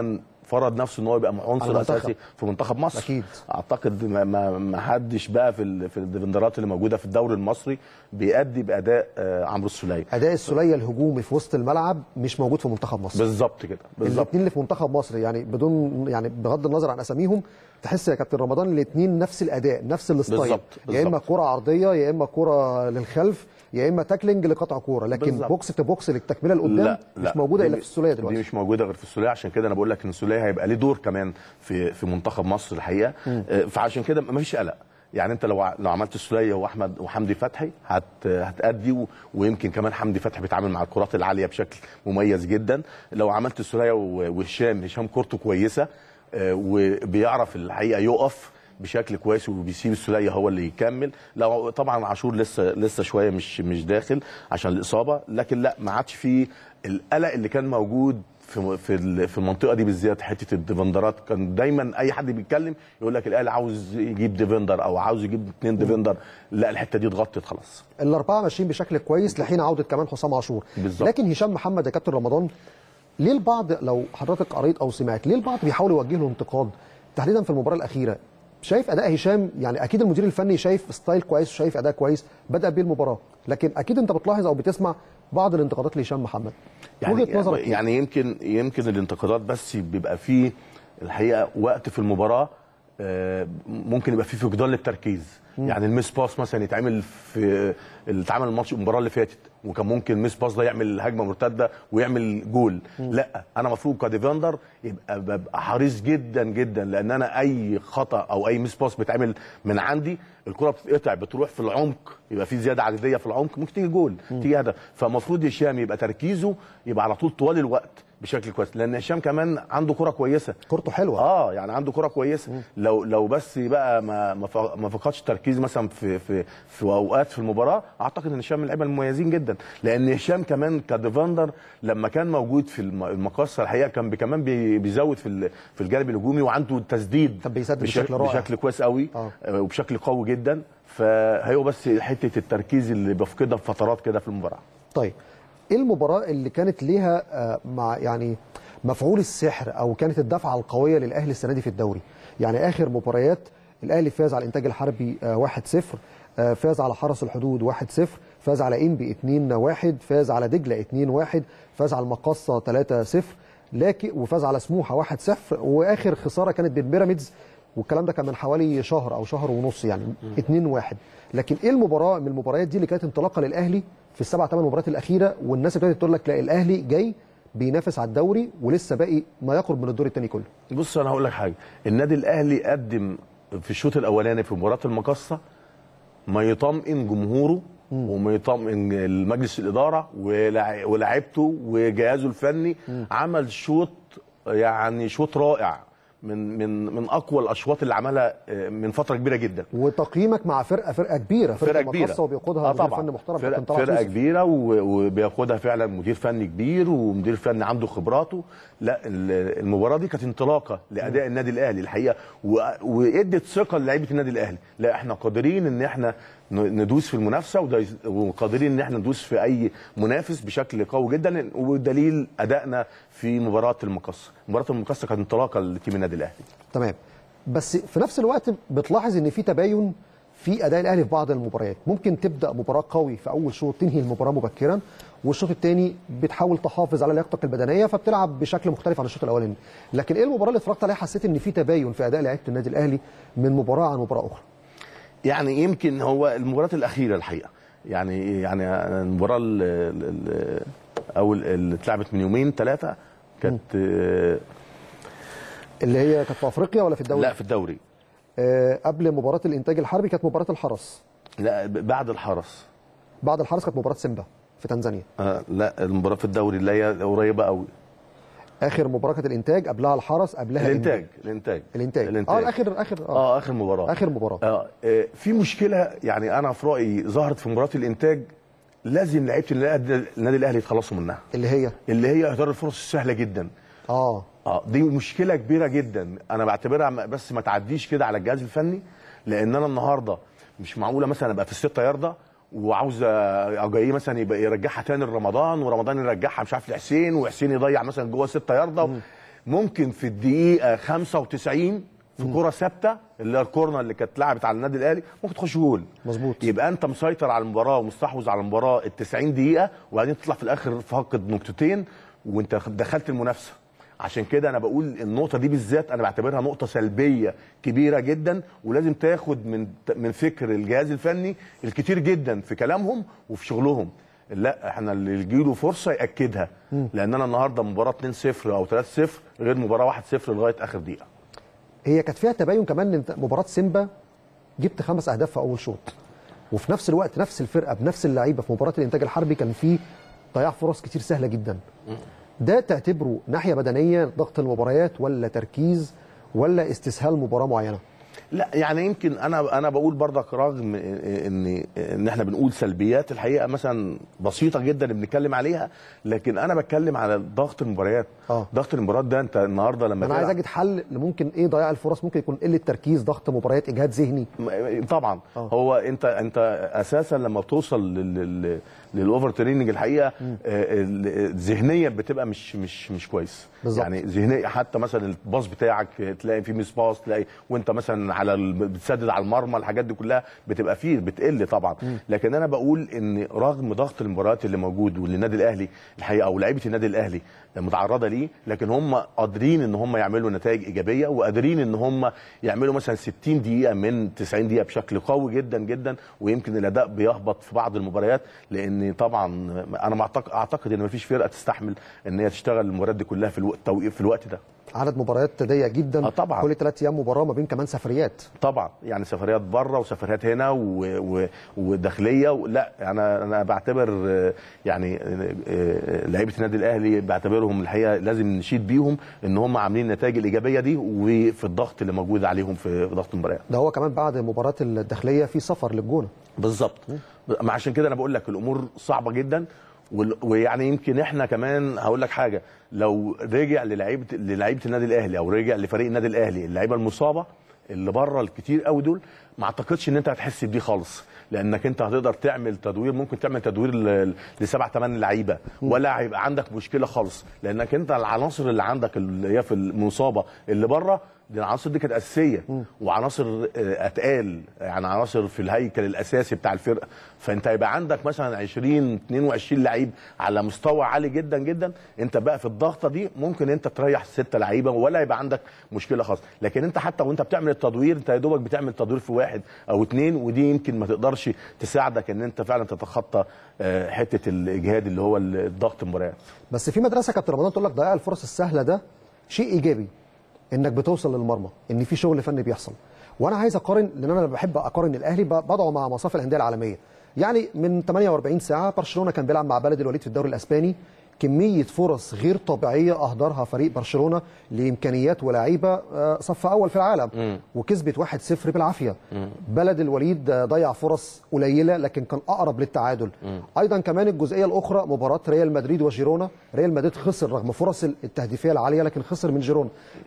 فرض نفسه ان هو يبقى
على
عنصر
المنتخب.
اساسي في منتخب مصر
أكيد.
اعتقد ما, ما, ما حدش بقى في ال- في الديفندرات اللي موجوده في الدوري المصري بيأدي باداء آه، عمرو السوليه
اداء السوليه الهجومي في وسط الملعب مش موجود في منتخب مصر
بالظبط كده بالظبط
الاثنين اللي في منتخب مصر يعني بدون يعني بغض النظر عن اساميهم تحس يا كابتن رمضان الاثنين نفس الاداء نفس الستايل
بالظبط،
يا اما
بالظبط.
كره عرضيه يا اما كره للخلف يا اما تاكلينج لقطع كوره لكن
بالظبط.
بوكس تو بوكس للتكمله لقدام
لا
مش
لا
موجوده
دي
الا
م-
في السوليه
دي
دلوقتي
مش موجوده غير في السوليه عشان كده انا بقول لك ان السوليه هيبقى ليه دور كمان في في منتخب مصر الحقيقه آه، فعشان كده ما فيش قلق يعني انت لو ع- لو عملت السوليه واحمد وحمدي فتحي هت هتأدي و- ويمكن كمان حمدي فتحي بيتعامل مع الكرات العاليه بشكل مميز جدا لو عملت السوليه و- وهشام هشام كورته كويسه آه، وبيعرف الحقيقه يقف بشكل كويس وبيسيب السوليه هو اللي يكمل لو طبعا عاشور لسه لسه شويه مش مش داخل عشان الاصابه لكن لا ما عادش فيه القلق اللي كان موجود في في ال- في المنطقه دي بالذات حته الديفندرات كان دايما اي حد بيتكلم يقول لك الاهلي عاوز يجيب ديفندر او عاوز يجيب اثنين ديفندر لا الحته دي اتغطت خلاص
الاربعه ماشيين بشكل كويس لحين عوده كمان حسام عاشور
بالظبط.
لكن هشام محمد يا كابتن رمضان ليه البعض لو حضرتك قريت او سمعت ليه البعض بيحاول يوجه له انتقاد تحديدا في المباراه الاخيره شايف اداء هشام يعني اكيد المدير الفني شايف ستايل كويس وشايف اداء كويس بدا بيه المباراه لكن اكيد انت بتلاحظ او بتسمع بعض الانتقادات لهشام محمد
يعني
وجهه نظرك إيه؟
يعني يمكن يمكن الانتقادات بس بيبقى فيه الحقيقه وقت في المباراه آه، ممكن يبقى فيه فقدان للتركيز يعني الميس باس مثلا يتعمل في اللي اتعمل الماتش المباراه اللي فاتت وكان ممكن الميس باس ده يعمل هجمه مرتده ويعمل جول لا انا المفروض كديفندر يبقى ببقى حريص جدا جدا لان انا اي خطا او اي ميس باس بيتعمل من عندي الكره بتتقطع بتروح في العمق يبقى في زياده عدديه في العمق ممكن تيجي جول تيجي هدف فالمفروض هشام يبقى تركيزه يبقى على طول طوال الوقت بشكل كويس لان هشام كمان عنده كره كويسه
كورته حلوه
اه يعني عنده كره كويسه لو لو بس بقى ما ما ف- ما فقدش تركيز مثلا في في في اوقات في المباراه اعتقد ان هشام من اللعيبه المميزين جدا لان هشام كمان كديفندر لما كان موجود في الم- المقصه الحقيقه كان بي- كمان بي- بيزود في ال- في الجانب الهجومي وعنده تسديد
كان بيسدد
بشكل,
بشكل رائع.
بشكل كويس قوي
آه.
آه، وبشكل قوي جدا فهو بس حته التركيز اللي بيفقدها في فترات كده في المباراه
طيب ايه المباراه اللي كانت ليها آه، مع يعني مفعول السحر او كانت الدفعه القويه للاهلي السنه دي في الدوري يعني اخر مباريات الاهلي فاز على الانتاج الحربي آه، 1-0 آه، فاز على حرس الحدود 1-0 فاز على انبي 2-1 فاز على دجله 2-1 فاز على المقصه 3-0 لكن وفاز على سموحه 1-0 واخر خساره كانت بين بيراميدز والكلام ده كان من حوالي شهر او شهر ونص يعني 2-1 لكن ايه المباراه من المباريات دي اللي كانت انطلاقه للاهلي في السبع ثمان مباريات الاخيره والناس ابتدت تقول لك لا الاهلي جاي بينافس على الدوري ولسه باقي ما يقرب من الدور الثاني كله
بص انا هقول لك حاجه النادي الاهلي قدم في الشوط الاولاني في مباراه المقصه ما يطمئن جمهوره وما يطمئن المجلس الاداره ولاع- ولاعيبته وجهازه الفني عمل شوط يعني شوط رائع من من من اقوى الاشواط اللي عملها آه، من فتره كبيره جدا
وتقييمك مع فرقه فرقه كبيره
فرقه كبيره
المقصة وبيقودها
آه
مدير
طبعا
فني محترم
فرقه,
كابتن طلعت
فرقه
يوسف.
كبيره و- وبياخدها فعلا مدير فني كبير ومدير فني عنده خبراته لا ال- المباراه دي كانت انطلاقه لاداء النادي الاهلي الحقيقه و- وادت ثقه للاعيبه النادي الاهلي لا احنا قادرين ان احنا ن- ندوس في المنافسه وده يز- وقادرين ان احنا ندوس في اي منافس بشكل قوي جدا ودليل ادائنا في مباراه المقصه مباراه المقصه كانت انطلاقه لتيم النادي الاهلي
تمام بس في نفس الوقت بتلاحظ ان في تباين في اداء الاهلي في بعض المباريات ممكن تبدا مباراه قوي في اول شوط تنهي المباراه مبكرا والشوط الثاني بتحاول تحافظ على لياقتك البدنيه فبتلعب بشكل مختلف عن الشوط الاولاني لكن ايه المباراه اللي اتفرجت عليها حسيت ان في تباين في اداء لعيبه النادي الاهلي من مباراه عن مباراه اخرى
يعني يمكن هو المباراة الأخيرة الحقيقة يعني يعني المباراة ال- ال- ال- أو اللي اتلعبت من يومين ثلاثة كانت آه،
اللي هي كانت في افريقيا ولا في الدوري
لا في الدوري
آه قبل مباراه الانتاج الحربي كانت مباراه الحرس
لا ب- بعد الحرس
بعد الحرس كانت مباراه سيمبا في تنزانيا
آه، لا المباراة في الدوري اللي هي قريبة قوي
اخر مباراه كانت الانتاج قبلها الحرس قبلها
الإنتاج
إنبي.
الإنتاج
الانتاج,
الإنتاج
اه الاخر اخر اه,
اه آخر مباراة
اخر مباراه
آه آه، في مشكلة يعني أنا في رأيي ظهرت في مباراة الإنتاج لازم لعيبة النادي النادي الأهلي يتخلصوا منها
اللي هي
اللي هي إهدار الفرص السهلة جدا
اه
اه دي مشكله كبيره جدا انا بعتبرها م- بس ما تعديش كده على الجهاز الفني لان انا النهارده مش معقوله مثلا ابقى في السته يارده وعاوز أ- جاي مثلا يبقى يرجعها تاني لرمضان ورمضان يرجعها مش عارف لحسين وحسين يضيع مثلا جوه 6 يارده ممكن في الدقيقه 95 في كره ثابته اللي هي الكورنر اللي كانت لعبت على النادي الاهلي ممكن تخش جول
مظبوط.
يبقى انت مسيطر على المباراه ومستحوذ على المباراه ال 90 دقيقه وبعدين تطلع في الاخر فاقد نقطتين وانت دخلت المنافسه عشان كده انا بقول النقطه دي بالذات انا بعتبرها نقطه سلبيه كبيره جدا ولازم تاخد من من فكر الجهاز الفني الكتير جدا في كلامهم وفي شغلهم لا احنا اللي يجيله فرصه ياكدها لان انا النهارده مباراه 2-0 او 3-0 غير مباراه 1-0 لغايه اخر دقيقه
هي كانت فيها تباين كمان ان انت مباراه سيمبا جبت خمس اهداف في اول شوط وفي نفس الوقت نفس الفرقه بنفس اللعيبه في مباراه الانتاج الحربي كان في ضياع فرص كتير سهله جدا ده تعتبره ناحيه بدنيه ضغط المباريات ولا تركيز ولا استسهال مباراه معينه
لا يعني يمكن انا انا بقول برضك رغم ان ان احنا بنقول سلبيات الحقيقه مثلا بسيطه جدا بنتكلم عليها لكن انا بتكلم على ضغط المباريات
آه.
ضغط المباريات ده انت النهارده لما
انا عايز
تلعب-
اجد حل لممكن ايه ضياع الفرص ممكن يكون قله تركيز ضغط مباريات اجهاد ذهني
م- طبعا
آه.
هو انت انت اساسا لما بتوصل لل- لل- للاوفر تريننج الحقيقه آه، ال- ذهنيا بتبقى مش مش مش كويس
بالظبط.
يعني ذهنيا حتى مثلا الباص بتاعك تلاقي فيه ميس باص تلاقي وانت مثلا على ال- بتسدد على المرمى الحاجات دي كلها بتبقى فيه بتقل طبعا لكن انا بقول ان رغم ضغط المباريات اللي موجود واللي النادي الاهلي الحقيقه او لعيبه النادي الاهلي متعرضه ليه لكن هم قادرين ان هم يعملوا نتائج ايجابيه وقادرين ان هم يعملوا مثلا 60 دقيقه من 90 دقيقه بشكل قوي جدا جدا ويمكن الاداء بيهبط في بعض المباريات لان طبعا انا معتقد اعتقد ان مفيش فرقه تستحمل ان هي تشتغل المباريات دي كلها في الوقت في الوقت ده
عدد مباريات ضيق جدا
آه طبعاً.
كل ثلاث ايام مباراه ما بين كمان سفريات
طبعا يعني سفريات بره وسفريات هنا و... و... وداخليه و... لا انا انا بعتبر آه، يعني آه، آه، لعيبه النادي الاهلي بعتبرهم الحقيقه لازم نشيد بيهم ان هم عاملين النتائج الايجابيه دي وفي الضغط اللي موجود عليهم في في ضغط المباريات
ده هو كمان بعد مباراه الداخليه في سفر للجونه
بالظبط ما عشان كده انا بقول لك الامور صعبه جدا وال- ويعني يمكن احنا كمان هقول لك حاجه لو رجع للعيبه للعيبه النادي الاهلي او رجع لفريق النادي الاهلي اللعيبه المصابه اللي بره الكتير قوي دول ما اعتقدش ان انت هتحس بدي خالص لانك انت هتقدر تعمل تدوير ممكن تعمل تدوير ل- لسبع ثمان لعيبه ولا هيبقى عندك مشكله خالص لانك انت العناصر اللي عندك اللي هي في المصابه اللي بره دي العناصر دي كانت اساسيه وعناصر آه، اتقال يعني عناصر في الهيكل الاساسي بتاع الفرقه فانت هيبقى عندك مثلا 20 22 لعيب على مستوى عالي جدا جدا انت بقى في الضغطه دي ممكن انت تريح ستة لعيبه ولا يبقى عندك مشكله خالص لكن انت حتى وانت بتعمل التدوير انت يا دوبك بتعمل تدوير في واحد او اتنين ودي يمكن ما تقدرش تساعدك ان انت فعلا تتخطى آه، حته الاجهاد اللي هو الضغط المباريات
بس في مدرسه كابتن رمضان تقول لك ضياع الفرص السهله ده شيء ايجابي انك بتوصل للمرمى ان في شغل فني بيحصل وانا عايز اقارن لان انا بحب اقارن الاهلي ب- بضعه مع مصاف الانديه العالميه يعني من 48 ساعه برشلونه كان بيلعب مع بلد الوليد في الدوري الاسباني كميه فرص غير طبيعيه اهدرها فريق برشلونه لامكانيات ولاعيبه آه، صف اول في العالم وكسبت 1-0 بالعافيه بلد الوليد آه، ضيع فرص قليله لكن كان اقرب للتعادل ايضا كمان الجزئيه الاخرى مباراه ريال مدريد وجيرونا ريال مدريد خسر رغم فرص التهديفيه العاليه لكن خسر من جيرونا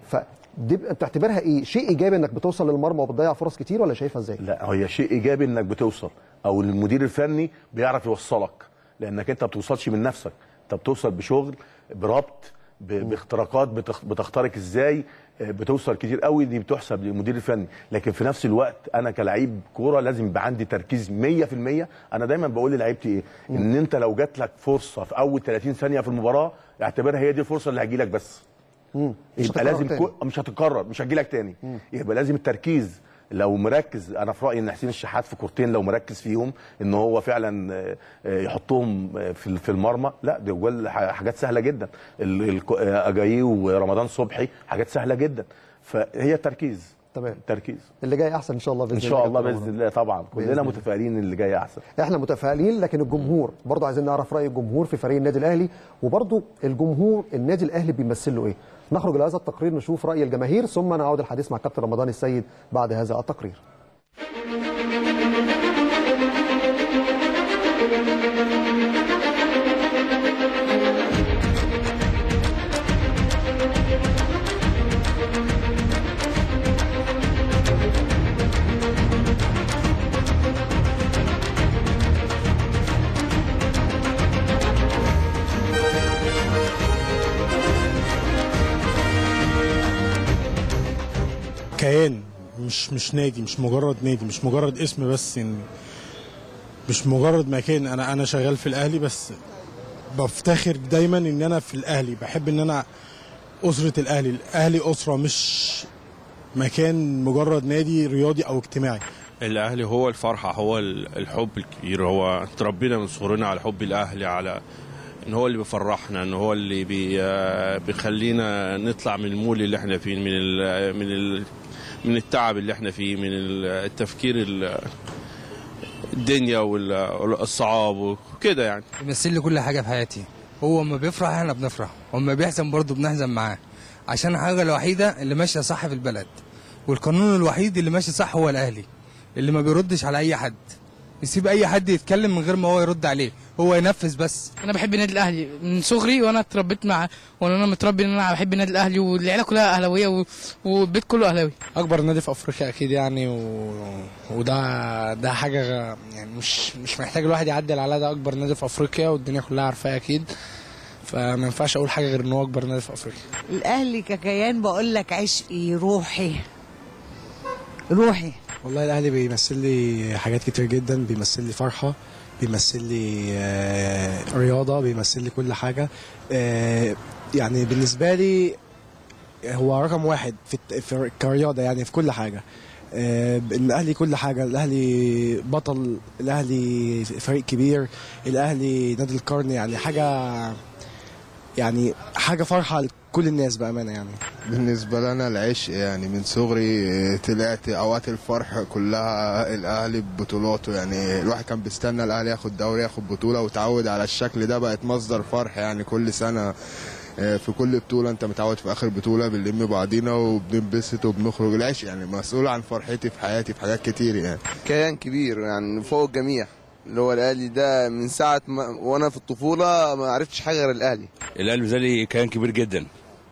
فدي بتعتبرها ايه شيء ايجابي انك بتوصل للمرمى وبتضيع فرص كتير ولا شايفها ازاي
لا هي شيء ايجابي انك بتوصل او المدير الفني بيعرف يوصلك لانك انت ما بتوصلش من نفسك انت بتوصل بشغل بربط ب- باختراقات بتخ- بتخترق ازاي آه، بتوصل كتير قوي دي بتحسب للمدير الفني لكن في نفس الوقت انا كلاعب كوره لازم يبقى عندي تركيز 100% انا دايما بقول للعيبتي ايه ان انت لو جات لك فرصه في اول 30 ثانيه في المباراه اعتبرها هي دي الفرصه اللي هتجي لك بس
مش
يبقى
هتتكرر
لازم
تاني.
كو... مش هتتكرر مش هتجيلك تاني يبقى لازم التركيز لو مركز انا في رايي ان حسين الشحات في كورتين لو مركز فيهم ان هو فعلا آه، آه، يحطهم آه، في في المرمى لا دي جوال ح- حاجات سهله جدا ال- ال- آه، اجاييه ورمضان صبحي حاجات سهله جدا فهي التركيز
تمام.
التركيز
اللي جاي احسن ان شاء الله باذن
ان شاء الله
كابتن
باذن
رمضان.
الله طبعا
بإذن
كلنا
الله.
متفائلين اللي جاي احسن
احنا متفائلين لكن الجمهور برضه عايزين نعرف راي الجمهور في فريق النادي الاهلي وبرضه الجمهور النادي الاهلي بيمثل له ايه نخرج لهذا التقرير نشوف راي الجماهير ثم نعود الحديث مع كابتن رمضان السيد بعد هذا التقرير
كيان مش مش نادي مش مجرد نادي مش مجرد اسم بس يعني مش مجرد مكان انا انا شغال في الاهلي بس بفتخر دايما ان انا في الاهلي بحب ان انا اسره الاهلي الاهلي اسره مش مكان مجرد نادي رياضي او اجتماعي
الاهلي هو الفرحه هو ال- الحب الكبير هو تربينا من صغرنا على حب الاهلي على ان هو اللي بيفرحنا ان هو اللي بي آه، بيخلينا نطلع من المول اللي احنا فيه من ال من ال من التعب اللي احنا فيه من ال- التفكير ال- الدنيا والصعاب وكده يعني
بيمثل لي كل حاجه في حياتي هو اما بيفرح احنا بنفرح واما بيحزن برضه بنحزن معاه عشان الحاجه الوحيده اللي ماشيه صح في البلد والقانون الوحيد اللي ماشي صح هو الاهلي اللي ما بيردش على اي حد يسيب اي حد يتكلم من غير ما هو يرد عليه هو ينفذ بس
انا بحب النادي الاهلي من صغري وانا اتربيت مع وانا متربي ان انا بحب النادي الاهلي والعيله كلها اهلاويه و- والبيت كله اهلاوي
اكبر نادي في افريقيا اكيد يعني و... وده ده حاجه غ- يعني مش مش محتاج الواحد يعدل على ده اكبر نادي في افريقيا والدنيا كلها عارفاه اكيد فما ينفعش اقول حاجه غير ان هو اكبر نادي في افريقيا
الاهلي ككيان بقول لك عشقي روحي روحي
والله الاهلي بيمثل لي حاجات كتير جدا بيمثل لي فرحه بيمثل لي آه، رياضه بيمثل لي كل حاجه آه، يعني بالنسبه لي هو رقم واحد في, الت- في كرياضه يعني في كل حاجه آه، الاهلي كل حاجه الاهلي بطل الاهلي فريق كبير الاهلي نادي القرن يعني حاجه يعني حاجه فرحه لكل الناس بامانه يعني
بالنسبة لنا العشق يعني من صغري آه، طلعت أوقات الفرح كلها الأهلي ببطولاته يعني الواحد كان بيستنى الأهلي ياخد دوري ياخد بطولة وتعود على الشكل ده بقت مصدر فرح يعني كل سنة آه، في كل بطولة أنت متعود في آخر بطولة بنلم بعضينا وبننبسط وبنخرج العشق يعني مسؤول عن فرحتي في حياتي في حاجات كتير يعني
كيان كبير يعني فوق الجميع اللي هو الاهلي ده من ساعه ما وانا في الطفوله ما عرفتش حاجه غير الاهلي
الاهلي بالنسبه لي كيان كبير جدا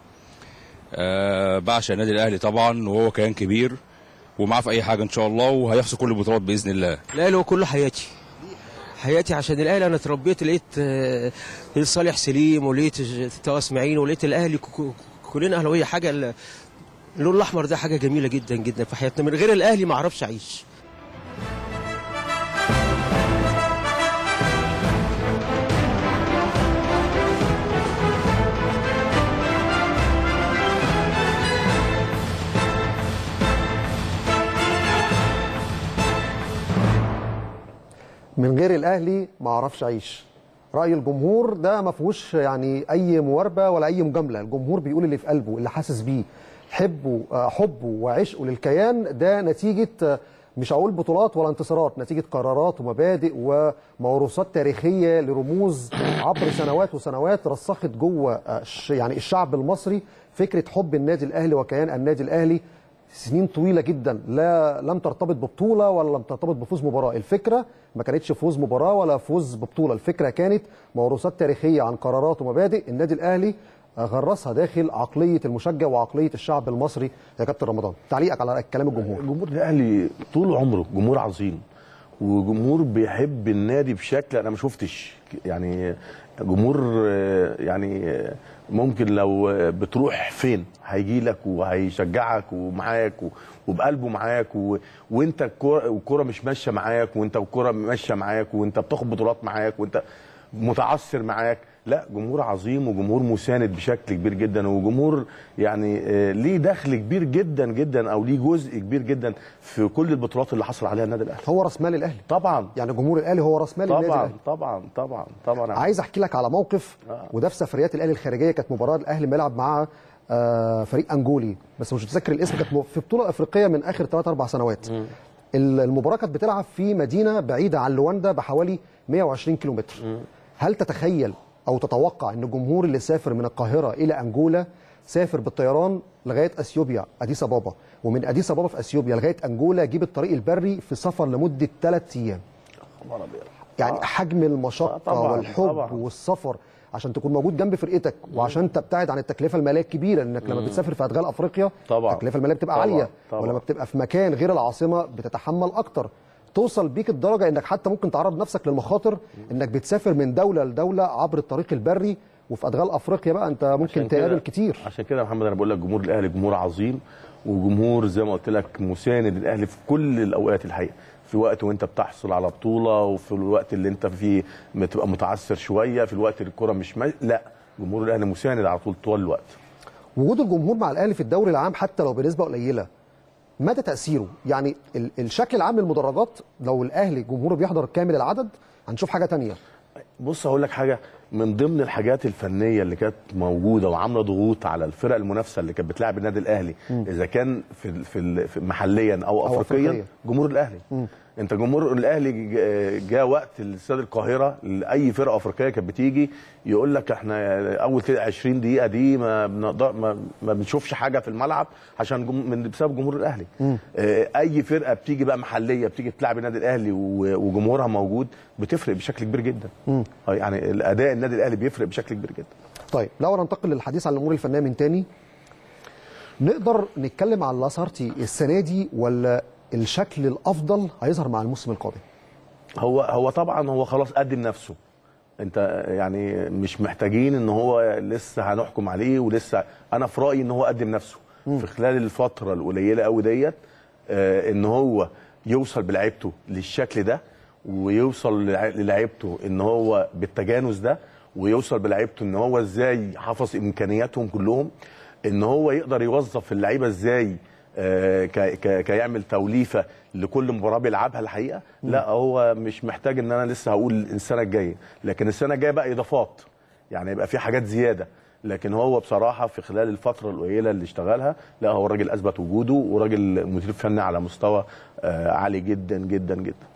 أه بعشق النادي الاهلي طبعا وهو كيان كبير ومعاه في اي حاجه ان شاء الله وهيحصل كل البطولات باذن الله
الاهلي هو كل حياتي حياتي عشان الاهلي انا اتربيت لقيت آه، لقيت صالح سليم ولقيت طه اسماعيل ولقيت الاهلي ك- ك- كلنا اهلاويه حاجه ال- اللون الاحمر ده حاجه جميله جدا جدا في حياتنا من غير الاهلي ما اعرفش اعيش
من غير الاهلي ما اعرفش اعيش راي الجمهور ده ما فيهوش يعني اي مواربه ولا اي مجامله الجمهور بيقول اللي في قلبه اللي حاسس بيه حبه آه، حبه وعشقه للكيان ده نتيجه آه، مش هقول بطولات ولا انتصارات نتيجه قرارات ومبادئ وموروثات تاريخيه لرموز عبر سنوات وسنوات رسخت جوه آه، الش- يعني الشعب المصري فكره حب النادي الاهلي وكيان النادي الاهلي سنين طويله جدا لا لم ترتبط ببطوله ولا لم ترتبط بفوز مباراه الفكره ما كانتش فوز مباراه ولا فوز ببطوله الفكره كانت موروثات تاريخيه عن قرارات ومبادئ النادي الاهلي غرسها داخل عقليه المشجع وعقليه الشعب المصري يا كابتن رمضان تعليقك على كلام الجمهور
الجمهور الاهلي طول عمره جمهور عظيم وجمهور بيحب النادي بشكل انا ما شفتش يعني جمهور آه، يعني آه، ممكن لو آه، بتروح فين هيجي لك وهيشجعك ومعاك و- وبقلبه معاك و... وانت الكوره والكوره مش ماشيه معاك وانت الكوره ماشيه معاك وانت بتاخد بطولات معاك وانت متعثر معاك لا جمهور عظيم وجمهور مساند بشكل كبير جدا وجمهور يعني آه، ليه دخل كبير جدا جدا او ليه جزء كبير جدا في كل البطولات اللي حصل عليها النادي الاهلي
هو راس مال الاهلي
طبعا
يعني جمهور الاهلي هو راس مال النادي
طبعا
الاهلي
طبعا طبعا طبعا
عايز احكي لك على موقف وده في سفريات الاهلي الخارجيه كانت مباراه الاهلي بيلعب مع آه، فريق انجولي بس مش متذكر الاسم كانت م- في بطوله افريقيه من اخر 3 4 سنوات ال- المباراه كانت بتلعب في مدينه بعيده عن لواندا بحوالي 120 كيلومتر هل تتخيل او تتوقع ان الجمهور اللي سافر من القاهره الى انجولا سافر بالطيران لغايه اثيوبيا اديس ابابا ومن اديس ابابا في اثيوبيا لغايه انجولا جيب الطريق البري في سفر لمده 3 ايام يعني حجم المشقه
طبعاً،
والحب
طبعاً.
والسفر عشان تكون موجود جنب فرقتك وعشان تبتعد عن التكلفه الماليه الكبيره انك لما
مم.
بتسافر في ادغال افريقيا
طبعاً.
التكلفه الماليه بتبقى
طبعاً،
عاليه
طبعاً.
ولما بتبقى في مكان غير العاصمه بتتحمل اكتر توصل بيك الدرجه انك حتى ممكن تعرض نفسك للمخاطر انك بتسافر من دوله لدوله عبر الطريق البري وفي ادغال افريقيا بقى انت ممكن
عشان كده-
تقابل كتير
عشان كده يا محمد انا بقول لك جمهور الاهلي جمهور عظيم وجمهور زي ما قلت لك مساند الاهلي في كل الاوقات الحقيقه في وقت وانت بتحصل على بطوله وفي الوقت اللي انت فيه بتبقى متعثر شويه في الوقت اللي الكره مش مي... لا جمهور الاهلي مساند على طول طول الوقت
وجود الجمهور مع الاهلي في الدوري العام حتى لو بنسبه قليله مدى تاثيره يعني ال- الشكل العام للمدرجات لو الاهلي جمهوره بيحضر كامل العدد هنشوف حاجه تانية
بص هقول لك حاجه من ضمن الحاجات الفنيه اللي كانت موجوده وعامله ضغوط على الفرق المنافسه اللي كانت بتلعب النادي الاهلي اذا كان في ال- في, ال- في محليا او,
أو
افريقيا
أفريقيا.
جمهور الاهلي انت جمهور الاهلي ج- جاء وقت الاستاد القاهره لاي فرقه افريقيه كانت بتيجي يقول لك احنا اول كده 20 دقيقه دي ما بنقدر ما, ما بنشوفش حاجه في الملعب عشان جم من بسبب جمهور الاهلي اه، اي فرقه بتيجي بقى محليه بتيجي تلعب النادي الاهلي و- وجمهورها موجود بتفرق بشكل كبير جدا اه، يعني الاداء النادي الاهلي بيفرق بشكل كبير جدا
طيب لو ننتقل للحديث عن الامور الفنيه من تاني نقدر نتكلم على لاسارتي السنه دي ولا الشكل الافضل هيظهر مع الموسم القادم
هو هو طبعا هو خلاص قدم نفسه انت يعني مش محتاجين ان هو لسه هنحكم عليه ولسه انا في رايي ان هو قدم نفسه في خلال الفتره القليله قوي ديت آه، ان هو يوصل بلعيبته للشكل ده ويوصل للع- للعيبته ان هو بالتجانس ده ويوصل بلعيبته ان هو ازاي حفظ امكانياتهم كلهم ان هو يقدر يوظف اللعيبه ازاي آه، ك- ك- كيعمل توليفه لكل مباراه بيلعبها الحقيقه لا هو مش محتاج ان انا لسه هقول السنه الجايه لكن السنه الجايه بقى اضافات يعني يبقى في حاجات زياده لكن هو بصراحه في خلال الفتره القليله اللي اشتغلها لا هو الراجل اثبت وجوده وراجل مدير فني على مستوى آه، عالي جدا جدا جدا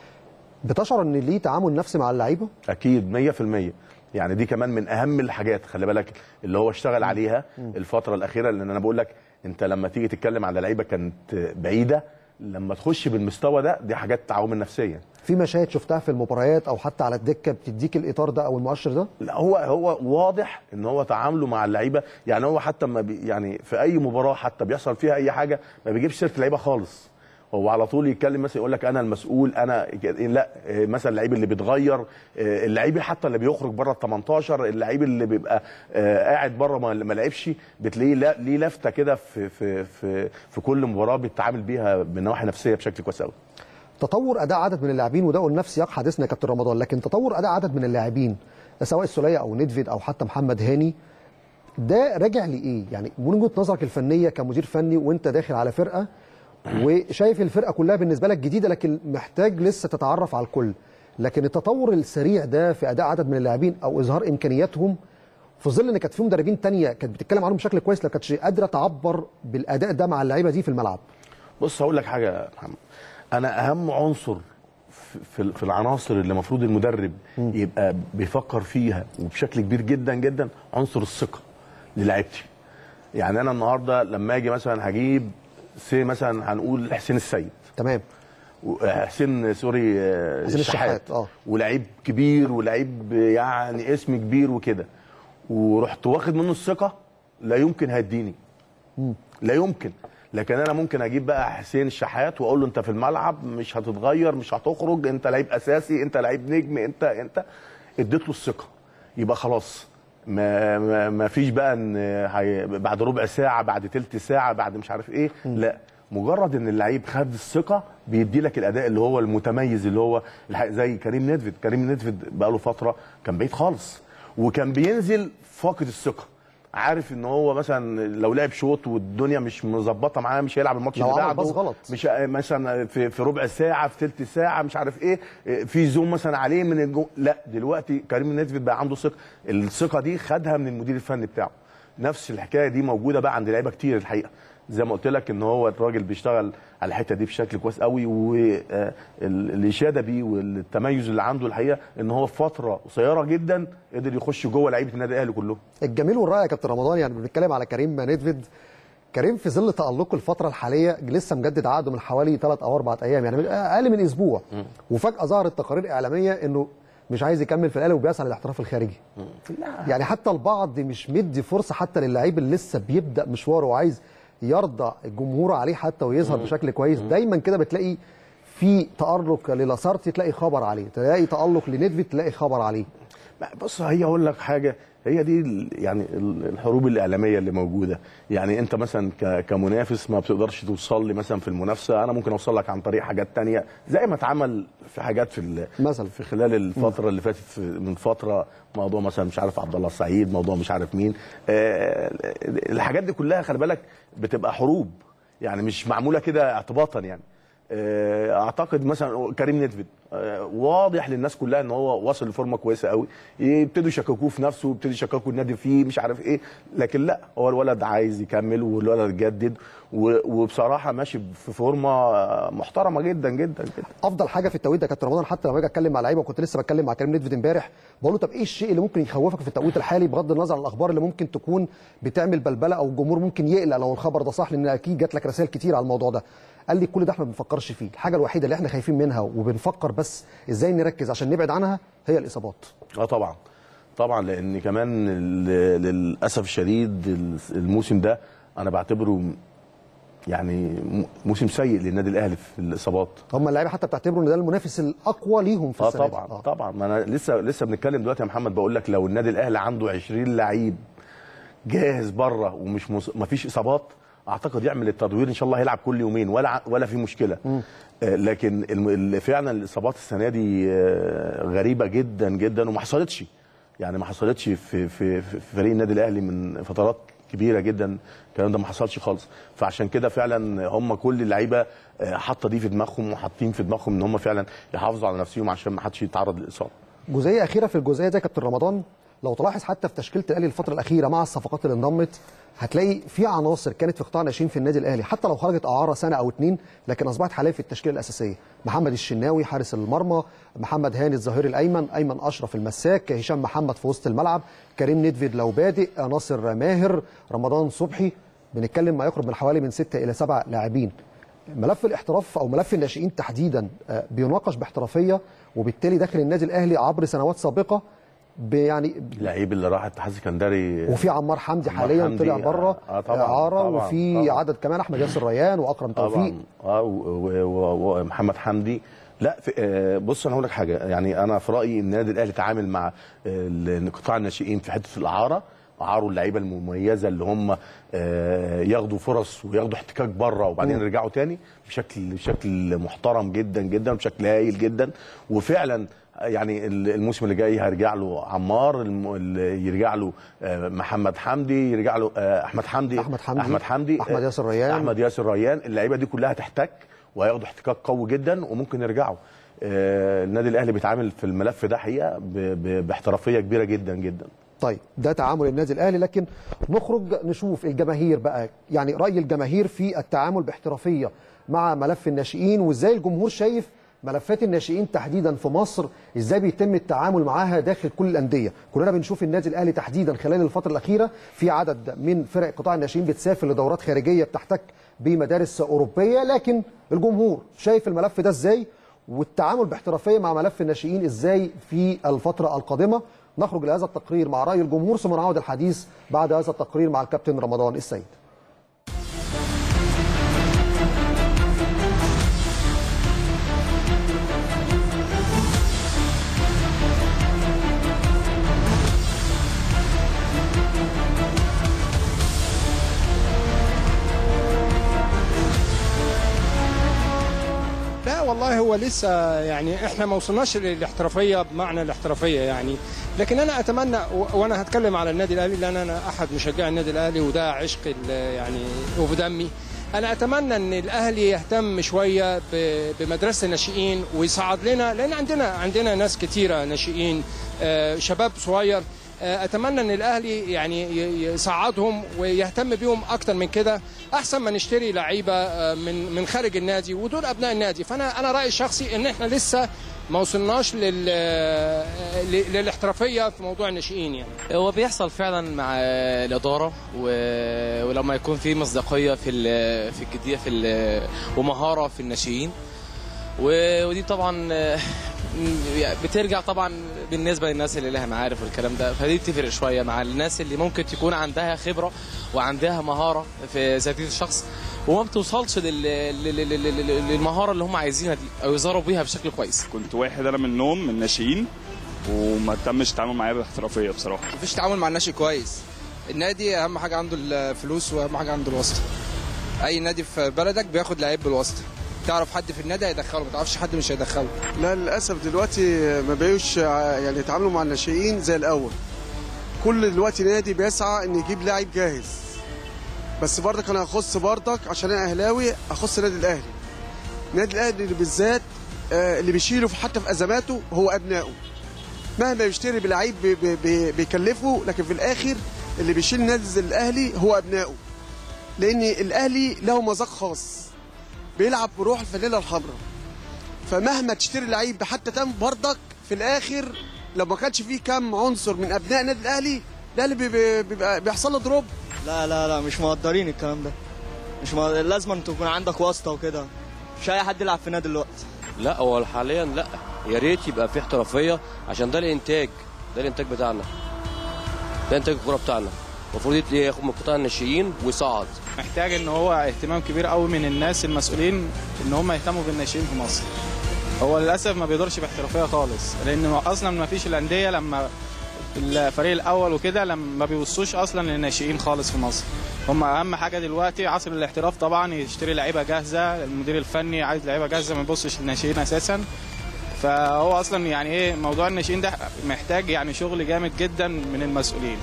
بتشعر ان ليه تعامل نفسي مع اللعيبه
اكيد 100% يعني دي كمان من اهم الحاجات خلي بالك اللي هو اشتغل عليها الفتره الاخيره لان انا بقول لك انت لما تيجي تتكلم على لعيبه كانت بعيده لما تخش بالمستوى ده دي حاجات تعاون نفسيه
في مشاهد شفتها في المباريات او حتى على الدكه بتديك الاطار ده او المؤشر ده
لا هو هو واضح ان هو تعامله مع اللعيبه يعني هو حتى ما بي يعني في اي مباراه حتى بيحصل فيها اي حاجه ما بيجيبش سيره اللعيبه خالص هو على طول يتكلم مثلا يقول لك انا المسؤول انا لا إيه مثلا اللعيب اللي بيتغير إيه اللعيب حتى اللي بيخرج بره ال 18 اللعيب اللي بيبقى آه، قاعد بره ما ما لعبش بتلاقيه لا- ليه لفته كده في في في في كل مباراه بيتعامل بيها من نواحي نفسيه بشكل كويس قوي
تطور اداء عدد من اللاعبين وده قلنا في سياق حديثنا يا كابتن رمضان لكن تطور اداء عدد من اللاعبين سواء السوليه او ندفيد او حتى محمد هاني ده راجع لايه؟ يعني من وجهه نظرك الفنيه كمدير فني وانت داخل على فرقه وشايف الفرقه كلها بالنسبه لك جديده لكن محتاج لسه تتعرف على الكل لكن التطور السريع ده في اداء عدد من اللاعبين او اظهار امكانياتهم في ظل ان كانت في مدربين تانية كانت بتتكلم عنهم بشكل كويس لو كانتش قادره تعبر بالاداء ده مع اللعيبه دي في الملعب
بص هقول لك حاجه يا محمد انا اهم عنصر في- في في العناصر اللي المفروض المدرب يبقى بيفكر فيها وبشكل كبير جدا جدا عنصر الثقه للاعيبتي يعني انا النهارده لما اجي مثلا هجيب سي مثلا هنقول حسين السيد
تمام
حسين سوري آه،
حسين الشحات، اه.
ولعيب كبير ولعيب يعني اسم كبير وكده ورحت واخد منه الثقه لا يمكن هيديني لا يمكن لكن انا ممكن اجيب بقى حسين الشحات واقول له انت في الملعب مش هتتغير مش هتخرج انت لعيب اساسي انت لعيب نجم انت انت اديت له الثقه يبقى خلاص ما ما, ما فيش بقى ان هي بعد ربع ساعه بعد تلت ساعه بعد مش عارف ايه لا مجرد ان اللعيب خد الثقه بيدي لك الاداء اللي هو المتميز اللي هو الح- زي كريم ندفد كريم ندفد بقى له فتره كان بعيد خالص وكان بينزل فاقد الثقه عارف ان هو مثلا لو لعب شوط والدنيا مش مظبطه معاه مش هيلعب الماتش
لو
اللي
عمل
بعده
باص غلط.
مش مثلا في, في ربع ساعه في ثلث ساعه مش عارف ايه في زوم مثلا عليه من الجو لا دلوقتي كريم نيدفيد بقى عنده ثقه الثقه دي خدها من المدير الفني بتاعه نفس الحكايه دي موجوده بقى عند لعيبه كتير الحقيقه زي ما قلت لك ان هو الراجل بيشتغل على الحته دي بشكل كويس قوي والاشاده بيه والتميز اللي عنده الحقيقه ان هو في فتره قصيره جدا قدر يخش جوه لعيبه النادي الاهلي كلهم
الجميل والرائع يا كابتن رمضان يعني بنتكلم على كريم نيدفيد كريم في ظل تألقه الفترة الحالية لسه مجدد عقده من حوالي ثلاث أو أربعة أيام يعني من أقل من أسبوع وفجأة ظهرت تقارير إعلامية إنه مش عايز يكمل في الأهلي وبيسعى للاحتراف الخارجي يعني حتى البعض مش مدي فرصة حتى للعيب اللي لسه بيبدأ مشواره وعايز يرضى الجمهور عليه حتى ويظهر بشكل كويس دايما كده بتلاقي في تألق للاسارتي تلاقي خبر عليه تلاقي تألق لندفيد تلاقي خبر عليه
بص هي اقول لك حاجه هي دي ال- يعني ال- الحروب الاعلاميه اللي موجوده يعني انت مثلا ك- كمنافس ما بتقدرش توصل لي مثلا في المنافسه انا ممكن اوصل لك عن طريق حاجات تانية زي ما اتعمل في حاجات في ال-
مثلا
في خلال الفتره اللي فاتت في- من فتره موضوع مثلا مش عارف عبد الله السعيد موضوع مش عارف مين آه، الحاجات دي كلها خلي بالك بتبقى حروب يعني مش معموله كده اعتباطا يعني آه، اعتقد مثلا كريم نيدفيد آه، واضح للناس كلها ان هو واصل لفورمه كويسه قوي يبتدوا يشككوه في نفسه يبتدوا يشككوا النادي فيه مش عارف ايه لكن لا هو الولد عايز يكمل والولد جدد و- وبصراحه ماشي في فورمه آه، محترمه جدا جدا جدا
افضل حاجه في التوقيت ده كابتن رمضان حتى لما باجي اتكلم مع لعيبه وكنت لسه بتكلم مع كريم نيدفيد امبارح بقول له طب ايه الشيء اللي ممكن يخوفك في التوقيت الحالي بغض النظر عن الاخبار اللي ممكن تكون بتعمل بلبله او الجمهور ممكن يقلق لو الخبر ده صح لان اكيد جات لك رسائل كتير على الموضوع ده قال لي كل ده احنا ما بنفكرش فيه الحاجه الوحيده اللي احنا خايفين منها وبنفكر بس ازاي نركز عشان نبعد عنها هي الاصابات
اه طبعا طبعا لان كمان ال- للاسف الشديد الموسم ده انا بعتبره يعني م- موسم سيء للنادي الاهلي في الاصابات
هم اللعيبه حتى بتعتبروا ان ده المنافس الاقوى ليهم في
اه
السنه دي.
طبعا آه. طبعا ما انا لسه لسه بنتكلم دلوقتي يا محمد بقول لك لو النادي الاهلي عنده 20 لعيب جاهز بره ومش مص... ما فيش اصابات اعتقد يعمل التدوير ان شاء الله هيلعب كل يومين ولا ع- ولا في مشكله آه لكن الم... ال- فعلا الاصابات السنه دي آه غريبه جدا جدا وما حصلتش يعني ما حصلتش في في في فريق النادي الاهلي من فترات كبيره جدا الكلام ده ما حصلش خالص فعشان كده فعلا هم كل اللعيبه آه، حاطه دي في دماغهم وحاطين في دماغهم ان هم فعلا يحافظوا على نفسهم عشان ما حدش يتعرض للاصابه
جزئيه اخيره في الجزئيه دي يا كابتن رمضان لو تلاحظ حتى في تشكيله الاهلي الفتره الاخيره مع الصفقات اللي انضمت هتلاقي في عناصر كانت في قطاع ناشئين في النادي الاهلي حتى لو خرجت اعاره سنه او اتنين لكن اصبحت حاليا في التشكيله الاساسيه محمد الشناوي حارس المرمى محمد هاني الظهير الايمن ايمن اشرف المساك هشام محمد في وسط الملعب كريم ندفيد لو بادئ ناصر ماهر رمضان صبحي بنتكلم ما يقرب من حوالي من ستة الى سبع لاعبين ملف الاحتراف او ملف الناشئين تحديدا آه، بيناقش باحترافيه وبالتالي داخل النادي الاهلي عبر سنوات سابقه ب- يعني
اللعيب اللي راح الاتحاد السكندري
وفي عمار حمدي
عمار
حاليا
حمدي،
طلع بره
آه، طبعاً،
اعاره
طبعاً،
وفي
طبعاً.
عدد كمان احمد ياسر ريان واكرم توفيق
طبعا اه و- و- و- ومحمد حمدي لا في آه، بص انا هقول لك حاجه يعني انا في رايي ان النادي الاهلي تعامل مع آه، ال- قطاع الناشئين في حته الاعاره اعاروا اللعيبه المميزه اللي هم آه، ياخدوا فرص وياخدوا احتكاك بره وبعدين
مم.
يرجعوا تاني بشكل بشكل محترم جدا جدا بشكل هايل جدا وفعلا يعني ال- الموسم اللي جاي هيرجع له عمار الم- ال- يرجع له آه، محمد حمدي يرجع له آه، احمد حمدي
أحمد حمدي،
احمد حمدي
أحمد ياسر ريان.
احمد ياسر ريان اللعيبه دي كلها تحتك وهياخدوا احتكاك قوي جدا وممكن يرجعوا آه، النادي الاهلي بيتعامل في الملف ده حقيقه ب- ب- باحترافيه كبيره جدا جدا
طيب ده تعامل النادي الاهلي لكن نخرج نشوف الجماهير بقى يعني راي الجماهير في التعامل باحترافيه مع ملف الناشئين وازاي الجمهور شايف ملفات الناشئين تحديدا في مصر ازاي بيتم التعامل معاها داخل كل الانديه كلنا بنشوف النادي الاهلي تحديدا خلال الفتره الاخيره في عدد من فرق قطاع الناشئين بتسافر لدورات خارجيه بتحتك بمدارس اوروبيه لكن الجمهور شايف الملف ده ازاي والتعامل باحترافيه مع ملف الناشئين ازاي في الفتره القادمه نخرج لهذا التقرير مع راي الجمهور ثم نعود الحديث بعد هذا التقرير مع الكابتن رمضان السيد
لا والله هو لسه يعني احنا ما وصلناش للاحترافيه بمعنى الاحترافيه يعني لكن انا اتمنى و- وانا هتكلم على النادي الاهلي لان انا احد مشجعي النادي الاهلي وده عشق ال- يعني وفي دمي انا اتمنى ان الاهلي يهتم شويه ب- بمدرسه الناشئين ويصعد لنا لان عندنا عندنا ناس كتيره ناشئين آه، شباب صغير آه، اتمنى ان الاهلي يعني ي- يصعدهم ويهتم بيهم اكتر من كده احسن ما نشتري لعيبه آه، من من خارج النادي ودول ابناء النادي فانا انا رايي الشخصي ان احنا لسه ما وصلناش لل آه، ل- للاحترافيه في موضوع الناشئين يعني
هو بيحصل فعلا مع الاداره و- ولما يكون في مصداقيه في ال- في الجديه في ال- ومهاره في الناشئين و- ودي طبعا آه، يعني بترجع طبعا بالنسبه للناس اللي لها معارف والكلام ده فدي بتفرق شويه مع الناس اللي ممكن تكون عندها خبره وعندها مهاره في ذاتيه الشخص وما بتوصلش لل... لل... لل... لل- للمهاره اللي هم عايزينها دي او يظهروا بيها بشكل كويس
كنت واحد انا منهم من الناشئين وما تمش التعامل معايا باحترافيه بصراحه
مفيش تعامل مع الناشئ كويس النادي اهم حاجه عنده الفلوس واهم حاجه عنده الواسطه اي نادي في بلدك بياخد لعيب بالواسطه تعرف حد في النادي هيدخله ما تعرفش حد مش هيدخله
لا للاسف دلوقتي ما بقوش يعني يتعاملوا مع الناشئين زي الاول كل دلوقتي نادي بيسعى ان يجيب لاعب جاهز بس برضك انا هخص برضك عشان انا اهلاوي اخص النادي الاهلي النادي الاهلي اللي بالذات آه، اللي بيشيله في- حتى في ازماته هو ابنائه مهما يشتري بلعيب بي- بي- بي- بيكلفه لكن في الاخر اللي بيشيل النادي زي الاهلي هو ابنائه لان الاهلي له مذاق خاص بيلعب بروح الفانيلا الحمراء فمهما تشتري لعيب حتى تم برضك في الاخر لو ما كانش فيه كم عنصر من ابناء النادي الاهلي الاهلي بي- بي- بيبقى بيحصل له دروب
لا لا لا مش مقدرين الكلام ده مش مقدر... لازم أن تكون عندك واسطه وكده مش اي حد يلعب في نادي دلوقتي
لا هو حاليا لا يا ريت يبقى في احترافيه عشان ده الانتاج ده الانتاج بتاعنا ده انتاج الكوره بتاعنا المفروض يت- ياخد من قطاع الناشئين ويصعد
محتاج ان هو اهتمام كبير قوي من الناس المسؤولين ان هم يهتموا بالناشئين في مصر هو للاسف ما بيقدرش باحترافيه خالص لان اصلا ما فيش الانديه لما الفريق الاول وكده لما ما بيبصوش اصلا للناشئين خالص في مصر هم اهم حاجه دلوقتي عصر الاحتراف طبعا يشتري لعيبه جاهزه المدير الفني عايز لعيبه جاهزه ما يبصش للناشئين اساسا فهو اصلا يعني ايه موضوع الناشئين ده محتاج يعني شغل جامد جدا من المسؤولين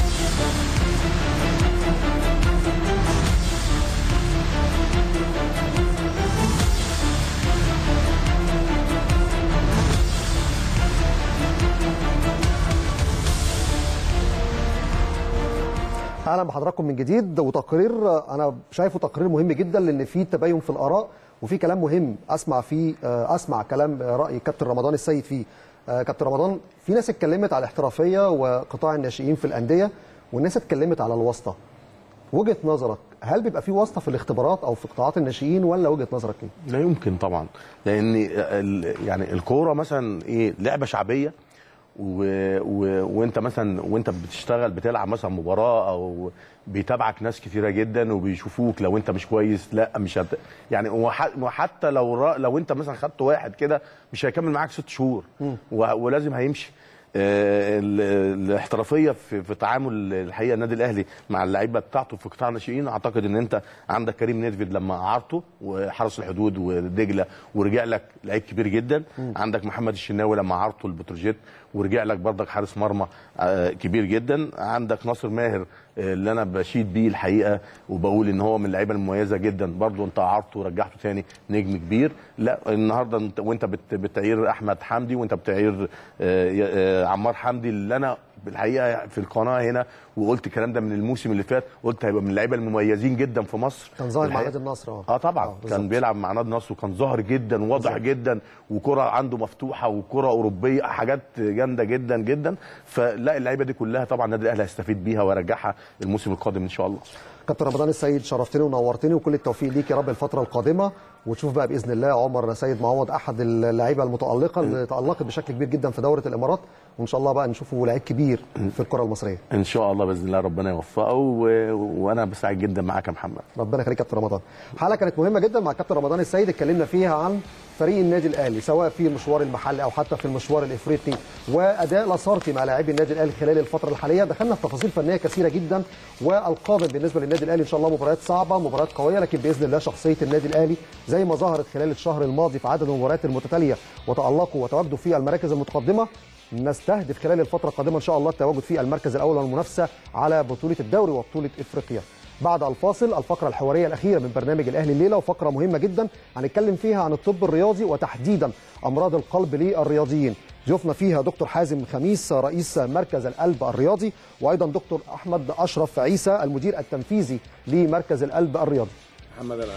اهلا بحضراتكم من جديد وتقرير انا شايفه تقرير مهم جدا لان فيه تباين في الاراء وفي كلام مهم اسمع فيه اسمع كلام راي كابتن رمضان السيد فيه كابتن رمضان في ناس اتكلمت على الاحترافيه وقطاع الناشئين في الانديه والناس اتكلمت على الواسطه وجهه نظرك هل بيبقى في واسطه في الاختبارات او في قطاعات الناشئين ولا وجهه نظرك ايه؟
لا يمكن طبعا لان ال- يعني الكوره مثلا ايه لعبه شعبيه و... و... وانت مثلا وانت بتشتغل بتلعب مثلا مباراه او بيتابعك ناس كتيره جدا وبيشوفوك لو انت مش كويس لا مش هت... يعني وح... وحتى لو را... لو انت مثلا خدت واحد كده مش هيكمل معاك ست شهور و... ولازم هيمشي آه، ال- الاحترافيه في في تعامل الحقيقه النادي الاهلي مع اللعيبه بتاعته في قطاع الناشئين اعتقد ان انت عندك كريم نيدفيد لما اعارته وحرس الحدود ودجله ورجع لك لعيب كبير جدا عندك محمد الشناوي لما اعارته البتروجيت ورجع لك برضك حارس مرمى آه، كبير جدا عندك ناصر ماهر آه، اللي انا بشيد بيه الحقيقه وبقول ان هو من اللعيبه المميزه جدا برضه انت اعارته ورجعته تاني نجم كبير لا النهارده انت وانت بت- بتعير احمد حمدي وانت بتعير آه، ي- آه، عمار حمدي اللي انا بالحقيقه في القناه هنا وقلت الكلام ده من الموسم اللي فات قلت هيبقى من اللعيبه المميزين جدا في مصر
كان ظاهر مع
الحقيقة-
نادي النصر اه
اه طبعا كان بيلعب مع نادي النصر وكان ظاهر جدا وواضح جدا وكره عنده مفتوحه وكره اوروبيه حاجات جامده جدا جدا فلا اللعيبه دي كلها طبعا النادي الاهلي هيستفيد بيها ويرجعها الموسم القادم ان شاء الله
كابتن رمضان السيد شرفتني ونورتني وكل التوفيق ليك يا رب الفتره القادمه وتشوف بقى باذن الله عمر سيد معوض احد اللعيبه المتالقه اللي تالقت بشكل كبير جدا في دوره الامارات وان شاء الله بقى نشوفه لعيب كبير في الكره المصريه
ان شاء الله باذن الله ربنا يوفقه و... وانا بسعد جدا معاك يا محمد
ربنا يخليك كابتن رمضان حلقه كانت مهمه جدا مع كابتن رمضان السيد اتكلمنا فيها عن فريق النادي الاهلي سواء في المشوار المحلي او حتى في المشوار الافريقي واداء لاسارتي مع لاعبي النادي الاهلي خلال الفتره الحاليه دخلنا في تفاصيل فنيه كثيره جدا والقادم بالنسبه للنادي الاهلي ان شاء الله مباريات صعبه مباريات قويه لكن باذن الله شخصيه النادي الاهلي زي ما ظهرت خلال الشهر الماضي في عدد المباريات المتتاليه وتالقوا وتواجدوا في المراكز المتقدمه نستهدف خلال الفتره القادمه ان شاء الله التواجد في المركز الاول والمنافسه على بطوله الدوري وبطوله افريقيا بعد الفاصل الفقرة الحوارية الأخيرة من برنامج الأهلي الليلة وفقرة مهمة جدا هنتكلم فيها عن الطب الرياضي وتحديدا أمراض القلب للرياضيين ضيوفنا فيها دكتور حازم خميس رئيس مركز القلب الرياضي وأيضا دكتور أحمد أشرف عيسى المدير التنفيذي لمركز القلب الرياضي
محمد انا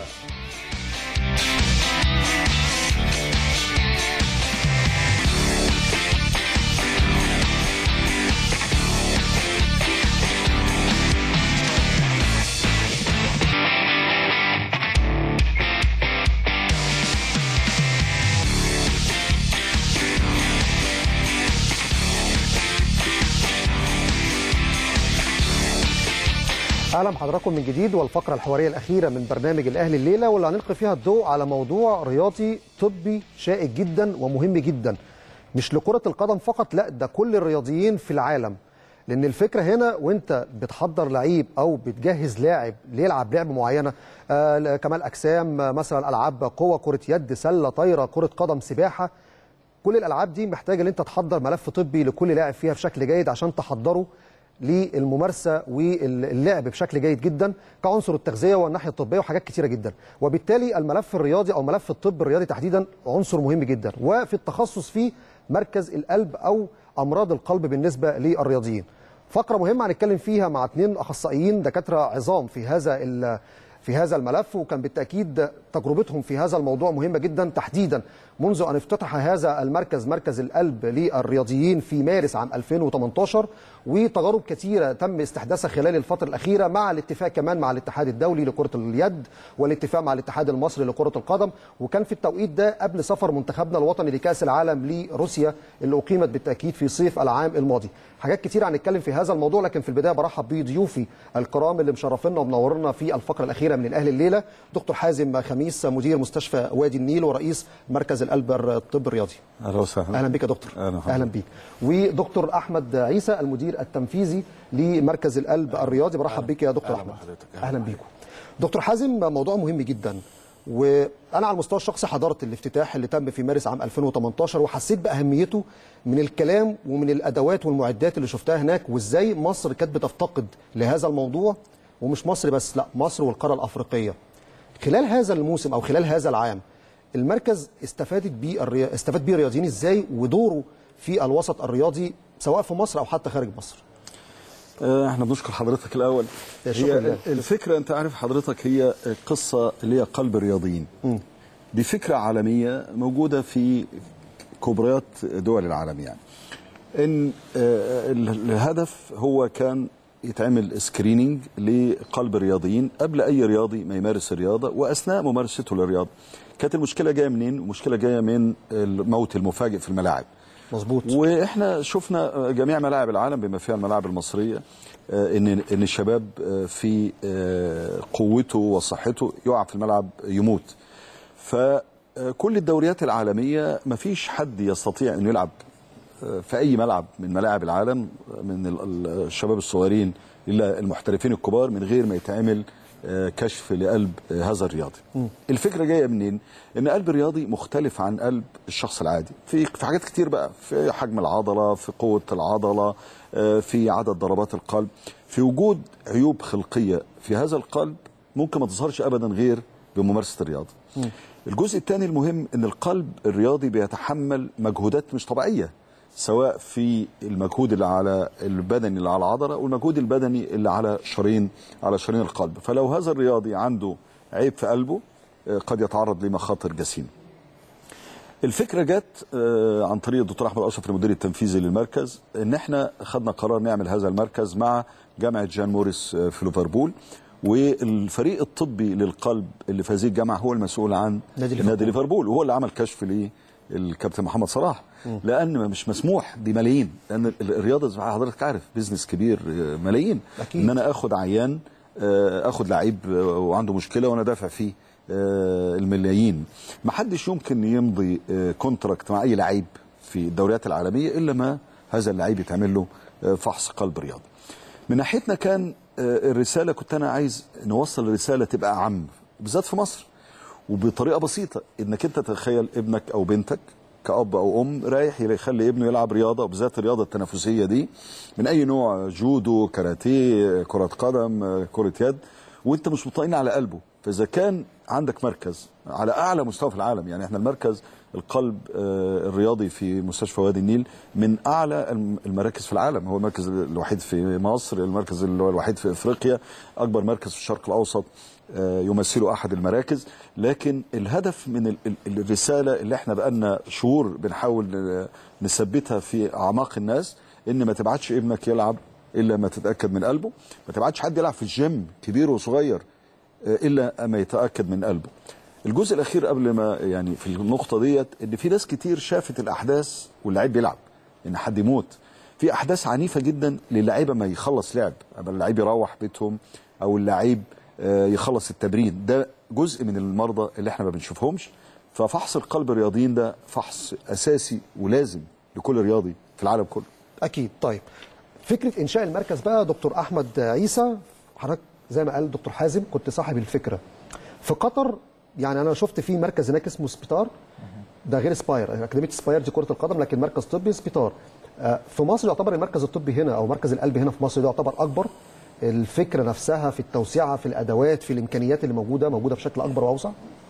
اهلا بحضراتكم من جديد والفقره الحواريه الاخيره من برنامج الاهلي الليله واللي هنلقي فيها الضوء على موضوع رياضي طبي شائك جدا ومهم جدا مش لكره القدم فقط لا ده كل الرياضيين في العالم لان الفكره هنا وانت بتحضر لعيب او بتجهز لاعب ليلعب لعبه معينه آه كمال اجسام آه، مثلا العاب قوه كره يد سله طايره كره قدم سباحه كل الالعاب دي محتاجه ان انت تحضر ملف طبي لكل لاعب فيها بشكل جيد عشان تحضره للممارسه واللعب بشكل جيد جدا كعنصر التغذيه والناحيه الطبيه وحاجات كتيره جدا وبالتالي الملف الرياضي او ملف الطب الرياضي تحديدا عنصر مهم جدا وفي التخصص فيه مركز القلب او امراض القلب بالنسبه للرياضيين فقره مهمه هنتكلم فيها مع اثنين اخصائيين دكاتره عظام في هذا ال- في هذا الملف وكان بالتاكيد تجربتهم في هذا الموضوع مهمه جدا تحديدا منذ ان افتتح هذا المركز مركز القلب للرياضيين في مارس عام 2018 وتجارب كثيره تم استحداثها خلال الفتره الاخيره مع الاتفاق كمان مع الاتحاد الدولي لكره اليد والاتفاق مع الاتحاد المصري لكره القدم وكان في التوقيت ده قبل سفر منتخبنا الوطني لكاس العالم لروسيا اللي اقيمت بالتاكيد في صيف العام الماضي حاجات كتير هنتكلم في هذا الموضوع لكن في البدايه برحب بضيوفي الكرام اللي مشرفينا ومنورنا في الفقره الاخيره من الاهلي الليله دكتور حازم خميس مدير مستشفى وادي النيل ورئيس مركز القلب الطب الرياضي
اهلا وسهلا
اهلا بك يا دكتور
اهلا
اهلا بيك ودكتور احمد عيسى المدير التنفيذي لمركز القلب الرياضي برحب بك يا دكتور احمد اهلا بيكم دكتور حازم موضوع مهم جدا وانا على المستوى الشخصي حضرت الافتتاح اللي تم في مارس عام 2018 وحسيت باهميته من الكلام ومن الادوات والمعدات اللي شفتها هناك وازاي مصر كانت بتفتقد لهذا الموضوع ومش مصر بس لا مصر والقاره الافريقيه خلال هذا الموسم او خلال هذا العام المركز استفادت بيه الري... استفاد بيه الرياضيين ازاي ودوره في الوسط الرياضي سواء في مصر او حتى خارج مصر
آه، احنا بنشكر حضرتك الاول
يا شكرا
هي
لله.
الفكره انت عارف حضرتك هي قصه اللي هي قلب الرياضيين دي فكره عالميه موجوده في كبريات دول العالم يعني ان آه، ال- الهدف هو كان يتعمل سكريننج لقلب الرياضيين قبل اي رياضي ما يمارس الرياضه واثناء ممارسته للرياضه كانت المشكله جايه منين المشكله جايه من الموت المفاجئ في الملاعب
مظبوط
واحنا شفنا جميع ملاعب العالم بما فيها الملاعب المصريه آه، ان ان الشباب آه، في آه، قوته وصحته يقع في الملعب يموت فكل الدوريات العالميه ما فيش حد يستطيع انه يلعب آه، في اي ملعب من ملاعب العالم آه، من ال- ال- الشباب الصغيرين الى المحترفين الكبار من غير ما يتعمل آه، كشف لقلب آه، هذا الرياضي الفكره جايه منين ان قلب الرياضي مختلف عن قلب الشخص العادي في في حاجات كتير بقى في حجم العضله في قوه العضله آه، في عدد ضربات القلب في وجود عيوب خلقيه في هذا القلب ممكن ما تظهرش ابدا غير بممارسه الرياضه الجزء الثاني المهم ان القلب الرياضي بيتحمل مجهودات مش طبيعيه سواء في المجهود اللي على البدني اللي على العضله والمجهود البدني اللي على شرايين على شرايين القلب فلو هذا الرياضي عنده عيب في قلبه آه، قد يتعرض لمخاطر جسيمه الفكره جت آه، عن طريق الدكتور احمد اشرف المدير التنفيذي للمركز ان احنا خدنا قرار نعمل هذا المركز مع جامعه جان موريس آه، في ليفربول والفريق الطبي للقلب اللي في هذه الجامعه هو المسؤول عن
نادي ليفربول.
نادي ليفربول وهو اللي عمل كشف للكابتن محمد صلاح
مم.
لان مش مسموح بملايين لان ال- الرياضه زي ما حضرتك عارف بيزنس كبير آه، ملايين
أكيد.
ان انا اخد عيان آه، اخد لعيب آه، وعنده مشكله وانا دافع فيه آه، الملايين ما حدش يمكن يمضي آه، كونتراكت مع اي لعيب في الدوريات العالميه الا ما هذا اللعيب يتعمل له آه، فحص قلب رياضي من ناحيتنا كان آه، الرساله كنت انا عايز نوصل رساله تبقى اعم بالذات في مصر وبطريقه بسيطه انك انت تتخيل ابنك او بنتك كاب او ام رايح يخلي ابنه يلعب رياضه وبالذات الرياضه التنافسيه دي من اي نوع جودو كاراتيه كره قدم كره يد وانت مش مطمئن على قلبه فاذا كان عندك مركز على اعلى مستوى في العالم يعني احنا المركز القلب آه، الرياضي في مستشفى وادي النيل من اعلى الم- المراكز في العالم هو المركز الوحيد في مصر المركز اللي هو الوحيد في افريقيا اكبر مركز في الشرق الاوسط آه، يمثله احد المراكز لكن الهدف من ال- ال- الرساله اللي احنا بقالنا شهور بنحاول آه، نثبتها في اعماق الناس ان ما تبعتش ابنك يلعب الا ما تتاكد من قلبه ما تبعتش حد يلعب في الجيم كبير وصغير آه، الا اما يتاكد من قلبه الجزء الاخير قبل ما يعني في النقطه ديت ان في ناس كتير شافت الاحداث واللعيب بيلعب ان حد يموت في احداث عنيفه جدا للعيبه ما يخلص لعب اما اللعيب يروح بيتهم او اللعيب آه، يخلص التمرين ده جزء من المرضى اللي احنا ما بنشوفهمش ففحص القلب الرياضيين ده فحص اساسي ولازم لكل رياضي في العالم كله
اكيد طيب فكره انشاء المركز بقى دكتور احمد عيسى حضرتك زي ما قال دكتور حازم كنت صاحب الفكره في قطر يعني انا شفت في مركز هناك اسمه سبيتار ده غير سباير اكاديميه سباير دي كره القدم لكن مركز طبي سبيتار آه، في مصر يعتبر المركز الطبي هنا او مركز القلب هنا في مصر ده يعتبر اكبر الفكره نفسها في التوسعه في الادوات في الامكانيات اللي موجوده موجوده بشكل اكبر واوسع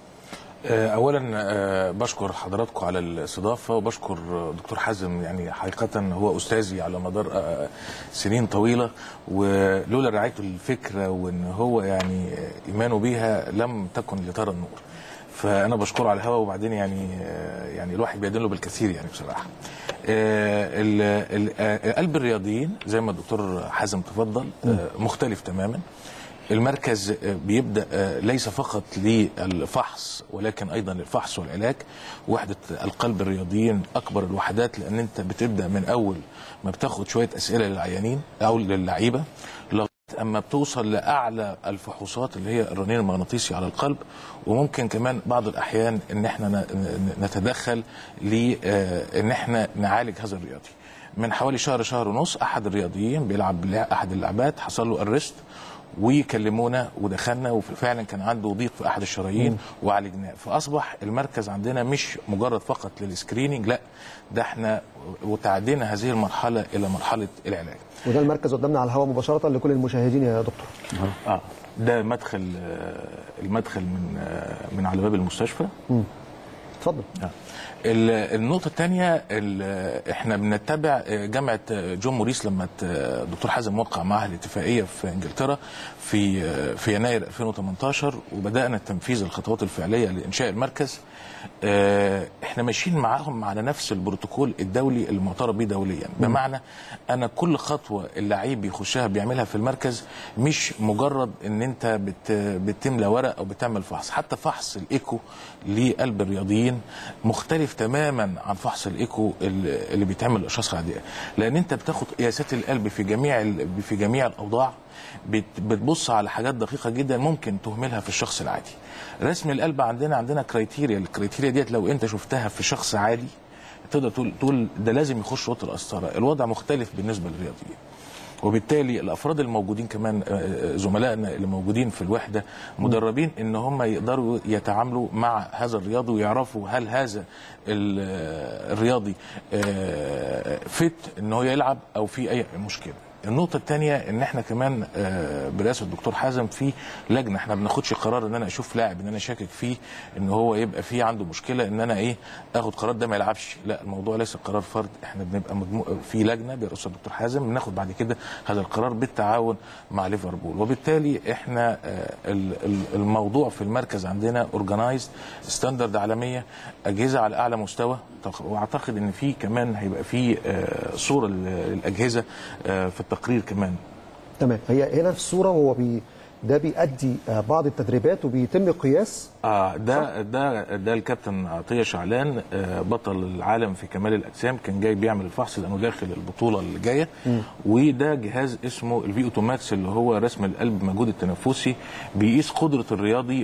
آه، اولا آه، بشكر حضراتكم على الاستضافه وبشكر آه، دكتور حازم يعني حقيقه هو استاذي على مدار آه، سنين طويله ولولا رعايته الفكره وان هو يعني آه، ايمانه بيها لم تكن لترى النور فانا بشكره على الهوا وبعدين يعني آه، يعني الواحد بيدين له بالكثير يعني بصراحه آه، ال- ال- آه، قلب الرياضيين زي ما الدكتور حازم تفضل آه، مختلف تماما المركز آه، بيبدا آه، ليس فقط للفحص ولكن ايضا للفحص والعلاج وحده القلب الرياضيين اكبر الوحدات لان انت بتبدا من اول ما بتاخد شويه اسئله للعيانين او للعيبه لغايه اما بتوصل لاعلى الفحوصات اللي هي الرنين المغناطيسي على القلب وممكن كمان بعض الاحيان ان احنا ن- ن- نتدخل لان احنا نعالج هذا الرياضي من حوالي شهر شهر ونص احد الرياضيين بيلعب لع- احد اللعبات حصل له ارست وكلمونا ودخلنا وفعلا كان عنده ضيق في احد الشرايين وعالجناه فاصبح المركز عندنا مش مجرد فقط للسكريننج لا ده احنا وتعدينا هذه المرحله الى مرحله العلاج
وده المركز قدامنا على الهواء مباشره لكل المشاهدين يا دكتور
اه ده مدخل آه، المدخل من آه، من على باب المستشفى
اتفضل
ال- النقطة الثانية احنا بنتبع آه، جامعة آه، جون موريس لما ت- الدكتور حازم وقع معها الاتفاقية في انجلترا في آه، في يناير 2018 وبدأنا تنفيذ الخطوات الفعلية لإنشاء المركز آه، احنا ماشيين معاهم على نفس البروتوكول الدولي المعترف به دوليا بمعنى انا كل خطوه اللعيب بيخشها بيعملها في المركز مش مجرد ان انت بت بتملى ورق او بتعمل فحص حتى فحص الايكو لقلب الرياضيين مختلف تماما عن فحص الايكو اللي اللي بيتعمل للاشخاص العاديه لان انت بتاخد قياسات القلب في جميع ال- في جميع الاوضاع بت- بتبص على حاجات دقيقه جدا ممكن تهملها في الشخص العادي رسم القلب عندنا عندنا كرايتيريا الكرايتيريا ديت لو انت شفتها في شخص عادي تقدر تقول تقول ده لازم يخش اوضه القسطره الوضع مختلف بالنسبه للرياضيين وبالتالي الافراد الموجودين كمان آه، آه، زملائنا اللي موجودين في الوحده مدربين ان هم يقدروا يتعاملوا مع هذا الرياضي ويعرفوا هل هذا ال- آه، الرياضي آه، فت ان هو يلعب او في اي مشكله النقطة الثانية ان احنا كمان آه، برئاسة الدكتور حازم في لجنة احنا ما بناخدش قرار ان انا اشوف لاعب ان انا شاكك فيه ان هو يبقى فيه عنده مشكلة ان انا ايه اخد قرار ده ما يلعبش لا الموضوع ليس قرار فرد احنا بنبقى مجموع في لجنة برئاسة الدكتور حازم بناخد بعد كده هذا القرار بالتعاون مع ليفربول وبالتالي احنا آه، ال- ال- الموضوع في المركز عندنا اورجنايزد ستاندرد عالمية اجهزة على اعلى مستوى واعتقد ان في كمان هيبقى في آه، صورة للاجهزة آه، في التقرير كمان
تمام هي هنا في الصوره هو بي ده بيؤدي آه، بعض التدريبات وبيتم قياس
اه ده ده ده الكابتن عطيه شعلان آه، بطل العالم في كمال الاجسام كان جاي بيعمل الفحص لانه داخل البطوله اللي جايه وده جهاز اسمه الفي اوتوماكس اللي هو رسم القلب المجهود التنفسي بيقيس قدره الرياضي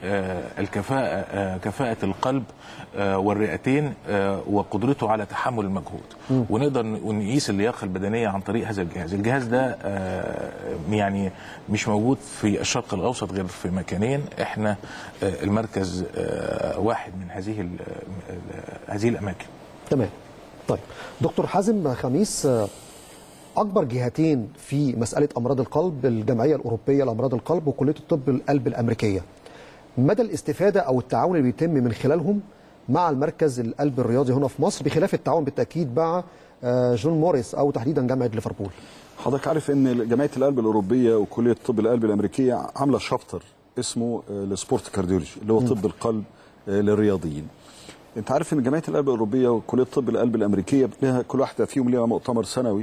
والكفاءه كفاءه القلب آه، والرئتين آه، وقدرته على تحمل المجهود
مم.
ونقدر ن- نقيس اللياقه البدنيه عن طريق هذا الجهاز الجهاز ده آه، يعني مش موجود في الشرق الاوسط غير في مكانين احنا آه، المركز آه، واحد من هذه ال- ال- هذه الاماكن
تمام طيب دكتور حازم خميس آه، اكبر جهتين في مساله امراض القلب الجمعيه الاوروبيه لامراض القلب وكليه الطب القلب الامريكيه مدى الاستفاده او التعاون اللي بيتم من خلالهم مع المركز القلب الرياضي هنا في مصر بخلاف التعاون بالتاكيد مع آه، جون موريس او تحديدا جامعه ليفربول
حضرتك عارف ان جمعيه القلب الاوروبيه وكليه طب القلب الامريكيه عامله شابتر اسمه آه، السبورت كارديولوجي اللي هو طب القلب آه، للرياضيين انت عارف ان جمعيه القلب الاوروبيه وكليه طب القلب الامريكيه لها كل واحده فيهم ليها مؤتمر سنوي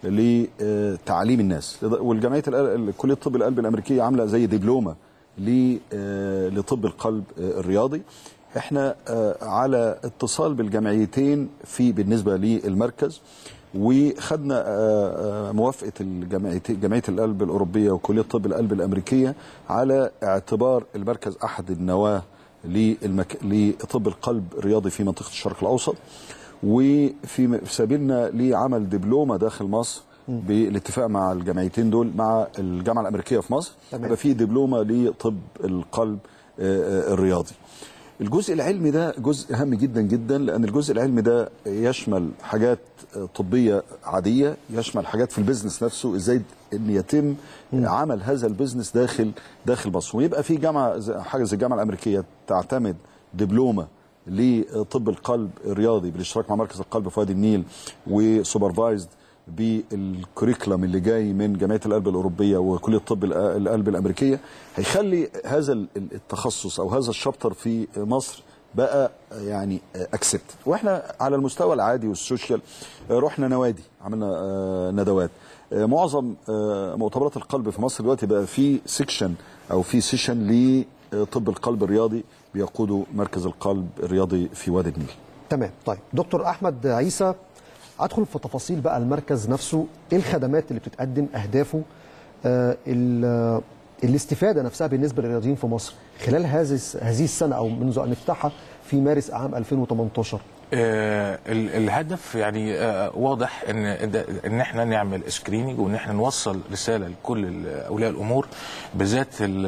لتعليم الناس والجمعيه القلب- كليه طب القلب الامريكيه عامله زي دبلومه ل- آه، لطب القلب آه، الرياضي احنا آه، على اتصال بالجمعيتين في بالنسبه للمركز وخدنا آه، آه، موافقه الجمعيتين جمعيه القلب الاوروبيه وكليه طب القلب الامريكيه على اعتبار المركز احد النواه للمك... لطب القلب الرياضي في منطقه الشرق الاوسط وفي سبيلنا لعمل دبلومه داخل مصر بالاتفاق مع الجامعتين دول مع الجامعه الامريكيه في مصر
تمام.
يبقى في دبلومه لطب القلب آه، آه، الرياضي الجزء العلمي ده جزء هام جدا جدا لان الجزء العلمي ده يشمل حاجات آه، طبيه عاديه يشمل حاجات في البيزنس نفسه ازاي ان يتم عمل هذا البيزنس داخل داخل مصر ويبقى في جامعه زي- حاجه زي الجامعه الامريكيه تعتمد دبلومه لطب القلب الرياضي بالاشتراك مع مركز القلب في وادي النيل وسوبرفايزد بالكوريكولم اللي جاي من جمعيه القلب الاوروبيه وكليه طب الأ- القلب الامريكيه هيخلي هذا ال- التخصص او هذا الشابتر في مصر بقى يعني اكسبت واحنا على المستوى العادي والسوشيال آه، رحنا نوادي عملنا آه، ندوات آه، معظم آه، مؤتمرات القلب في مصر دلوقتي بقى في سيكشن او في سيشن لطب القلب الرياضي بيقوده مركز القلب الرياضي في وادي النيل
تمام طيب دكتور احمد عيسى ادخل في تفاصيل بقى المركز نفسه ايه الخدمات اللي بتتقدم اهدافه آه ال- آه، الاستفاده نفسها بالنسبه للرياضيين في مصر خلال هذه هذه السنه او منذ ان افتحها في مارس عام 2018
آه، ال- الهدف يعني آه، واضح ان ده- ان احنا نعمل سكريننج وان احنا نوصل رساله لكل ال- اولياء الامور بالذات ال-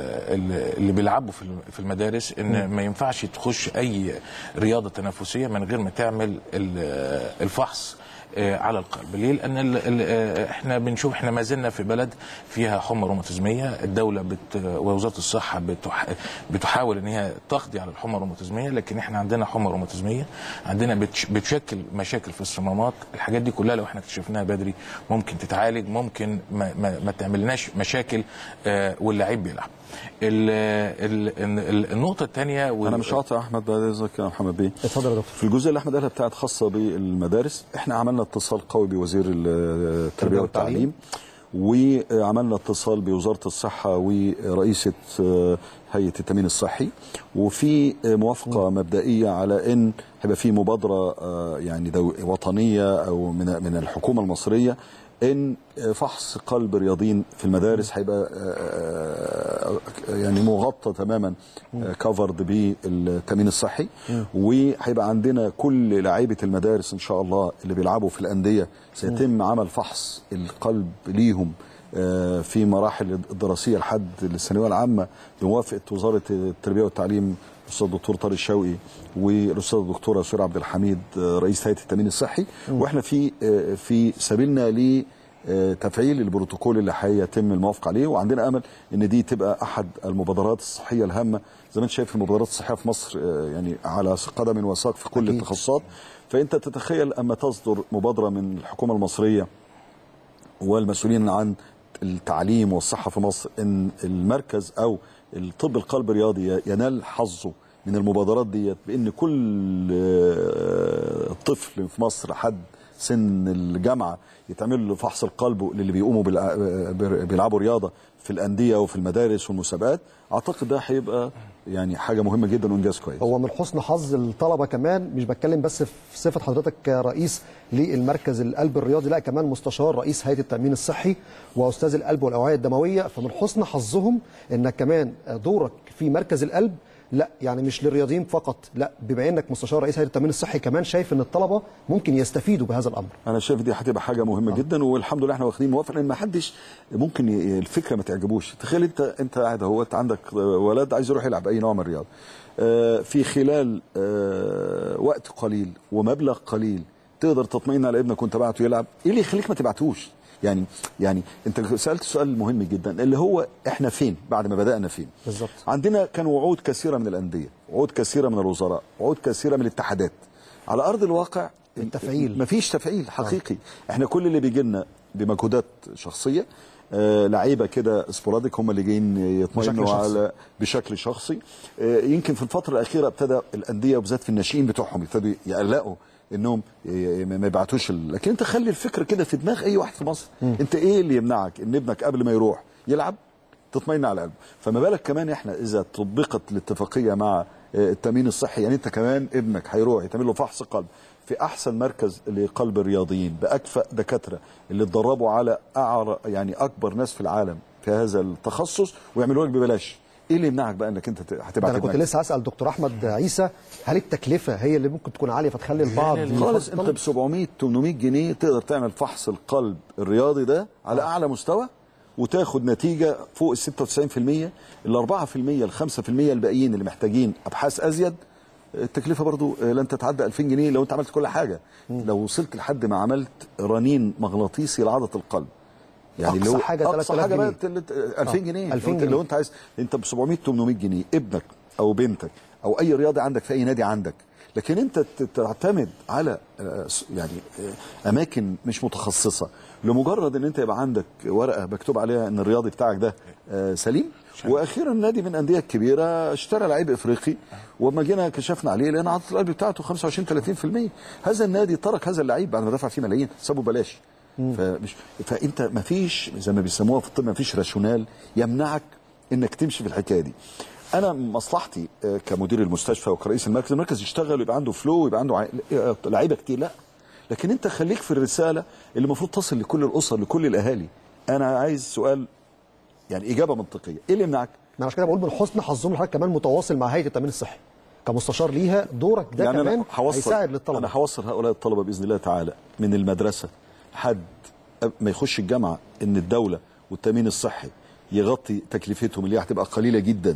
ال- اللي بيلعبوا في الم- في المدارس ان
مم.
ما ينفعش تخش اي رياضه تنافسيه من غير ما تعمل ال- الفحص آه، على القلب ليه لان ال ال آه، احنا بنشوف احنا ما زلنا في بلد فيها حمى روماتيزميه الدوله بت ووزاره الصحه بتح بتحاول ان هي تقضي على الحمى الروماتيزميه لكن احنا عندنا حمى روماتيزميه عندنا بتش بتشكل مشاكل في الصمامات الحاجات دي كلها لو احنا اكتشفناها بدري ممكن تتعالج ممكن ما, ما, ما تعملناش مشاكل آه، واللعيب بيلعب ال ال ال النقطه الثانيه
انا مش قاطع احمد بعد اذنك يا محمد بيه
اتفضل يا دكتور
في الجزء اللي احمد قالها بتاعت خاصه بالمدارس احنا عملنا اتصال قوي بوزير التربيه والتعليم وعملنا اتصال بوزاره الصحه ورئيسه آه، هيئه التامين الصحي وفي آه، موافقه مبدئيه على ان هيبقى في مبادره آه، يعني دو- وطنيه او من من الحكومه المصريه ان آه، فحص قلب رياضيين في المدارس هيبقى آه، آه، يعني مغطى تماما كفرد بالتامين الصحي وهيبقى عندنا كل لعيبه المدارس ان شاء الله اللي بيلعبوا في الانديه سيتم عمل فحص القلب ليهم آه، في مراحل الدراسيه لحد الثانويه العامه بموافقه وزاره التربيه والتعليم الاستاذ الدكتور طارق شوقي والاستاذ الدكتوره سورة عبد الحميد آه، رئيس هيئه التامين الصحي واحنا في آه، في سبيلنا ل آه، تفعيل البروتوكول اللي هيتم الموافقه عليه وعندنا امل ان دي تبقى احد المبادرات الصحيه الهامه زي ما انت شايف المبادرات الصحيه في مصر آه، يعني على قدم وساق في كل التخصصات فانت تتخيل اما تصدر مبادره من الحكومه المصريه والمسؤولين عن التعليم والصحه في مصر ان المركز او الطب القلب الرياضي ينال حظه من المبادرات ديت بان كل آه، طفل في مصر حد سن الجامعه يتعمل له فحص القلب للي بيقوموا بالع- بيلعبوا رياضه في الانديه وفي المدارس والمسابقات اعتقد ده هيبقى يعني حاجه مهمه جدا وانجاز كويس
هو من حسن حظ الطلبه كمان مش بتكلم بس في صفه حضرتك كرئيس للمركز القلب الرياضي لا كمان مستشار رئيس هيئه التامين الصحي واستاذ القلب والاوعيه الدمويه فمن حسن حظهم انك كمان دورك في مركز القلب لا يعني مش للرياضيين فقط لا بما انك مستشار رئيس هيئه التامين الصحي كمان شايف ان الطلبه ممكن يستفيدوا بهذا الامر
انا شايف دي هتبقى حاجه مهمه جدا والحمد لله احنا واخدين موافقه لان ما حدش ممكن ي- الفكره ما تعجبوش تخيل انت انت قاعد اهوت عندك ولد عايز يروح يلعب اي نوع من الرياضه آه، في خلال آه، وقت قليل ومبلغ قليل تقدر تطمئن على ابنك وانت بعته يلعب ايه اللي يخليك ما تبعتوش يعني يعني انت سالت سؤال مهم جدا اللي هو احنا فين بعد ما بدانا فين
بالظبط
عندنا كان وعود كثيره من الانديه وعود كثيره من الوزراء وعود كثيره من الاتحادات على ارض الواقع
التفعيل
مفيش تفعيل حقيقي احنا كل اللي بيجي لنا بمجهودات شخصيه آه لعيبه كده سبوراديك هم اللي جايين يطمئنوا
بشكل شخصي.
على بشكل شخصي آه يمكن في الفتره الاخيره ابتدى الانديه وبالذات في الناشئين بتوعهم ابتدوا يقلقوا انهم ي- ما يبعتوش ال- لكن انت خلي الفكره كده في دماغ اي واحد في مصر انت ايه اللي يمنعك ان ابنك قبل ما يروح يلعب تطمئن على قلبه فما بالك كمان احنا اذا طبقت الاتفاقيه مع آه، التامين الصحي يعني انت كمان ابنك هيروح يتعمل له فحص قلب في احسن مركز لقلب الرياضيين باكفأ دكاتره اللي اتدربوا على اعرى يعني اكبر ناس في العالم في هذا التخصص ويعملوا لك ببلاش ايه اللي يمنعك بقى انك انت ت-
ده
هتبعت
انا كنت
ابنك؟
لسه هسال دكتور احمد عيسى هل التكلفه هي اللي ممكن تكون عاليه فتخلي البعض
خالص
يفضل؟
انت ب 700 800 جنيه تقدر تعمل فحص القلب الرياضي ده على اعلى مستوى وتاخد نتيجه فوق ال 96% ال 4% ال 5% الباقيين اللي محتاجين ابحاث ازيد التكلفه برضو لن تتعدى 2000 جنيه لو انت عملت كل حاجه لو وصلت لحد ما عملت رنين مغناطيسي لعضله القلب
أقصى
لو
حاجة
اقصى
3000
حاجه بقى
جنيه.
تلت- 2000
آه،
جنيه
2000
لو انت-
جنيه.
لو انت عايز انت ب 700 800 جنيه ابنك او بنتك او اي رياضي عندك في اي نادي عندك لكن انت ت- تعتمد على آه، س- يعني آه، اماكن مش متخصصه لمجرد ان انت يبقى عندك ورقه مكتوب عليها ان الرياضي بتاعك ده آه، سليم واخيرا نادي من الانديه الكبيره اشترى لعيب افريقي وما جينا كشفنا عليه لان عضله القلب بتاعته 25 30% هذا النادي ترك هذا اللعيب بعد ما دفع فيه ملايين سابه بلاش فمش فانت ما فيش زي ما بيسموها في الطب ما فيش راشونال يمنعك انك تمشي في الحكايه دي انا مصلحتي آه، كمدير المستشفى وكرئيس المركز المركز يشتغل ويبقى عنده فلو ويبقى عنده عي- آه، لعيبه كتير لا لكن انت خليك في الرساله اللي المفروض تصل لكل الاسر لكل الاهالي انا عايز سؤال يعني اجابه منطقيه ايه اللي يمنعك
ما عشان كده بقول من حسن حظهم حضرتك كمان متواصل مع هيئه التامين الصحي كمستشار ليها دورك ده
يعني
كمان
انا هوصل
هيساعد للطلبه
انا هوصل هؤلاء الطلبه باذن الله تعالى من المدرسه لحد ما يخش الجامعه ان الدوله والتامين الصحي يغطي تكلفتهم اللي هي هتبقى قليله جدا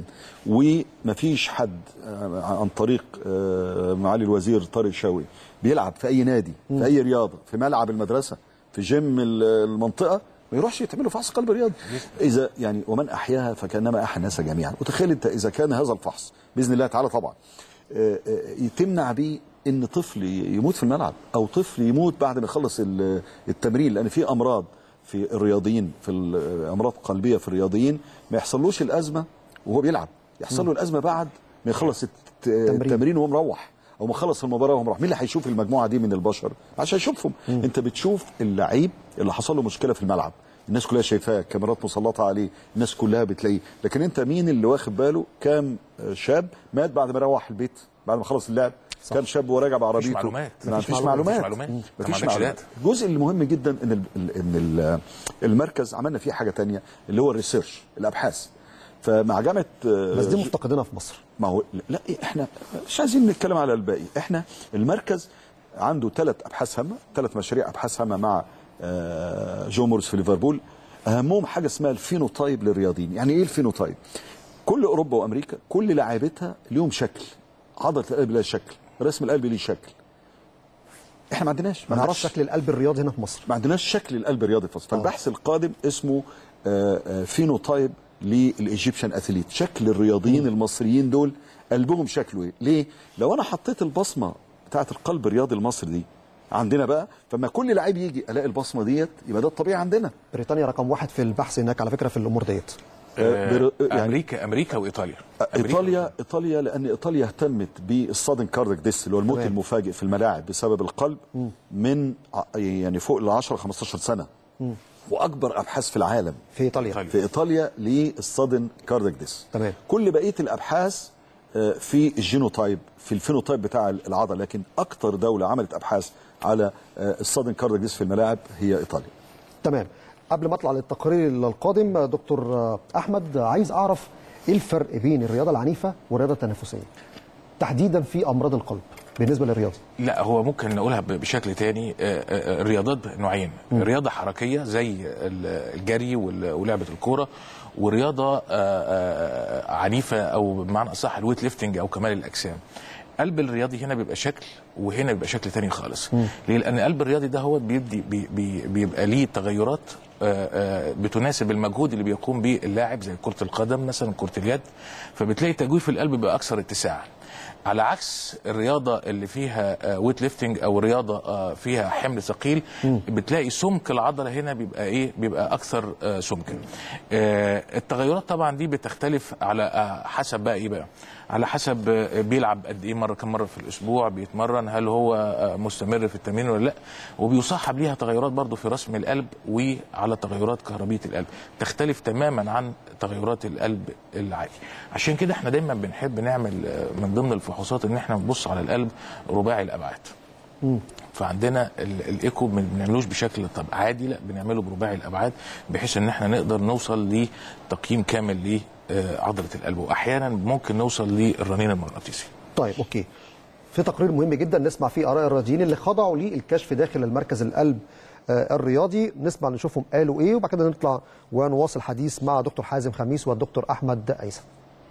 ومفيش حد آه، عن طريق آه، معالي الوزير طارق شوقي بيلعب في اي نادي في اي رياضه في ملعب المدرسه في جيم ال- المنطقه ما يروحش يتعمل له فحص قلب رياضي اذا يعني ومن احياها فكانما احيا الناس جميعا وتخيل انت اذا كان هذا الفحص باذن الله تعالى طبعا آه، آه، تمنع بيه ان طفل يموت في الملعب او طفل يموت بعد ما يخلص ال- التمرين لان في امراض في الرياضيين في ال- امراض قلبيه في الرياضيين ما يحصلوش الازمه وهو بيلعب يحصل له الازمه بعد ما يخلص الت- التمرين وهو مروح او ما خلص المباراه وهو مروح مين اللي هيشوف المجموعه دي من البشر عشان يشوفهم انت بتشوف اللعيب اللي حصل له مشكله في الملعب الناس كلها شايفاه كاميرات مسلطه عليه الناس كلها بتلاقيه لكن انت مين اللي واخد باله كام شاب مات بعد ما روح البيت بعد ما خلص اللعب كام شاب وراجع بعربيته
معلومات.
ما
مفيش
فيش
معلومات.
معلومات
مفيش معلومات.
مفيش
ما عندكش
معلومات الجزء المهم جدا ان ال- ال- ان ال- المركز عملنا فيه حاجه تانية اللي هو الريسيرش الابحاث فمع جامعه
بس دي مفتقدينها في مصر
ما هو لا احنا مش عايزين نتكلم على الباقي احنا المركز عنده ثلاث ابحاث هامه ثلاث مشاريع ابحاث هامه مع آه، جو مورس في ليفربول اهمهم حاجه اسمها الفينوتايب للرياضيين يعني ايه الفينوتايب كل اوروبا وامريكا كل لاعبتها ليهم شكل عضله القلب لها شكل رسم القلب ليه شكل احنا ما عندناش
ما نعرفش شكل القلب الرياضي هنا في مصر
ما عندناش شكل القلب الرياضي في مصر فالبحث القادم اسمه آه، آه، فينوتايب للايجيبشن اثليت شكل الرياضيين المصريين دول قلبهم شكله ايه ليه لو انا حطيت البصمه بتاعت القلب الرياضي المصري دي عندنا بقى فما كل لعيب يجي الاقي البصمه ديت يبقى ده الطبيعي عندنا
بريطانيا رقم واحد في البحث هناك على فكره في الامور ديت
آه، بر- يعني-
امريكا امريكا وايطاليا
ايطاليا ايطاليا لان ايطاليا اهتمت بالصادن كاردك ديس اللي هو الموت
تمام.
المفاجئ في الملاعب بسبب القلب من ع- يعني فوق ال 10 15 سنه
مم.
واكبر ابحاث في العالم
في ايطاليا
في ايطاليا للصادن كاردك ديس
تمام
كل بقيه الابحاث آه، في الجينوتايب في الفينوتايب بتاع العضله لكن اكتر دوله عملت ابحاث على آه، الصادن كاردك ديس في الملاعب هي ايطاليا
تمام قبل ما اطلع للتقرير القادم دكتور احمد عايز اعرف ايه الفرق بين الرياضه العنيفه والرياضه التنافسيه تحديدا في امراض القلب بالنسبه للرياضي
لا هو ممكن نقولها ب- بشكل تاني آه، آه، الرياضات نوعين
مم.
رياضة حركية زي ال- الجري وال- ولعبة الكورة ورياضة آه، آه، عنيفة أو بمعنى أصح الويت ليفتنج أو كمال الأجسام قلب الرياضي هنا بيبقى شكل وهنا بيبقى شكل تاني خالص
مم.
ليه لأن قلب الرياضي ده هو بيبدي بي بي بيبقى ليه تغيرات آه، آه، بتناسب المجهود اللي بيقوم به اللاعب زي كرة القدم مثلا كرة اليد فبتلاقي تجويف القلب بيبقى أكثر اتساعا على عكس الرياضه اللي فيها ويت ليفتنج او رياضه آه، فيها حمل ثقيل بتلاقي سمك العضله هنا بيبقى ايه بيبقى اكثر آه، سمكا آه، التغيرات طبعا دي بتختلف على آه، حسب بقى ايه بقى على حسب آه، بيلعب قد ايه مره كم مره في الاسبوع بيتمرن هل هو آه، مستمر في التمرين ولا لا وبيصاحب ليها تغيرات برضو في رسم القلب وعلى تغيرات كهربيه القلب تختلف تماما عن تغيرات القلب العادي عشان كده احنا دايما بنحب نعمل آه، من ضمن الفحوصات ان احنا نبص على القلب رباعي الابعاد فعندنا ال- الايكو ما بنعملوش بشكل طب عادي لا بنعمله برباعي الابعاد بحيث ان احنا نقدر نوصل لتقييم كامل آه، عضله القلب واحيانا ممكن نوصل للرنين المغناطيسي
طيب اوكي في تقرير مهم جدا نسمع فيه اراء الرياضيين اللي خضعوا للكشف داخل المركز القلب آه، الرياضي نسمع نشوفهم قالوا ايه وبعد كده نطلع ونواصل حديث مع دكتور حازم خميس والدكتور احمد ايسن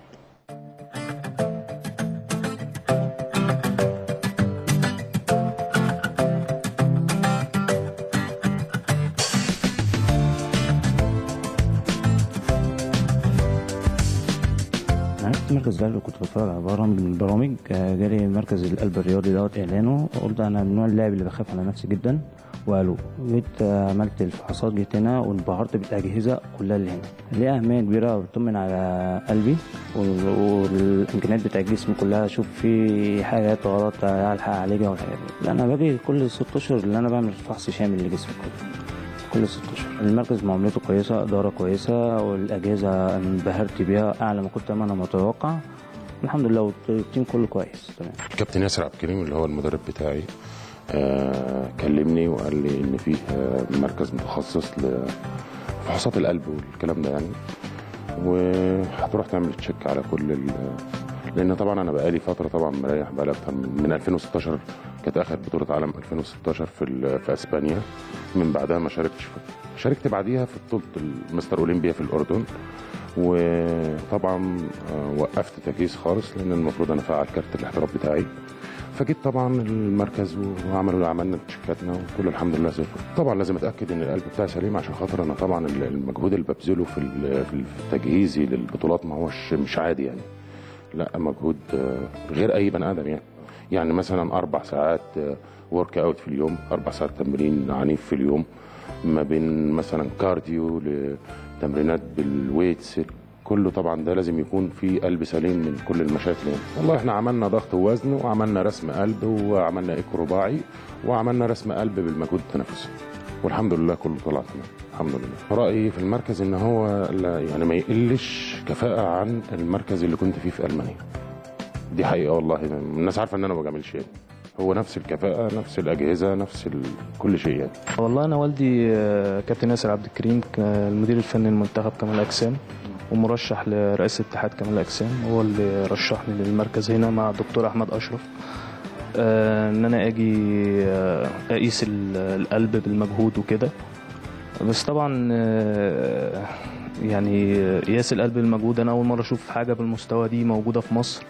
عرفت مركز القلب كنت بتفرج على برامج من البرامج آه، جالي مركز القلب الرياضي دوت اعلانه قلت انا من نوع اللاعب اللي بخاف على نفسي جدا وقالوا جيت آه، عملت الفحوصات جيت هنا وانبهرت بالاجهزه كلها اللي هنا ليها اهميه كبيره بتطمن على قلبي وال- والامكانيات بتاع الجسم كلها اشوف في حاجات غلط الحق اعالجها والحاجات دي لا انا باجي كل ست اشهر اللي انا بعمل فحص شامل لجسمي كله كل ست اشهر المركز معاملته كويسه اداره كويسه والاجهزه انبهرت بيها اعلى ما كنت انا متوقع الحمد لله والتيم كله كويس تمام
كابتن ياسر عبد الكريم اللي هو المدرب بتاعي آه كلمني وقال لي ان فيه آه، مركز متخصص لفحوصات القلب والكلام ده يعني وهتروح تعمل تشيك على كل ال لان طبعا انا بقالي فتره طبعا مريح بقالي اكتر من من 2016 كانت اخر بطوله عالم 2016 في ال- في اسبانيا من بعدها ما شاركتش في- شاركت بعديها في بطوله المستر اولمبيا في الاردن وطبعا آه، وقفت تجهيز خالص لان المفروض انا فعل كارت الاحتراف بتاعي فجيت طبعا المركز وعملوا عملنا تشيكاتنا وكل الحمد لله زي الفل طبعا لازم اتاكد ان القلب بتاعي سليم عشان خاطر انا طبعا المجهود اللي ببذله في ال- في تجهيزي للبطولات ما هوش مش عادي يعني لا مجهود آه، غير اي بني ادم يعني يعني مثلا اربع ساعات ورك اوت في اليوم اربع ساعات تمرين عنيف في اليوم ما بين مثلا كارديو لتمرينات بالويتس كله طبعا ده لازم يكون في قلب سليم من كل المشاكل يعني والله احنا عملنا ضغط ووزن وعملنا رسم قلب وعملنا ايكو رباعي وعملنا رسم قلب بالمجهود التنفسي والحمد لله كله طلع تمام الحمد لله رايي في المركز ان هو لا يعني ما يقلش كفاءه عن المركز اللي كنت فيه في المانيا دي حقيقه والله الناس عارفه ان انا ما بجاملش يعني هو نفس الكفاءه نفس الاجهزه نفس ال... كل شيء يعني
والله انا والدي آه، كابتن ياسر عبد الكريم ك- المدير الفني لمنتخب كمال الاجسام ومرشح لرئاسه اتحاد كمال الاجسام هو اللي رشحني للمركز هنا مع الدكتور احمد اشرف آه، ان انا اجي آه، اقيس ال- القلب بالمجهود وكده بس طبعا آه، يعني قياس القلب بالمجهود انا اول مره اشوف حاجه بالمستوى دي موجوده في مصر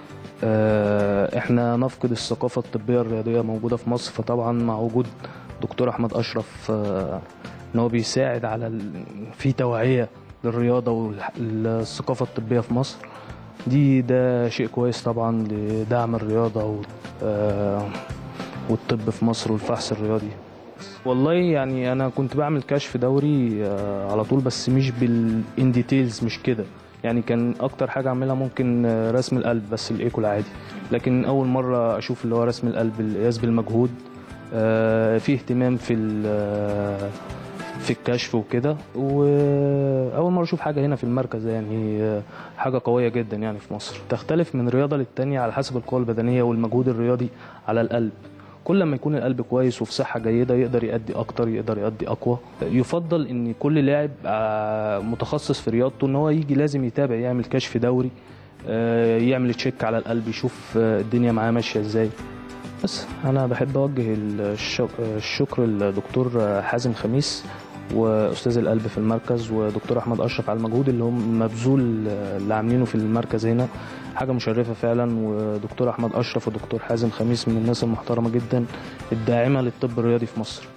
آه، احنا نفقد الثقافه الطبيه الرياضيه موجوده في مصر فطبعا مع وجود دكتور احمد اشرف آه، ان هو بيساعد على ال... في توعيه للرياضه والثقافه الطبيه في مصر دي ده شيء كويس طبعا لدعم الرياضه و... آه، والطب في مصر والفحص الرياضي والله يعني انا كنت بعمل كشف دوري آه، على طول بس مش بالان ديتيلز مش كده يعني كان اكتر حاجه اعملها ممكن آه، رسم القلب بس الايكو العادي لكن اول مره اشوف اللي هو رسم القلب القياس بالمجهود آه، في اهتمام في ال- آه، في الكشف وكده واول مره اشوف حاجه هنا في المركز يعني آه، حاجه قويه جدا يعني في مصر تختلف من رياضه للتانيه على حسب القوه البدنيه والمجهود الرياضي على القلب كل ما يكون القلب كويس وفي صحه جيده يقدر يأدي اكتر يقدر يأدي اقوى يفضل ان كل لاعب آه، متخصص في رياضته ان هو يجي لازم يتابع يعمل كشف دوري آه، يعمل تشيك على القلب يشوف آه، الدنيا معاه ماشيه ازاي بس انا بحب اوجه الشك- الشكر للدكتور حازم خميس واستاذ القلب في المركز ودكتور احمد اشرف على المجهود اللي هم مبذول اللي عاملينه في المركز هنا حاجه مشرفه فعلا ودكتور احمد اشرف ودكتور حازم خميس من الناس المحترمه جدا الداعمه للطب الرياضي في مصر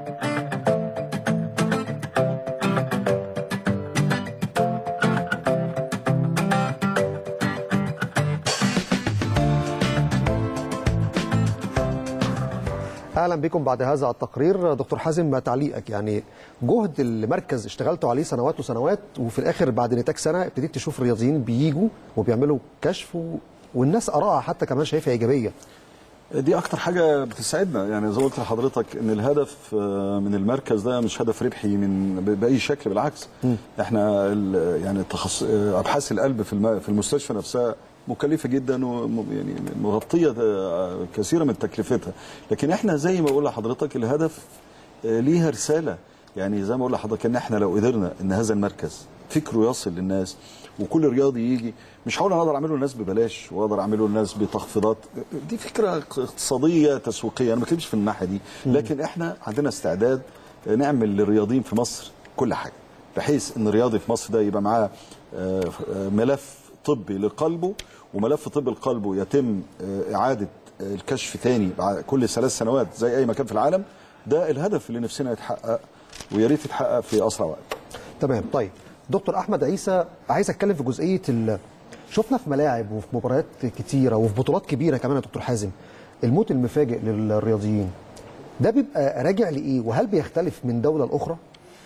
اهلا بكم بعد هذا التقرير دكتور حازم ما تعليقك يعني جهد المركز اشتغلتوا عليه سنوات وسنوات وفي الاخر بعد نتاج سنه ابتديت تشوف الرياضيين بيجوا وبيعملوا كشف و... والناس ارائها حتى كمان شايفها ايجابيه
دي اكتر حاجه بتسعدنا يعني زي ما قلت لحضرتك ان الهدف آه، من المركز ده مش هدف ربحي من ب- باي شكل بالعكس احنا ال- يعني تخص... آه، ابحاث القلب في الم... في المستشفى نفسها مكلفه جدا ويعني مغطيه آه، كثيرا من تكلفتها لكن احنا زي ما بقول لحضرتك الهدف آه، ليها رساله يعني زي ما بقول لحضرتك ان احنا لو قدرنا ان هذا المركز فكره يصل للناس وكل رياضي يجي مش هقول انا اقدر اعمله للناس ببلاش واقدر اعمله للناس بتخفيضات دي فكره اقتصاديه تسويقيه انا ما بتكلمش في الناحيه دي لكن احنا عندنا استعداد نعمل للرياضيين في مصر كل حاجه بحيث ان الرياضي في مصر ده يبقى معاه آه، آه، ملف طبي لقلبه وملف طبي لقلبه يتم آه، اعاده آه، الكشف تاني بعد كل ثلاث سنوات زي اي مكان في العالم ده الهدف اللي نفسنا يتحقق ويا ريت يتحقق في اسرع وقت
تمام طيب دكتور احمد عيسى عايز اتكلم في جزئيه ال... شفنا في ملاعب وفي مباريات كتيره وفي بطولات كبيره كمان يا دكتور حازم الموت المفاجئ للرياضيين ده بيبقى راجع لايه وهل بيختلف من دوله لاخرى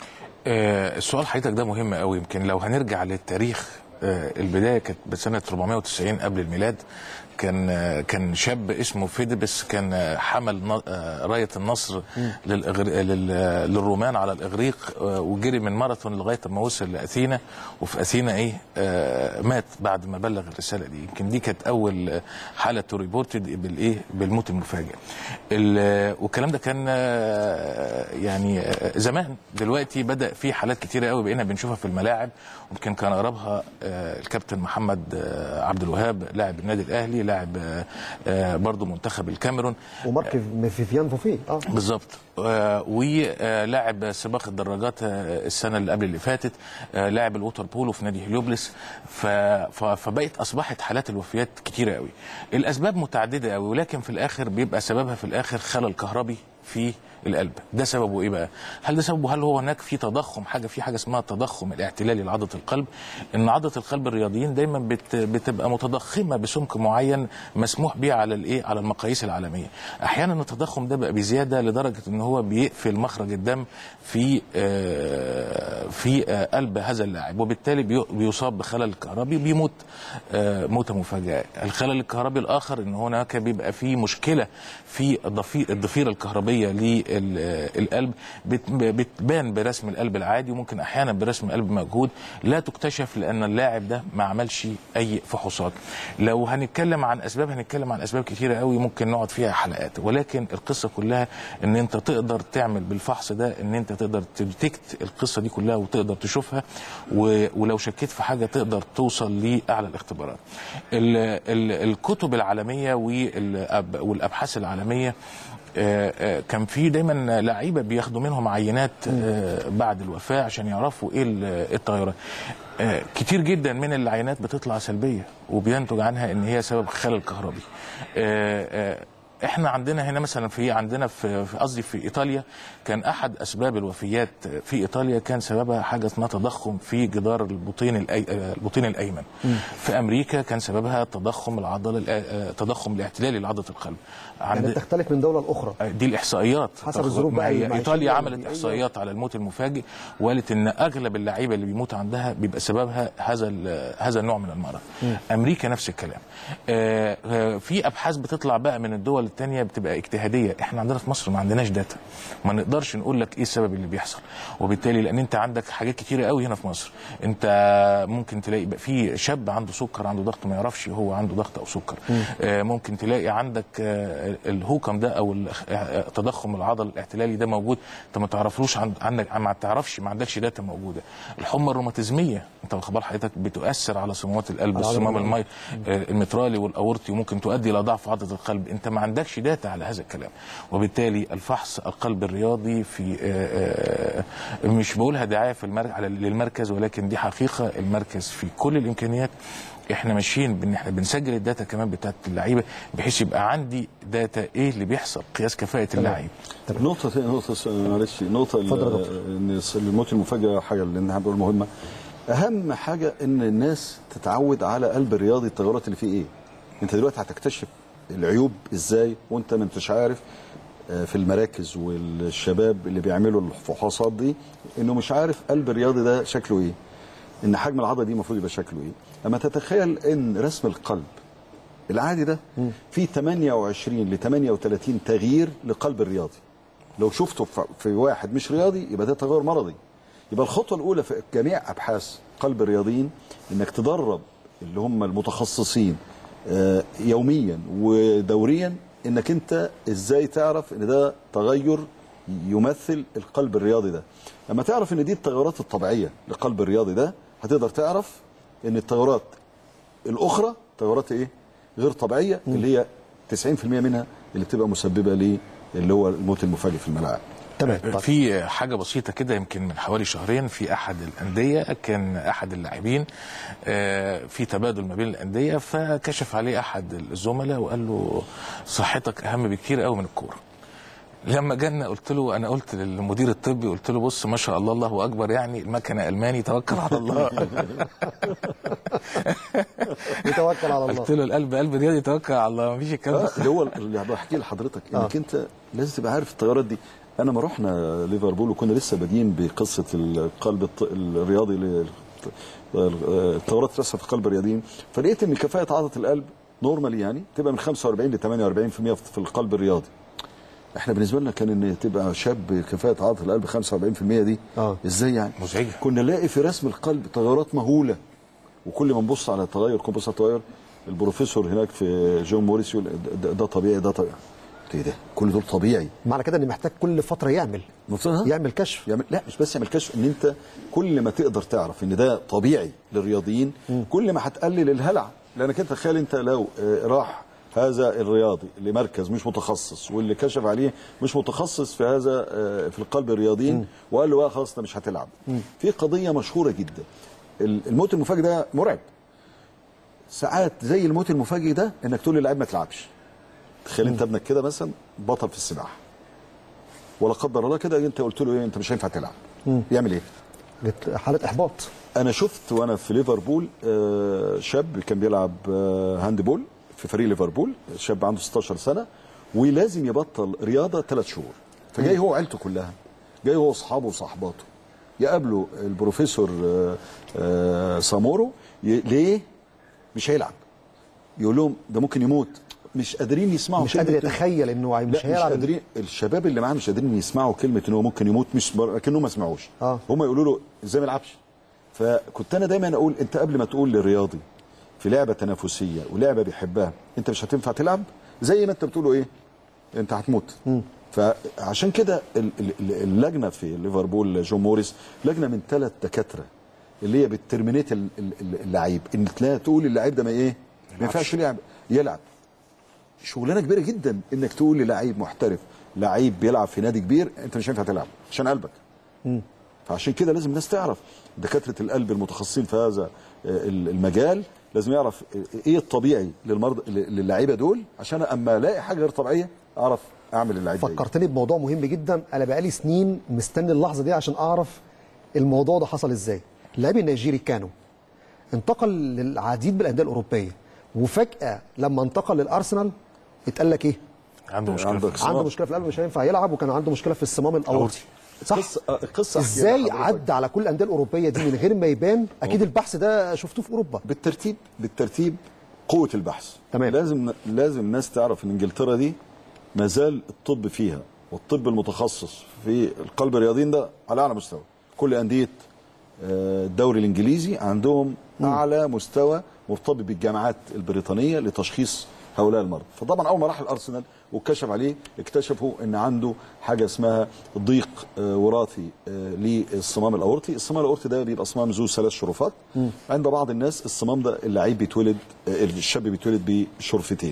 آه، السؤال حضرتك ده مهم قوي يمكن لو هنرجع للتاريخ آه، البدايه كانت بسنه 490 قبل الميلاد كان آه، كان شاب اسمه فيدبس كان آه، حمل ن- آه، رايه النصر للإغر... لل... للرومان على الاغريق آه، وجري من ماراثون لغايه ما وصل لاثينا وفي اثينا ايه آه، مات بعد ما بلغ الرساله دي يمكن دي كانت اول آه، حاله ريبورتد بالايه بالموت المفاجئ ال- والكلام ده كان آه، يعني آه، زمان دلوقتي بدا في حالات كتيره قوي بقينا بنشوفها في الملاعب ويمكن كان اقربها آه، الكابتن محمد آه، عبد الوهاب لاعب النادي الاهلي لاعب آه، آه، برضه منتخب الكاميرون
ومارك فيفيان فوفي اه
بالظبط آه، ولاعب سباق الدراجات آه، السنه اللي قبل اللي فاتت آه، لاعب الووتر بولو في نادي هليوبلس ف- ف- فبقت اصبحت حالات الوفيات كتيره قوي الاسباب متعدده قوي ولكن في الاخر بيبقى سببها في الاخر خلل كهربي في القلب ده سببه ايه بقى هل ده سببه هل هو هناك في تضخم حاجه في حاجه اسمها التضخم الاعتلالي لعضله القلب ان عضله القلب الرياضيين دايما بت بتبقى متضخمه بسمك معين مسموح بيه على الايه على المقاييس العالميه احيانا التضخم ده بقى بزياده لدرجه ان هو بيقفل مخرج الدم في آه، في آه، قلب هذا اللاعب وبالتالي بي- بيصاب بخلل كهربي بيموت آه، موته مفاجئه الخلل الكهربي الاخر ان هناك بيبقى في مشكله في الضفير الضفيره الكهربيه للقلب بت- بتبان برسم القلب العادي وممكن احيانا برسم القلب مجهود لا تكتشف لان اللاعب ده ما عملش اي فحوصات لو هنتكلم عن اسباب هنتكلم عن اسباب كتيره قوي ممكن نقعد فيها حلقات ولكن القصه كلها ان انت تقدر تعمل بالفحص ده ان انت تقدر تديتكت القصه دي كلها وتقدر تشوفها و- ولو شكيت في حاجه تقدر توصل لاعلى الاختبارات ال- ال- الكتب العالميه والأب- والابحاث العالميه آه، آه، كان في دايما لعيبه بياخدوا منهم عينات آه، بعد الوفاه عشان يعرفوا ايه ال- إيه التغيرات آه، كتير جدا من العينات بتطلع سلبيه وبينتج عنها ان هي سبب خلل كهربي آه، آه، احنا عندنا هنا مثلا في عندنا في في- قصدي في ايطاليا كان احد اسباب الوفيات في ايطاليا كان سببها حاجه اسمها تضخم في جدار البطين الأي... آه، البطين الايمن في امريكا كان سببها تضخم العضله الآ- آه، تضخم الاعتلالي لعضله القلب
يعني بتختلف من دوله لاخرى
دي الاحصائيات
حسب الظروف
ما
بقى
هي
المعيشية
ايطاليا عملت
والبيئية.
احصائيات على الموت المفاجئ وقالت ان اغلب اللعيبه اللي بيموت عندها بيبقى سببها هذا ال- هذا النوع من المرض
مم.
امريكا نفس الكلام آه، آه، في ابحاث بتطلع بقى من الدول الثانيه بتبقى اجتهاديه احنا عندنا في مصر ما عندناش داتا ما نقدرش نقول لك ايه السبب اللي بيحصل وبالتالي لان انت عندك حاجات كتيره قوي هنا في مصر انت ممكن تلاقي بقى في شاب عنده سكر عنده ضغط ما يعرفش هو عنده ضغط او سكر
مم.
آه، ممكن تلاقي عندك آه، الهوكم ده او ال- آه، تضخم العضل الاحتلالي ده موجود انت ما تعرفلوش عند عندك ما تعرفش ما عندكش داتا موجوده الحمى الروماتيزميه انت واخد بال حضرتك بتؤثر على صمامات القلب
على
الصمام
عضلة
المي آه، المترالي والاورطي وممكن تؤدي الى ضعف عضله القلب انت ما عندكش داتا على هذا الكلام وبالتالي الفحص القلب الرياضي في آه، آه، مش بقولها دعايه في المر... على للمركز ولكن دي حقيقه المركز في كل الامكانيات احنا ماشيين بان احنا بنسجل الداتا كمان بتاعت اللعيبه بحيث يبقى عندي داتا ايه اللي بيحصل قياس كفاءه اللعيب
نقطة تانية- نقطة س- معلش نقطة
اتفضل يا
ال-
دكتور.
ان الموت المفاجئ حاجة اللي انا بقول مهمة أهم حاجة إن الناس تتعود على قلب الرياضي التغيرات اللي فيه إيه. أنت دلوقتي هتكتشف العيوب إزاي وأنت ما أنتش عارف آه، في المراكز والشباب اللي بيعملوا الفحوصات دي إنه مش عارف قلب الرياضي ده شكله إيه. إن حجم العضلة دي المفروض يبقى شكله إيه. أما تتخيل إن رسم القلب العادي ده فيه 28 ل 38 تغيير لقلب الرياضي لو شفته في- في واحد مش رياضي يبقى ده تغير مرضي يبقى الخطوه الاولى في جميع ابحاث قلب الرياضيين انك تدرب اللي هم المتخصصين آه، يوميا ودوريا انك انت ازاي تعرف ان ده تغير يمثل القلب الرياضي ده لما تعرف ان دي التغيرات الطبيعيه للقلب الرياضي ده هتقدر تعرف ان التغيرات الاخرى تغيرات ايه غير طبيعيه اللي هي 90% منها اللي بتبقى مسببه ليه اللي هو الموت المفاجئ في الملاعب
في حاجه بسيطه كده يمكن من حوالي شهرين في احد الانديه كان احد اللاعبين آه، في تبادل ما بين الانديه فكشف عليه احد الزملاء وقال له صحتك اهم بكتير قوي من الكوره لما جانا قلت له انا قلت للمدير الطبي قلت له بص ما شاء الله الله اكبر يعني المكنه الماني توكل على الله
يتوكل على الله
قلت له القلب قلب رياضي يتوكل على الله مفيش الكلام
آه،
ده
اللي هو اللي بحكي لحضرتك انك انت لازم تبقى عارف التغيرات دي انا ما رحنا ليفربول وكنا لسه بادئين بقصه القلب الط- الرياضي ل- التغيرات اللي بتحصل في القلب الرياضيين فلقيت ان كفاءه عضله القلب نورمالي يعني تبقى من 45 ل 48% في القلب الرياضي احنا بالنسبه لنا كان ان تبقى شاب كفاءه عضله القلب 45% دي
اه
ازاي يعني
مزعجه
كنا نلاقي في رسم القلب تغيرات مهوله وكل ما نبص على التغير كل ما نبص على التغير البروفيسور هناك في جون موريس يقول ده, ده طبيعي ده طبيعي قلت ايه ده كل دول طبيعي
معنى كده ان محتاج كل فتره يعمل
يعمل كشف يعمل لا مش بس يعمل كشف ان انت كل ما تقدر تعرف ان ده طبيعي للرياضيين كل ما هتقلل الهلع لانك انت تخيل انت لو آه، راح هذا الرياضي لمركز مش متخصص واللي كشف عليه مش متخصص في هذا آه، في القلب الرياضيين وقال له بقى خلاص انت مش هتلعب في قضيه مشهوره جدا ال- الموت المفاجئ ده مرعب ساعات زي الموت المفاجئ ده انك تقول للاعب ما تلعبش تخيل انت ابنك كده مثلا بطل في السباحه ولا قدر الله كده انت قلت له ايه انت مش هينفع تلعب يعمل ايه
جت حاله احباط
انا شفت وانا في ليفربول آه، شاب كان بيلعب آه، هاندبول في فريق ليفربول شاب عنده 16 سنه ولازم يبطل رياضه ثلاث شهور فجاي هو وعيلته كلها جاي هو واصحابه وصاحباته يقابلوا البروفيسور آه، آه، سامورو ي- ليه مش هيلعب يقول لهم ده ممكن يموت مش قادرين يسمعوا
مش قادر
كلمة-
يتخيل انه
لا
مش
مش
هيلعب
قادرين الشباب اللي معاه مش قادرين يسمعوا كلمه ان هو ممكن يموت مش بر... كانهم ما سمعوش
اه
هم يقولوا له ازاي ما يلعبش فكنت انا دايما اقول انت قبل ما تقول للرياضي في لعبه تنافسيه ولعبه بيحبها انت مش هتنفع تلعب زي ما انت بتقوله ايه انت هتموت فعشان كده ال- ال- ال- اللجنه في ليفربول جون موريس لجنه من ثلاث دكاتره اللي هي بترمينيت ال- ال- ال- اللعيب ان تلاقي تقول اللعيب ده ما ايه ما ينفعش يلعب يلعب شغلانه كبيره جدا انك تقول للعيب محترف لعيب بيلعب في نادي كبير انت مش هينفع تلعب عشان قلبك فعشان كده لازم الناس تعرف دكاتره القلب المتخصصين في هذا آه، المجال لازم يعرف ايه الطبيعي للمرضى للعيبه دول عشان اما الاقي حاجه غير طبيعيه اعرف اعمل اللعيب ده إيه.
فكرتني بموضوع مهم جدا انا بقالي سنين مستني اللحظه دي عشان اعرف الموضوع ده حصل ازاي اللاعب النيجيري كانو انتقل للعديد من الانديه الاوروبيه وفجاه لما انتقل للارسنال اتقال لك ايه
عنده مشكله
عنده
في الصمام.
عنده مشكله في القلب مش هينفع يلعب وكان عنده مشكله في الصمام الاورطي صح
قصه آه، قصه أحكيها
ازاي
لحضرتك.
عدى على كل الانديه الاوروبيه دي من غير ما يبان اكيد البحث ده شفتوه في اوروبا
بالترتيب بالترتيب قوه البحث تمام لازم لازم الناس تعرف ان انجلترا دي ما زال الطب فيها والطب المتخصص في القلب الرياضيين ده على اعلى مستوى كل انديه آه، الدوري الانجليزي عندهم اعلى مستوى مرتبط بالجامعات البريطانيه لتشخيص هؤلاء المرضى فطبعا اول ما راح الارسنال وكشف عليه اكتشفوا ان عنده حاجه اسمها ضيق آه، وراثي آه، للصمام الاورطي الصمام الاورطي ده بيبقى صمام ذو ثلاث شرفات عند بعض الناس الصمام ده اللعيب بيتولد آه، الشاب بيتولد بشرفتين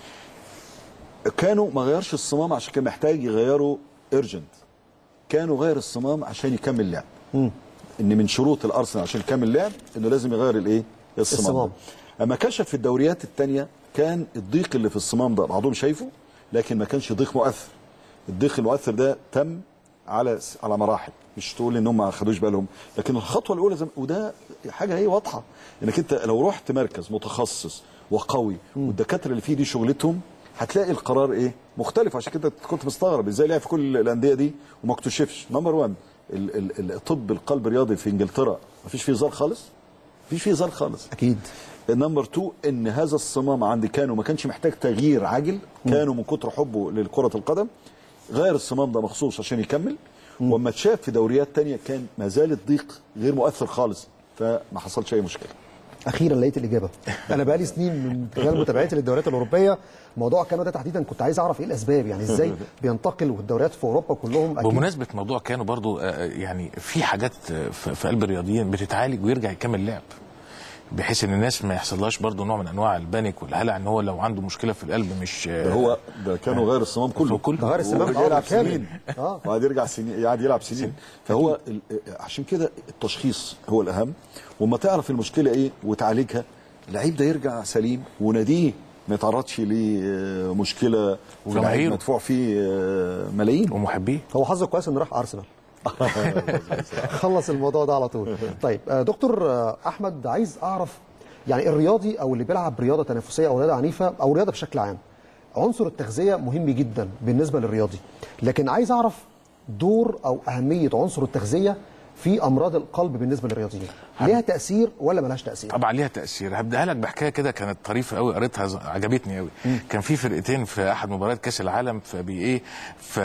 كانوا ما غيرش الصمام عشان كان محتاج يغيره ايرجنت كانوا غير الصمام عشان يكمل لعب ان من شروط الارسنال عشان يكمل لعب انه لازم يغير الايه الصمام,
الصمام.
اما كشف في الدوريات الثانيه كان الضيق اللي في الصمام ده بعضهم شايفه لكن ما كانش ضيق مؤثر الضيق المؤثر ده تم على على مراحل مش تقول ان هم ما خدوش بالهم لكن الخطوه الاولى زم... وده حاجه هي واضحه انك انت لو رحت مركز متخصص وقوي والدكاتره اللي فيه دي شغلتهم هتلاقي القرار ايه مختلف عشان كده كنت مستغرب ازاي لعب في كل الانديه دي وما اكتشفش نمبر 1 ال- ال- ال- طب القلب الرياضي في انجلترا ما فيش فيه هزار خالص مفيش فيه هزار خالص
اكيد
نمبر 2 ان هذا الصمام عند كانوا ما كانش محتاج تغيير عاجل كانوا من كتر حبه لكره القدم غير الصمام ده مخصوص عشان يكمل واما اتشاف في دوريات تانية كان ما زال الضيق غير مؤثر خالص فما حصلش اي مشكله
اخيرا لقيت الاجابه انا بقالي سنين من خلال متابعتي للدوريات الاوروبيه موضوع كانو ده تحديدا كنت عايز اعرف ايه الاسباب يعني ازاي بينتقل والدوريات في اوروبا كلهم اكيد
بمناسبه موضوع كانوا برضو آه، يعني في حاجات آه، في في قلب الرياضيين بتتعالج ويرجع يكمل لعب بحيث ان الناس ما يحصلهاش برضو نوع من انواع البانيك والهلع ان هو لو عنده مشكله في القلب مش
ده هو ده كانوا غير الصمام كله
كله
ده غير الصمام
ورجع
آه،
يلعب
بالكامل.
سنين
اه
وقعد يرجع سنين قاعد يلعب سنين فهو ال- عشان كده التشخيص هو الاهم وما تعرف المشكله ايه وتعالجها اللعيب ده يرجع سليم وناديه ما يتعرضش لمشكله
وجماهيره.
مدفوع فيه آه، ملايين
ومحبيه
هو حظه كويس انه راح ارسنال خلص الموضوع ده على طول طيب آه، دكتور آه، احمد عايز اعرف يعني الرياضي او اللي بيلعب رياضه تنافسيه او رياضه عنيفه او رياضه بشكل عام عنصر التغذيه مهم جدا بالنسبه للرياضي لكن عايز اعرف دور او اهميه عنصر التغذيه في امراض القلب بالنسبه للرياضيين ليها تاثير ولا ملهاش تاثير
طبعا ليها تاثير هبداها لك بحكايه كده كانت طريفه قوي قريتها ز- عجبتني قوي كان في فرقتين في احد مباريات كاس العالم فبي ايه ف...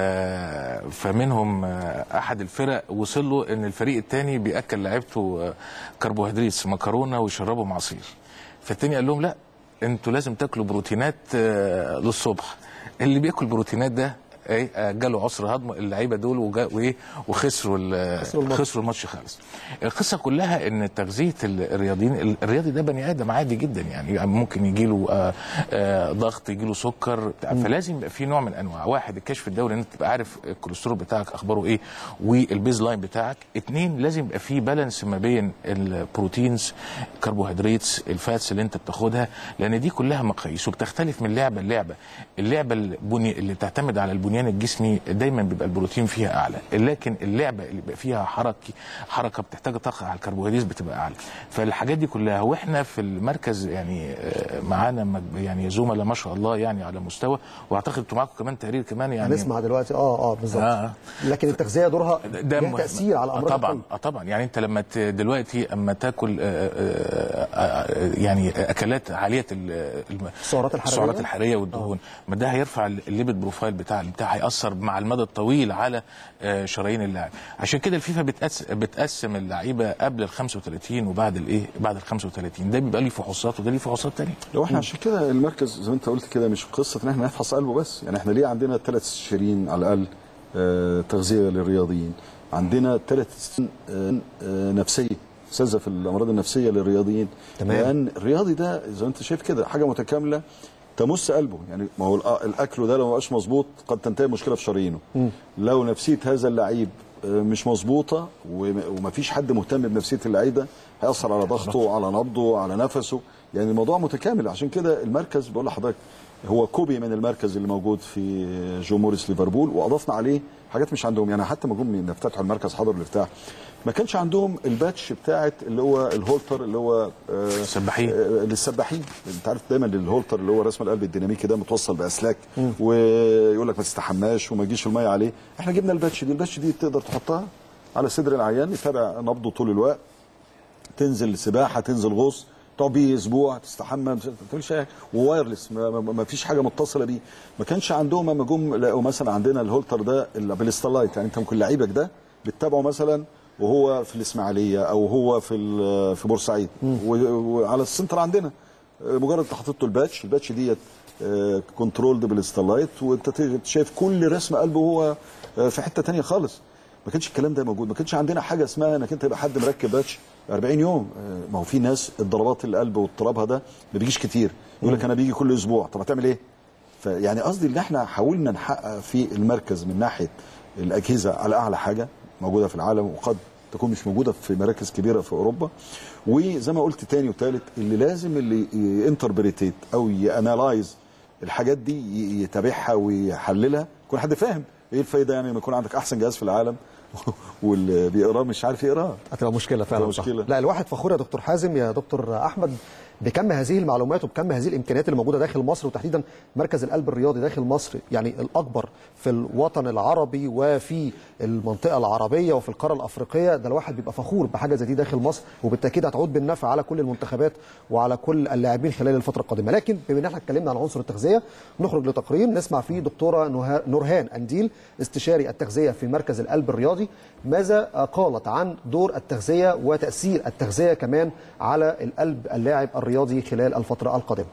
فمنهم آه، احد الفرق وصل له ان الفريق الثاني بياكل لعيبته آه، كربوهيدرات مكرونه ويشربهم عصير فالتاني قال لهم لا انتوا لازم تاكلوا بروتينات آه، للصبح اللي بياكل بروتينات ده ايه آه، جاله عسر هضم اللعيبه دول وجا وايه وخسروا ال-
خسروا الماتش.
خسروا الماتش خالص القصه كلها ان تغذيه ال- الرياضيين ال- الرياضي ده بني ادم عادي جدا يعني, يعني ممكن يجي له ضغط يجي له سكر بتاع. فلازم يبقى في نوع من انواع واحد الكشف الدوري ان انت تبقى عارف الكوليسترول بتاعك اخباره ايه والبيز لاين بتاعك اتنين لازم يبقى في بالانس ما بين البروتينز الكربوهيدرات الفاتس اللي انت بتاخدها لان دي كلها مقاييس وبتختلف من لعبه للعبه اللعبه البني اللي بتعتمد على البنيان الجسمي دايما بيبقى البروتين فيها اعلى لكن اللعبه اللي بيبقى فيها حركه حركه بتحتاج طاقه على الكربوهيدرات بتبقى اعلى فالحاجات دي كلها واحنا في المركز يعني آه، معانا مج- يعني زملاء ما شاء الله يعني على مستوى واعتقد انتوا معاكم كمان تقرير كمان يعني
هنسمع دلوقتي اه اه بالظبط
آه.
لكن التغذيه دورها
ده
ليها
مهم.
تاثير على
آه
امراض
طبعا
القلب
اه طبعا يعني انت لما ت- دلوقتي اما تاكل آه، آه، آه، يعني اكلات عاليه ال- الم-
السعرات الحرارية؟
السعرات الحراريه والدهون ما ده هيرفع الليبيد بروفايل بتاع بتاع هياثر مع المدى الطويل على آه، شرايين اللاعب عشان كده الفيفا بتقس- بتقسم اللعيبه قبل ال 35 وبعد الايه بعد ال 35 ده بيبقى ليه فحوصات وده ليه فحوصات ثانيه
لو احنا عشان كده المركز زي ما انت قلت كده مش قصه ان احنا نفحص قلبه بس يعني احنا ليه عندنا ثلاث استشاريين على الاقل آه، تغذيه للرياضيين عندنا ثلاث نفسيه استاذه في الامراض النفسيه للرياضيين
تمام.
لان الرياضي ده زي ما انت شايف كده حاجه متكامله تمس قلبه يعني ما هو الأ- الاكل ده لو ما بقاش مظبوط قد تنتهي المشكله في شرايينه لو نفسيه هذا اللعيب آه، مش مظبوطه وم- ومفيش حد مهتم بنفسيه اللعيب ده هيأثر على ضغطه على نبضه على نفسه يعني الموضوع متكامل عشان كده المركز بقول لحضرتك هو كوبي من المركز اللي موجود في جو موريس ليفربول واضفنا عليه حاجات مش عندهم يعني حتى ما جم يفتتحوا المركز حضر الافتتاح ما كانش عندهم الباتش بتاعت اللي هو الهولتر اللي هو
السباحين
للسباحين انت عارف دايما الهولتر اللي هو رسم القلب الديناميكي ده متوصل باسلاك ويقول لك ما تستحماش وما يجيش الميه عليه احنا جبنا الباتش دي الباتش دي تقدر تحطها على صدر العيان يتابع نبضه طول الوقت تنزل سباحه تنزل غوص تقعد بيه اسبوع تستحمى ما تعملش اي حاجه ووايرلس ما, ما, ما فيش حاجه متصله بيه ما كانش عندهم اما جم لقوا مثلا عندنا الهولتر ده اللي بالستلايت يعني انت ممكن لعيبك ده بتتابعه مثلا وهو في الاسماعيليه او هو في ال- في بورسعيد و- وعلى السنتر عندنا آه، مجرد انت حاطط له الباتش الباتش ديت كنترولد بالستلايت وانت ت- شايف كل رسم قلبه هو آه، في حته تانية خالص ما كانش الكلام ده موجود ما كانش عندنا حاجه اسمها انك انت يبقى حد مركب باتش 40 يوم آه، ما هو في ناس الضربات القلب واضطرابها ده ما بيجيش كتير يقول لك انا بيجي كل اسبوع طب هتعمل ايه فيعني قصدي ان احنا حاولنا نحقق في المركز من ناحيه الاجهزه على اعلى حاجه موجوده في العالم وقد تكون مش موجوده في مراكز كبيره في اوروبا وزي ما قلت تاني وتالت اللي لازم اللي ينتربريتيت او يانالايز الحاجات دي ي- يتابعها ويحللها يكون حد فاهم ايه الفايده يعني لما يكون عندك احسن جهاز في العالم واللي بيقراه مش عارف يقراه
هتبقى مشكله فعلا
هتبقى
صح.
مشكلة.
لا الواحد فخور يا دكتور حازم يا دكتور احمد بكم هذه المعلومات وبكم هذه الامكانيات اللي موجوده داخل مصر وتحديدا مركز القلب الرياضي داخل مصر يعني الاكبر في الوطن العربي وفي المنطقه العربيه وفي القاره الافريقيه ده الواحد بيبقى فخور بحاجه زي دي داخل مصر وبالتاكيد هتعود بالنفع على كل المنتخبات وعلى كل اللاعبين خلال الفتره القادمه لكن بما ان احنا اتكلمنا عن عنصر التغذيه نخرج لتقرير نسمع فيه دكتوره نها- نورهان انديل استشاري التغذيه في مركز القلب الرياضي ماذا قالت عن دور التغذيه وتاثير التغذيه كمان على القلب اللاعب الرياضي خلال الفتره القادمه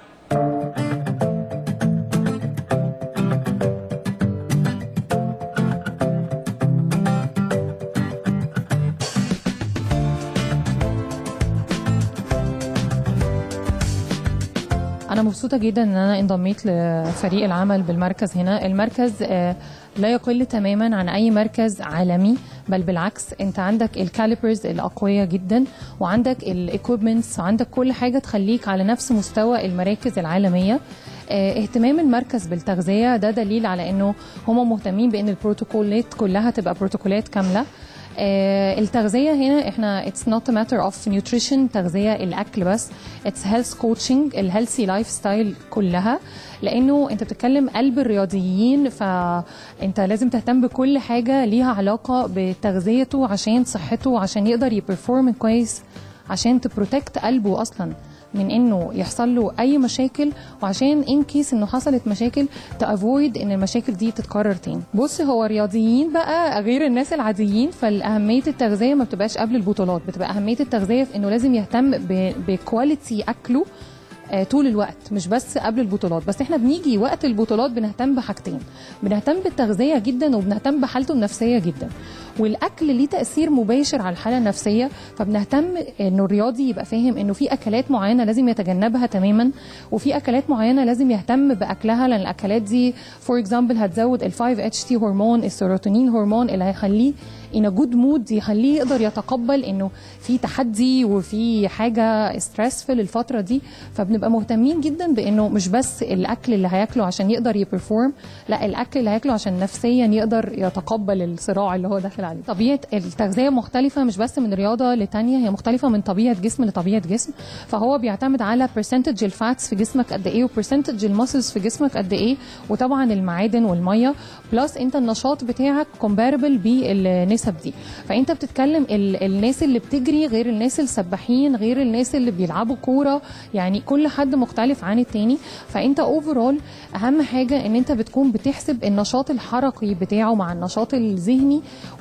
أنا مبسوطة جدا إن أنا انضميت لفريق العمل بالمركز هنا، المركز آه، لا يقل تماما عن أي مركز عالمي بل بالعكس أنت عندك الكاليبرز الأقوية جدا وعندك الايكويبمنتس وعندك كل حاجة تخليك على نفس مستوى المراكز العالمية. آه، اهتمام المركز بالتغذية ده دليل على إنه هم مهتمين بإن البروتوكولات كلها تبقى بروتوكولات كاملة. آه، التغذية هنا احنا it's not a matter of nutrition تغذية الأكل بس it's health coaching الهيلثي لايف ستايل كلها لأنه أنت بتتكلم قلب الرياضيين فأنت لازم تهتم بكل حاجة ليها علاقة بتغذيته عشان صحته عشان يقدر يبرفورم كويس عشان تبروتكت قلبه أصلا من انه يحصل له اي مشاكل وعشان ان كيس انه حصلت مشاكل تافويد ان المشاكل دي تتكرر تاني بص هو رياضيين بقى غير الناس العاديين فالاهميه التغذيه ما بتبقاش قبل البطولات بتبقى اهميه التغذيه في انه لازم يهتم ب- بكواليتي اكله آه، طول الوقت مش بس قبل البطولات بس احنا بنيجي وقت البطولات بنهتم بحاجتين بنهتم بالتغذيه جدا وبنهتم بحالته النفسيه جدا والاكل ليه تاثير مباشر على الحاله النفسيه فبنهتم انه الرياضي يبقى فاهم انه في اكلات معينه لازم يتجنبها تماما وفي اكلات معينه لازم يهتم باكلها لان الاكلات دي فور اكزامبل هتزود ال 5 اتش تي هرمون السيروتونين هرمون اللي هيخليه in a good mood يخليه يقدر يتقبل انه في تحدي وفي حاجه ستريسفل الفتره دي فبنبقى مهتمين جدا بانه مش بس الاكل اللي هياكله عشان يقدر يبرفورم لا الاكل اللي هياكله عشان نفسيا يقدر يتقبل الصراع اللي هو داخل عليه طبيعه التغذيه مختلفه مش بس من رياضه لتانية هي مختلفه من طبيعه جسم لطبيعه جسم فهو بيعتمد على برسنتج الفاتس في جسمك قد ايه وبرسنتج المسلز في جسمك قد ايه وطبعا المعادن والميه بلس انت النشاط بتاعك كومباربل بالنسب دي فانت بتتكلم ال- الناس اللي بتجري غير الناس السباحين غير الناس اللي بيلعبوا كوره يعني كل حد مختلف عن التاني فانت اوفرول اهم حاجه ان انت بتكون بتحسب النشاط الحركي بتاعه مع النشاط الذهني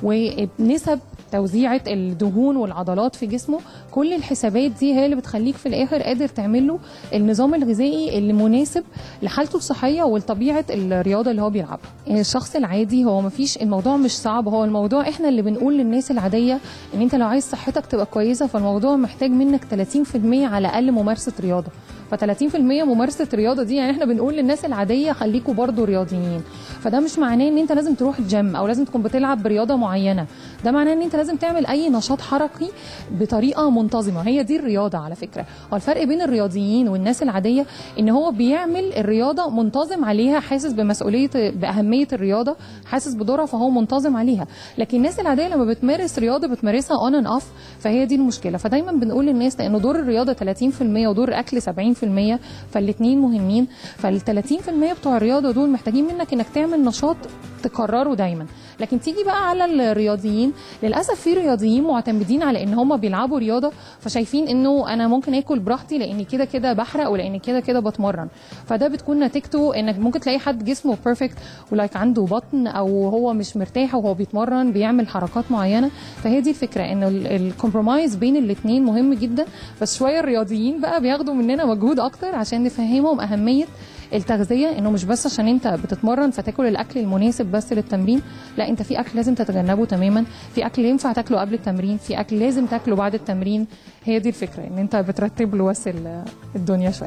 ونسب توزيعة الدهون والعضلات في جسمه كل الحسابات دي هي اللي بتخليك في الآخر قادر تعمل له النظام الغذائي اللي مناسب لحالته الصحية ولطبيعة الرياضة اللي هو بيلعبها الشخص العادي هو مفيش الموضوع مش صعب هو الموضوع احنا اللي بنقول للناس العادية ان انت لو عايز صحتك تبقى كويسة فالموضوع محتاج منك 30% على الأقل ممارسة رياضة ف30% ممارسه رياضه دي يعني احنا بنقول للناس العاديه خليكوا برضو رياضيين فده مش معناه ان انت لازم تروح الجيم او لازم تكون بتلعب برياضه معينه ده معناه ان انت لازم تعمل اي نشاط حركي بطريقه منتظمه هي دي الرياضه على فكره هو الفرق بين الرياضيين والناس العاديه ان هو بيعمل الرياضه منتظم عليها حاسس بمسؤوليه باهميه الرياضه حاسس بدورها فهو منتظم عليها لكن الناس العاديه لما بتمارس رياضه بتمارسها اون اند اوف فهي دي المشكله فدايما بنقول للناس لانه دور الرياضه 30% ودور الاكل 70% فالاثنين مهمين فال 30% بتوع الرياضه دول محتاجين منك انك تعمل نشاط تكرره دايما لكن تيجي بقى على الرياضيين للاسف في رياضيين معتمدين على ان هم بيلعبوا رياضه فشايفين انه انا ممكن اكل براحتي لاني كده كده بحرق ولاني كده كده بتمرن فده بتكون نتيجته انك ممكن تلاقي حد جسمه بيرفكت ولايك عنده بطن او هو مش مرتاح وهو بيتمرن بيعمل حركات معينه فهي دي الفكره انه الكومبرومايز بين الاثنين مهم جدا بس شويه الرياضيين بقى بياخدوا مننا مجهود اكتر عشان نفهمهم اهميه التغذيه انه مش بس عشان انت بتتمرن فتاكل الاكل المناسب بس للتمرين لا انت في اكل لازم تتجنبه تماما في اكل ينفع تاكله قبل التمرين في اكل لازم تاكله بعد التمرين هي دي الفكره ان انت بترتب له بس ال- الدنيا شويه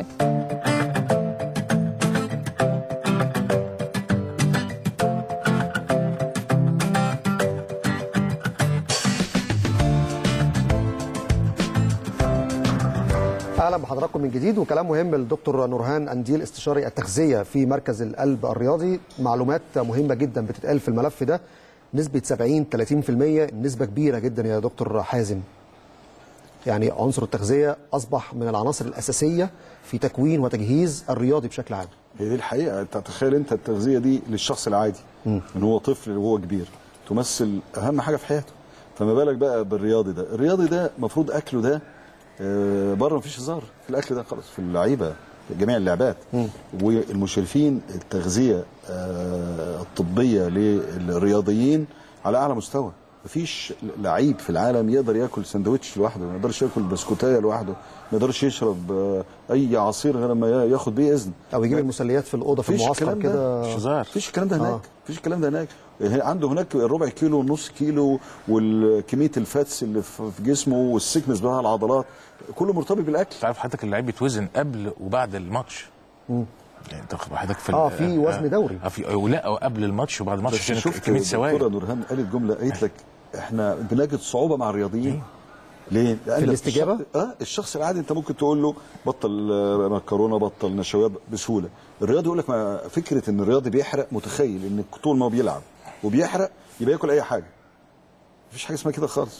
اهلا بحضراتكم من جديد وكلام مهم للدكتور نورهان انديل استشاري التغذيه في مركز القلب الرياضي معلومات مهمه جدا بتتقال في الملف ده نسبه 70 30% نسبه كبيره جدا يا دكتور حازم يعني عنصر التغذيه اصبح من العناصر الاساسيه في تكوين وتجهيز الرياضي بشكل عام
هي دي الحقيقه انت تخيل انت التغذيه دي للشخص العادي من هو طفل وهو كبير تمثل اهم حاجه في حياته فما بالك بقى بالرياضي ده الرياضي ده المفروض اكله ده آه، بره مفيش هزار في الاكل ده خلاص في اللعيبه في جميع اللعبات والمشرفين التغذيه آه، الطبيه للرياضيين على اعلى مستوى مفيش لعيب في العالم يقدر ياكل سندوتش لوحده ما يقدرش ياكل بسكوتايه لوحده ما يقدرش يشرب آه، اي عصير غير لما ياخد بيه اذن
او يجيب المسليات في الاوضه في
مفيش
المعسكر
الكلام
كده
ده مفيش الكلام ده هناك
آه.
مفيش الكلام ده هناك هي- عنده هناك الربع كيلو والنص كيلو وكميه الفاتس اللي في في جسمه والسكنس بتاع العضلات كله مرتبط بالاكل
تعرف حضرتك اللعيب بيتوزن قبل وبعد الماتش يعني انت خد حضرتك في
آه،
ال-
في وزن دوري.
اه في لا قبل الماتش وبعد الماتش
بس
عشان
شفت
كميه سوائل
الدكتوره نورهان قالت جمله قالت لك احنا بنجد صعوبه مع الرياضيين ليه؟ لأن
في الاستجابة؟
الشخص- اه الشخص العادي انت ممكن تقول له بطل آه، مكرونه بطل نشويات بسهوله الرياضي يقول لك ما فكره ان الرياضي بيحرق متخيل ان طول ما هو بيلعب وبيحرق يبقى ياكل اي حاجه مفيش حاجه اسمها كده خالص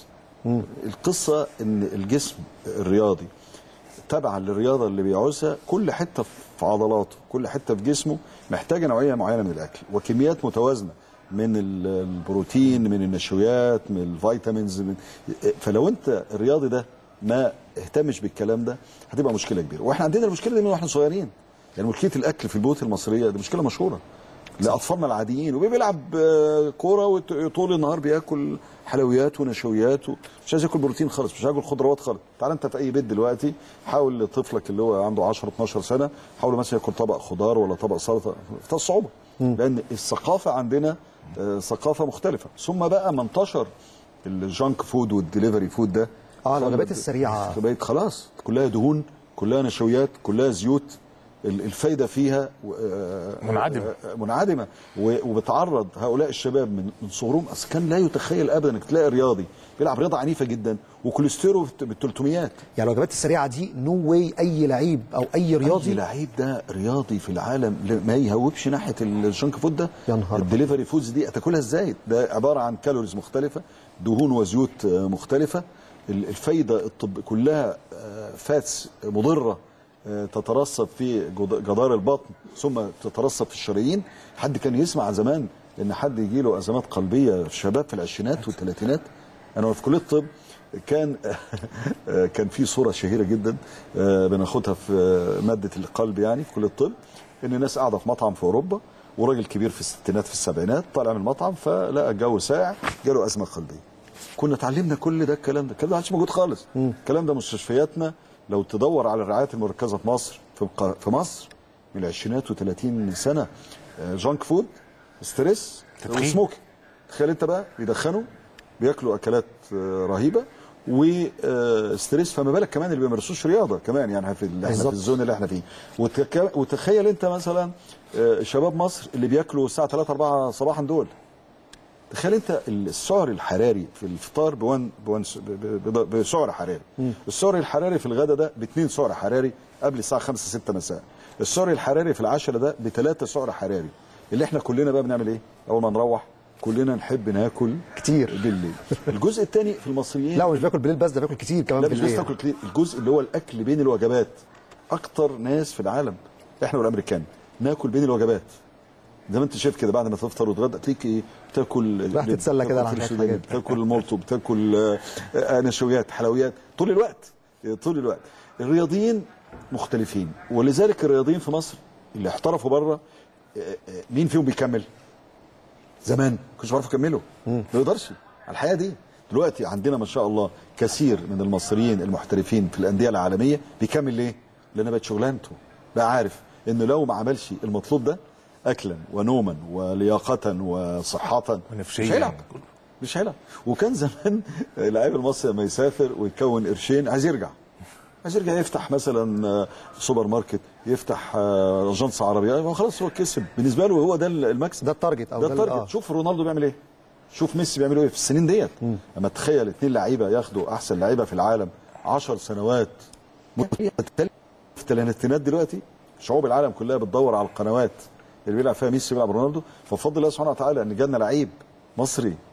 القصه ان الجسم الرياضي تبعا للرياضه اللي بيعوزها كل حته في عضلاته كل حته في جسمه محتاجه نوعيه معينه من الاكل وكميات متوازنه من ال- البروتين من النشويات من الفيتامينز من فلو انت الرياضي ده ما اهتمش بالكلام ده هتبقى مشكله كبيره واحنا عندنا المشكله دي من واحنا صغيرين يعني مشكله الاكل في البيوت المصريه دي مشكله مشهوره لاطفالنا العاديين وبيلعب آه، كوره وطول النهار بياكل حلويات ونشويات مش عايز ياكل بروتين خالص مش عايز ياكل خضروات خالص تعال انت في اي بيت دلوقتي حاول لطفلك اللي هو عنده 10 12 سنه حاول مثلا ياكل طبق خضار ولا طبق سلطه في الصعوبه لان الثقافه عندنا آه، ثقافه مختلفه ثم بقى ما انتشر الجانك فود والدليفري فود ده
اه الوجبات السريعه
بقت خلاص كلها دهون كلها نشويات كلها زيوت ال- الفايده فيها آه،
منعدمة.
آه، منعدمه و- وبتعرض هؤلاء الشباب من من صغرهم اصل كان لا يتخيل ابدا انك تلاقي رياضي بيلعب رياضه عنيفه جدا وكوليسترول بال 300
يعني الوجبات السريعه دي نو واي اي لعيب او اي رياضي
اي لعيب ده رياضي في العالم ل- ما يهوبش ناحيه الجنك فود ده
يا نهار
الدليفري فودز دي هتاكلها ازاي ده عباره عن كالوريز مختلفه دهون وزيوت آه، مختلفه ال- الفايده الطب كلها آه، فاتس مضره آه، تترسب في جد- جدار البطن ثم تترسب في الشرايين حد كان يسمع زمان ان حد يجي له ازمات قلبيه في شباب في العشرينات والثلاثينات انا وأنا في كليه الطب كان كان في صوره شهيره جدا آه، بناخدها في آه، ماده القلب يعني في كليه الطب ان ناس قاعده في مطعم في اوروبا وراجل كبير في الستينات في السبعينات طالع من المطعم فلقى الجو ساقع جاله ازمه قلبيه كنا اتعلمنا كل ده الكلام ده الكلام ده ما عادش موجود خالص الكلام ده مستشفياتنا لو تدور على الرعايات المركزه في مصر في الق- في مصر من العشرينات و30 سنه آه، جانك فود ستريس
تدخين.
وسموكينج تخيل انت بقى بيدخنوا بياكلوا اكلات آه، رهيبه وستريس فما بالك كمان اللي بيمارسوش رياضه كمان يعني في اللي احنا في
بالظبط.
الزون اللي احنا فيه وتك... وتخيل انت مثلا آه، شباب مصر اللي بياكلوا الساعه 3 4 صباحا دول تخيل انت السعر الحراري في الفطار بوان بوان س- ب- ب- بسعر حراري السعر الحراري في الغداء ده باثنين سعر حراري قبل الساعه 5 6 مساء السعر الحراري في العشاء ده بثلاثه سعر حراري اللي احنا كلنا بقى بنعمل ايه اول ما نروح كلنا نحب ناكل
كتير
بالليل الجزء الثاني في المصريين
لا مش باكل بالليل بس ده باكل كتير كمان
لا مش بس
بالليل
تاكل كتير الجزء اللي هو الاكل بين الوجبات اكتر ناس في العالم احنا والامريكان ناكل بين الوجبات زي ما انت شايف كده بعد ما تفطر وتغدى تلاقيك ايه تاكل
راح تتسلى كده على
تاكل
حاجات-
سوداني،
حاجات.
بتاكل مولتو بتاكل آه، آه، نشويات حلويات طول الوقت آه، طول الوقت الرياضيين مختلفين ولذلك الرياضيين في مصر اللي احترفوا بره آه، آه، مين فيهم بيكمل زمان ما كنتش بعرف اكمله ما يقدرش على الحياه دي دلوقتي عندنا ما شاء الله كثير من المصريين المحترفين في الانديه العالميه بيكمل ليه؟ لان بقت شغلانته بقى عارف انه لو ما عملش المطلوب ده اكلا ونوما ولياقه وصحه
ونفسيا.
مش هيلعب مش هيلعب وكان زمان اللاعب المصري لما يسافر ويكون قرشين عايز يرجع عايز يرجع يفتح مثلا آه، سوبر ماركت يفتح آه، اجنس عربيه خلاص هو كسب بالنسبه له هو ده المكسب
ده التارجت او
ده
ال-
التارجت
آه.
شوف رونالدو بيعمل ايه شوف ميسي بيعملوا ايه في السنين ديت اما تخيل اثنين لعيبه ياخدوا احسن لعيبه في العالم 10 سنوات في الثلاثينات دلوقتي شعوب العالم كلها بتدور على القنوات اللي بيلعب فيها ميسي بيلعب رونالدو فبفضل الله سبحانه وتعالى ان جالنا لعيب مصري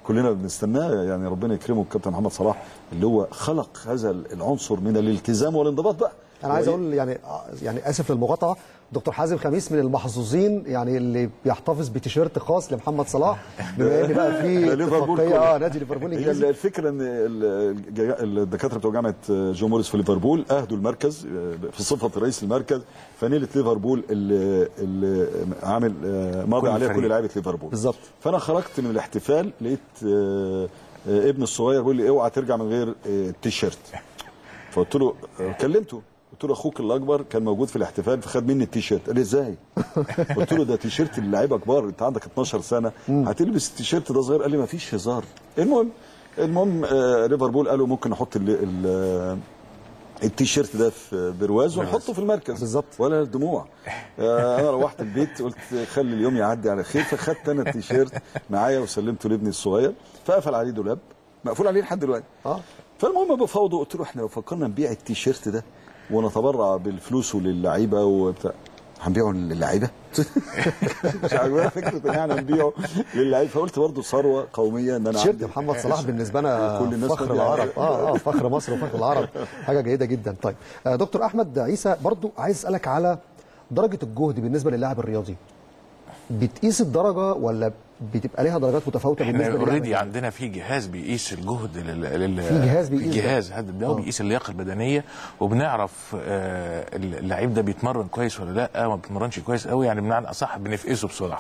كلنا بنستناه يعني ربنا يكرمه الكابتن محمد صلاح اللي هو خلق هذا العنصر من الالتزام والانضباط بقى
انا عايز اقول يعني يعني اسف للمقاطعه دكتور حازم خميس من المحظوظين يعني اللي بيحتفظ بتيشيرت خاص لمحمد صلاح بما ان بقى في
ليفربول
اتفاقية-
كله.
اه نادي ليفربول
هي
الانجليزي
الفكره ان ال- الج- الدكاتره بتوع جامعه جون موريس في ليفربول اهدوا المركز في صفه رئيس المركز فنيله ليفربول اللي, اللي عامل آه، ماضي
كل
عليها
فريق.
كل لعيبه ليفربول
بالظبط
فانا خرجت من الاحتفال لقيت آه، آه، ابن الصغير بيقول لي اوعى ترجع من غير آه، التيشيرت فقلت له آه، كلمته قلت له اخوك الاكبر كان موجود في الاحتفال فخد مني التيشيرت قال لي ازاي قلت له ده تيشيرت اللعيبه كبار انت عندك 12 سنه هتلبس التيشيرت ده صغير قال لي ما فيش هزار المهم المهم آه، ليفربول قالوا ممكن نحط ال- ال- التيشيرت ده في برواز ونحطه في المركز بالظبط ولا الدموع آه، انا روحت البيت قلت خلي اليوم يعدي على خير فخدت انا التيشيرت معايا وسلمته لابني الصغير فقفل عليه دولاب مقفول عليه لحد دلوقتي
اه
فالمهم بفاوضه قلت له احنا لو فكرنا نبيع التيشيرت ده ونتبرع بالفلوس للعيبه وبتاع هنبيعه للعيبه مش عاجباني فكره ان احنا نبيعه للعيبه فقلت برضه ثروه قوميه ان انا
تيشيرت
عندي-
محمد صلاح بالنسبه لنا
كل الناس
فخر
بتبيع.
العرب اه اه فخر مصر وفخر العرب حاجه جيده جدا طيب آه دكتور احمد عيسى برضو عايز اسالك على درجه الجهد بالنسبه للاعب الرياضي بتقيس الدرجه ولا بتبقى ليها درجات متفاوته
احنا
بالنسبه للاعب
اوريدي عندنا في جهاز بيقيس الجهد لل... لل...
في جهاز بيقيس ده؟
جهاز هذا ده
آه.
بيقيس اللياقه البدنيه وبنعرف آه اللعيب ده بيتمرن كويس ولا لا ما بيتمرنش كويس قوي يعني بمعنى اصح بنفقسه بسرعه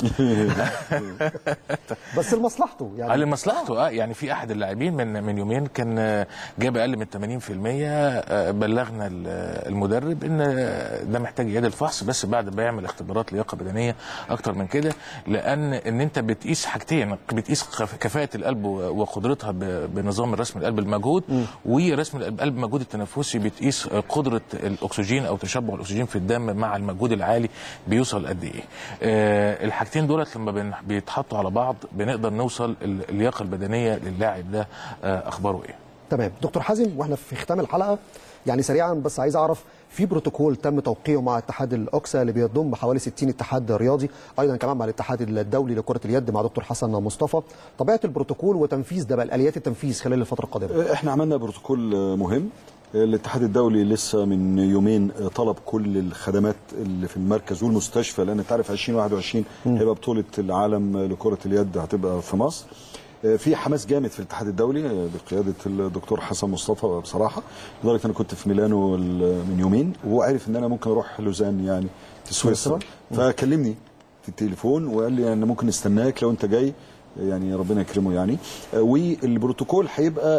بس لمصلحته
يعني
يعني
لمصلحته اه يعني في احد اللاعبين من من يومين كان آه، جاب اقل من 80% آه، بلغنا ال- المدرب ان آه، ده محتاج يعيد الفحص بس بعد ما يعمل اختبارات لياقه بدنيه اكتر من كده لان ان انت بتقيس حاجتين بتقيس كف- كفاءه القلب و- وقدرتها ب- بنظام رسم القلب المجهود ورسم القلب المجهود التنفسي بتقيس آه، قدره الاكسجين او تشبع الاكسجين في الدم مع المجهود العالي بيوصل قد ايه آه، الحاجتين دولت لما بن- بيتحطوا على بعض بنقدر نوصل ال- اللياقه البدنيه للاعب ده آه، اخباره ايه
تمام دكتور حازم واحنا في ختام الحلقه يعني سريعا بس عايز اعرف في بروتوكول تم توقيعه مع اتحاد الاوكسا اللي بيضم حوالي 60 اتحاد رياضي ايضا كمان مع الاتحاد الدولي لكره اليد مع دكتور حسن مصطفى طبيعه البروتوكول وتنفيذ ده بقى الاليات التنفيذ خلال الفتره القادمه
احنا عملنا بروتوكول مهم الاتحاد الدولي لسه من يومين طلب كل الخدمات اللي في المركز والمستشفى لان انت عارف 2021 هيبقى بطوله العالم لكره اليد هتبقى في مصر في حماس جامد في الاتحاد الدولي بقياده الدكتور حسن مصطفى بصراحه لدرجه انا كنت في ميلانو من يومين وهو عارف ان انا ممكن اروح لوزان يعني في سويسرا فكلمني في التليفون وقال لي انا ممكن نستناك لو انت جاي يعني ربنا يكرمه يعني آه، والبروتوكول هيبقى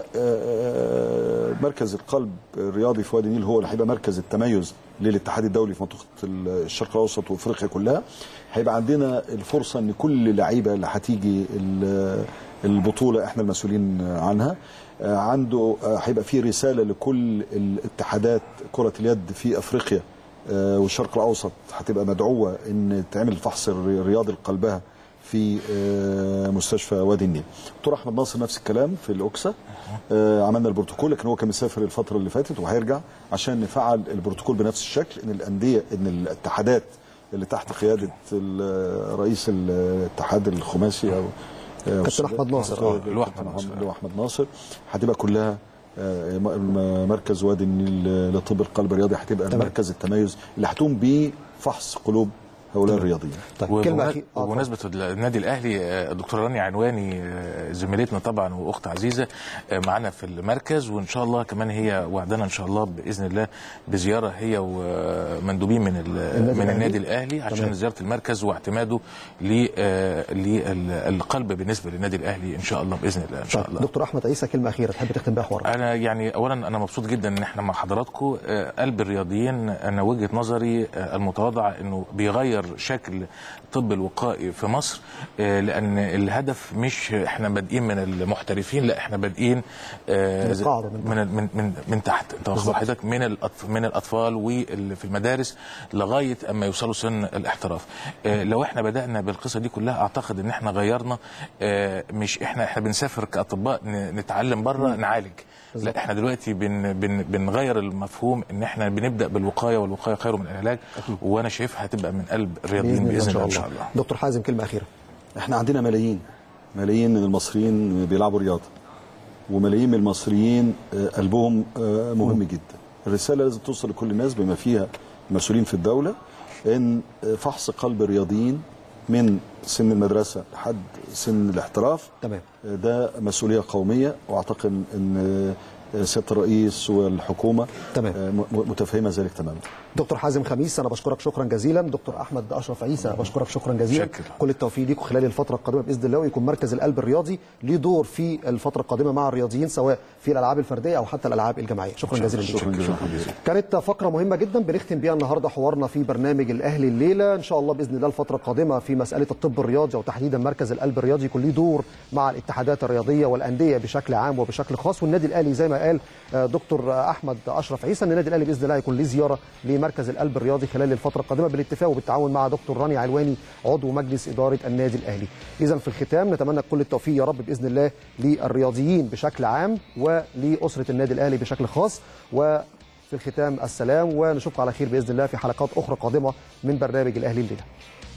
آه، مركز القلب الرياضي في وادي النيل هو اللي هيبقى مركز التميز للاتحاد الدولي في منطقه الشرق الاوسط وافريقيا كلها هيبقى عندنا الفرصه ان كل اللعيبه اللي هتيجي ال- البطوله احنا المسؤولين عنها آه، عنده آه، هيبقى في رساله لكل الاتحادات كره اليد في افريقيا آه، والشرق الاوسط هتبقى مدعوه ان تعمل فحص الرياضي لقلبها في آه، مستشفى وادي النيل دكتور احمد ناصر نفس الكلام في الاوكسا آه، عملنا البروتوكول لكن هو كان مسافر الفتره اللي فاتت وهيرجع عشان نفعل البروتوكول بنفس الشكل ان الانديه ان الاتحادات اللي تحت قياده ال- رئيس الاتحاد الخماسي او آه،
كابتن أحمد ناصر.
آه،
آه،
اللي هو أحمد
كابتن اللي هو احمد ناصر هتبقى كلها آه، م- مركز وادي النيل لطب القلب الرياضي هتبقى
تمام.
مركز التميز اللي هتقوم بفحص قلوب هؤلاء الرياضيين
طيب كلمه
وبمنا-
اخيره آه،
وبمناسبه النادي الاهلي آه، الدكتوره رانيا عنواني آه، زميلتنا طبعا واخت عزيزه آه، معانا في المركز وان شاء الله كمان هي وعدنا ان شاء الله باذن الله بزياره هي ومندوبين من ال-
النادي
من
الأهلي.
النادي الاهلي عشان
تمام.
زياره المركز واعتماده ل- آه، للقلب بالنسبه للنادي الاهلي ان شاء الله باذن الله ان شاء
طيب
الله
دكتور احمد عيسى كلمه اخيره تحب تختم بيها حوارك
انا يعني اولا انا مبسوط جدا ان احنا مع حضراتكم آه، قلب الرياضيين انا وجهه نظري آه، المتواضعه انه بيغير شكل الطب الوقائي في مصر آه، لان الهدف مش احنا بادئين من المحترفين لا احنا بادئين آه،
من القاعدة، من
من من من, من تحت انت واخد
بالظبط.
حضرتك من الأطف من الاطفال واللي في المدارس لغايه اما يوصلوا سن الاحتراف آه، لو احنا بدانا بالقصه دي كلها اعتقد ان احنا غيرنا آه، مش احنا احنا بنسافر كاطباء ن- نتعلم بره نعالج لا احنا دلوقتي بن بن بنغير المفهوم ان احنا بنبدا بالوقايه والوقايه خير من العلاج وانا شايفها هتبقى من قلب الرياضيين باذن الله ان شاء الله
دكتور حازم كلمه اخيره
احنا عندنا ملايين ملايين من المصريين بيلعبوا رياضه وملايين من المصريين آه، قلبهم آه، مهم جدا الرساله لازم توصل لكل الناس بما فيها المسؤولين في الدوله ان آه، فحص قلب الرياضيين من سن المدرسه لحد سن الاحتراف
تمام
ده مسؤوليه قوميه واعتقد ان آه، سياده الرئيس والحكومه
تمام.
متفهمه ذلك تماما
دكتور حازم خميس انا بشكرك شكرا جزيلا دكتور احمد اشرف عيسى بشكرك شكرا جزيلا
شكرا.
كل التوفيق ليكم خلال الفتره القادمه باذن الله ويكون مركز القلب الرياضي ليه دور في الفتره القادمه مع الرياضيين سواء في الالعاب الفرديه او حتى الالعاب الجماعيه شكرا جزيلا ليكم.
شكرا جزيلا
كانت فقره مهمه جدا بنختم بيها النهارده حوارنا في برنامج الاهلي الليله ان شاء الله باذن الله الفتره القادمه في مساله الطب الرياضي وتحديدا مركز القلب الرياضي يكون ليه دور مع الاتحادات الرياضيه والانديه بشكل عام وبشكل خاص والنادي الاهلي زي ما قال آه، دكتور احمد اشرف عيسى ان النادي الاهلي باذن الله يكون ليه زياره لمركز القلب الرياضي خلال الفتره القادمه بالاتفاق وبالتعاون مع دكتور راني علواني عضو مجلس اداره النادي الاهلي اذا في الختام نتمنى كل التوفيق يا رب باذن الله للرياضيين بشكل عام ولاسره النادي الاهلي بشكل خاص و في الختام السلام ونشوفكم على خير باذن الله في حلقات اخرى قادمه من برنامج الاهلي الليله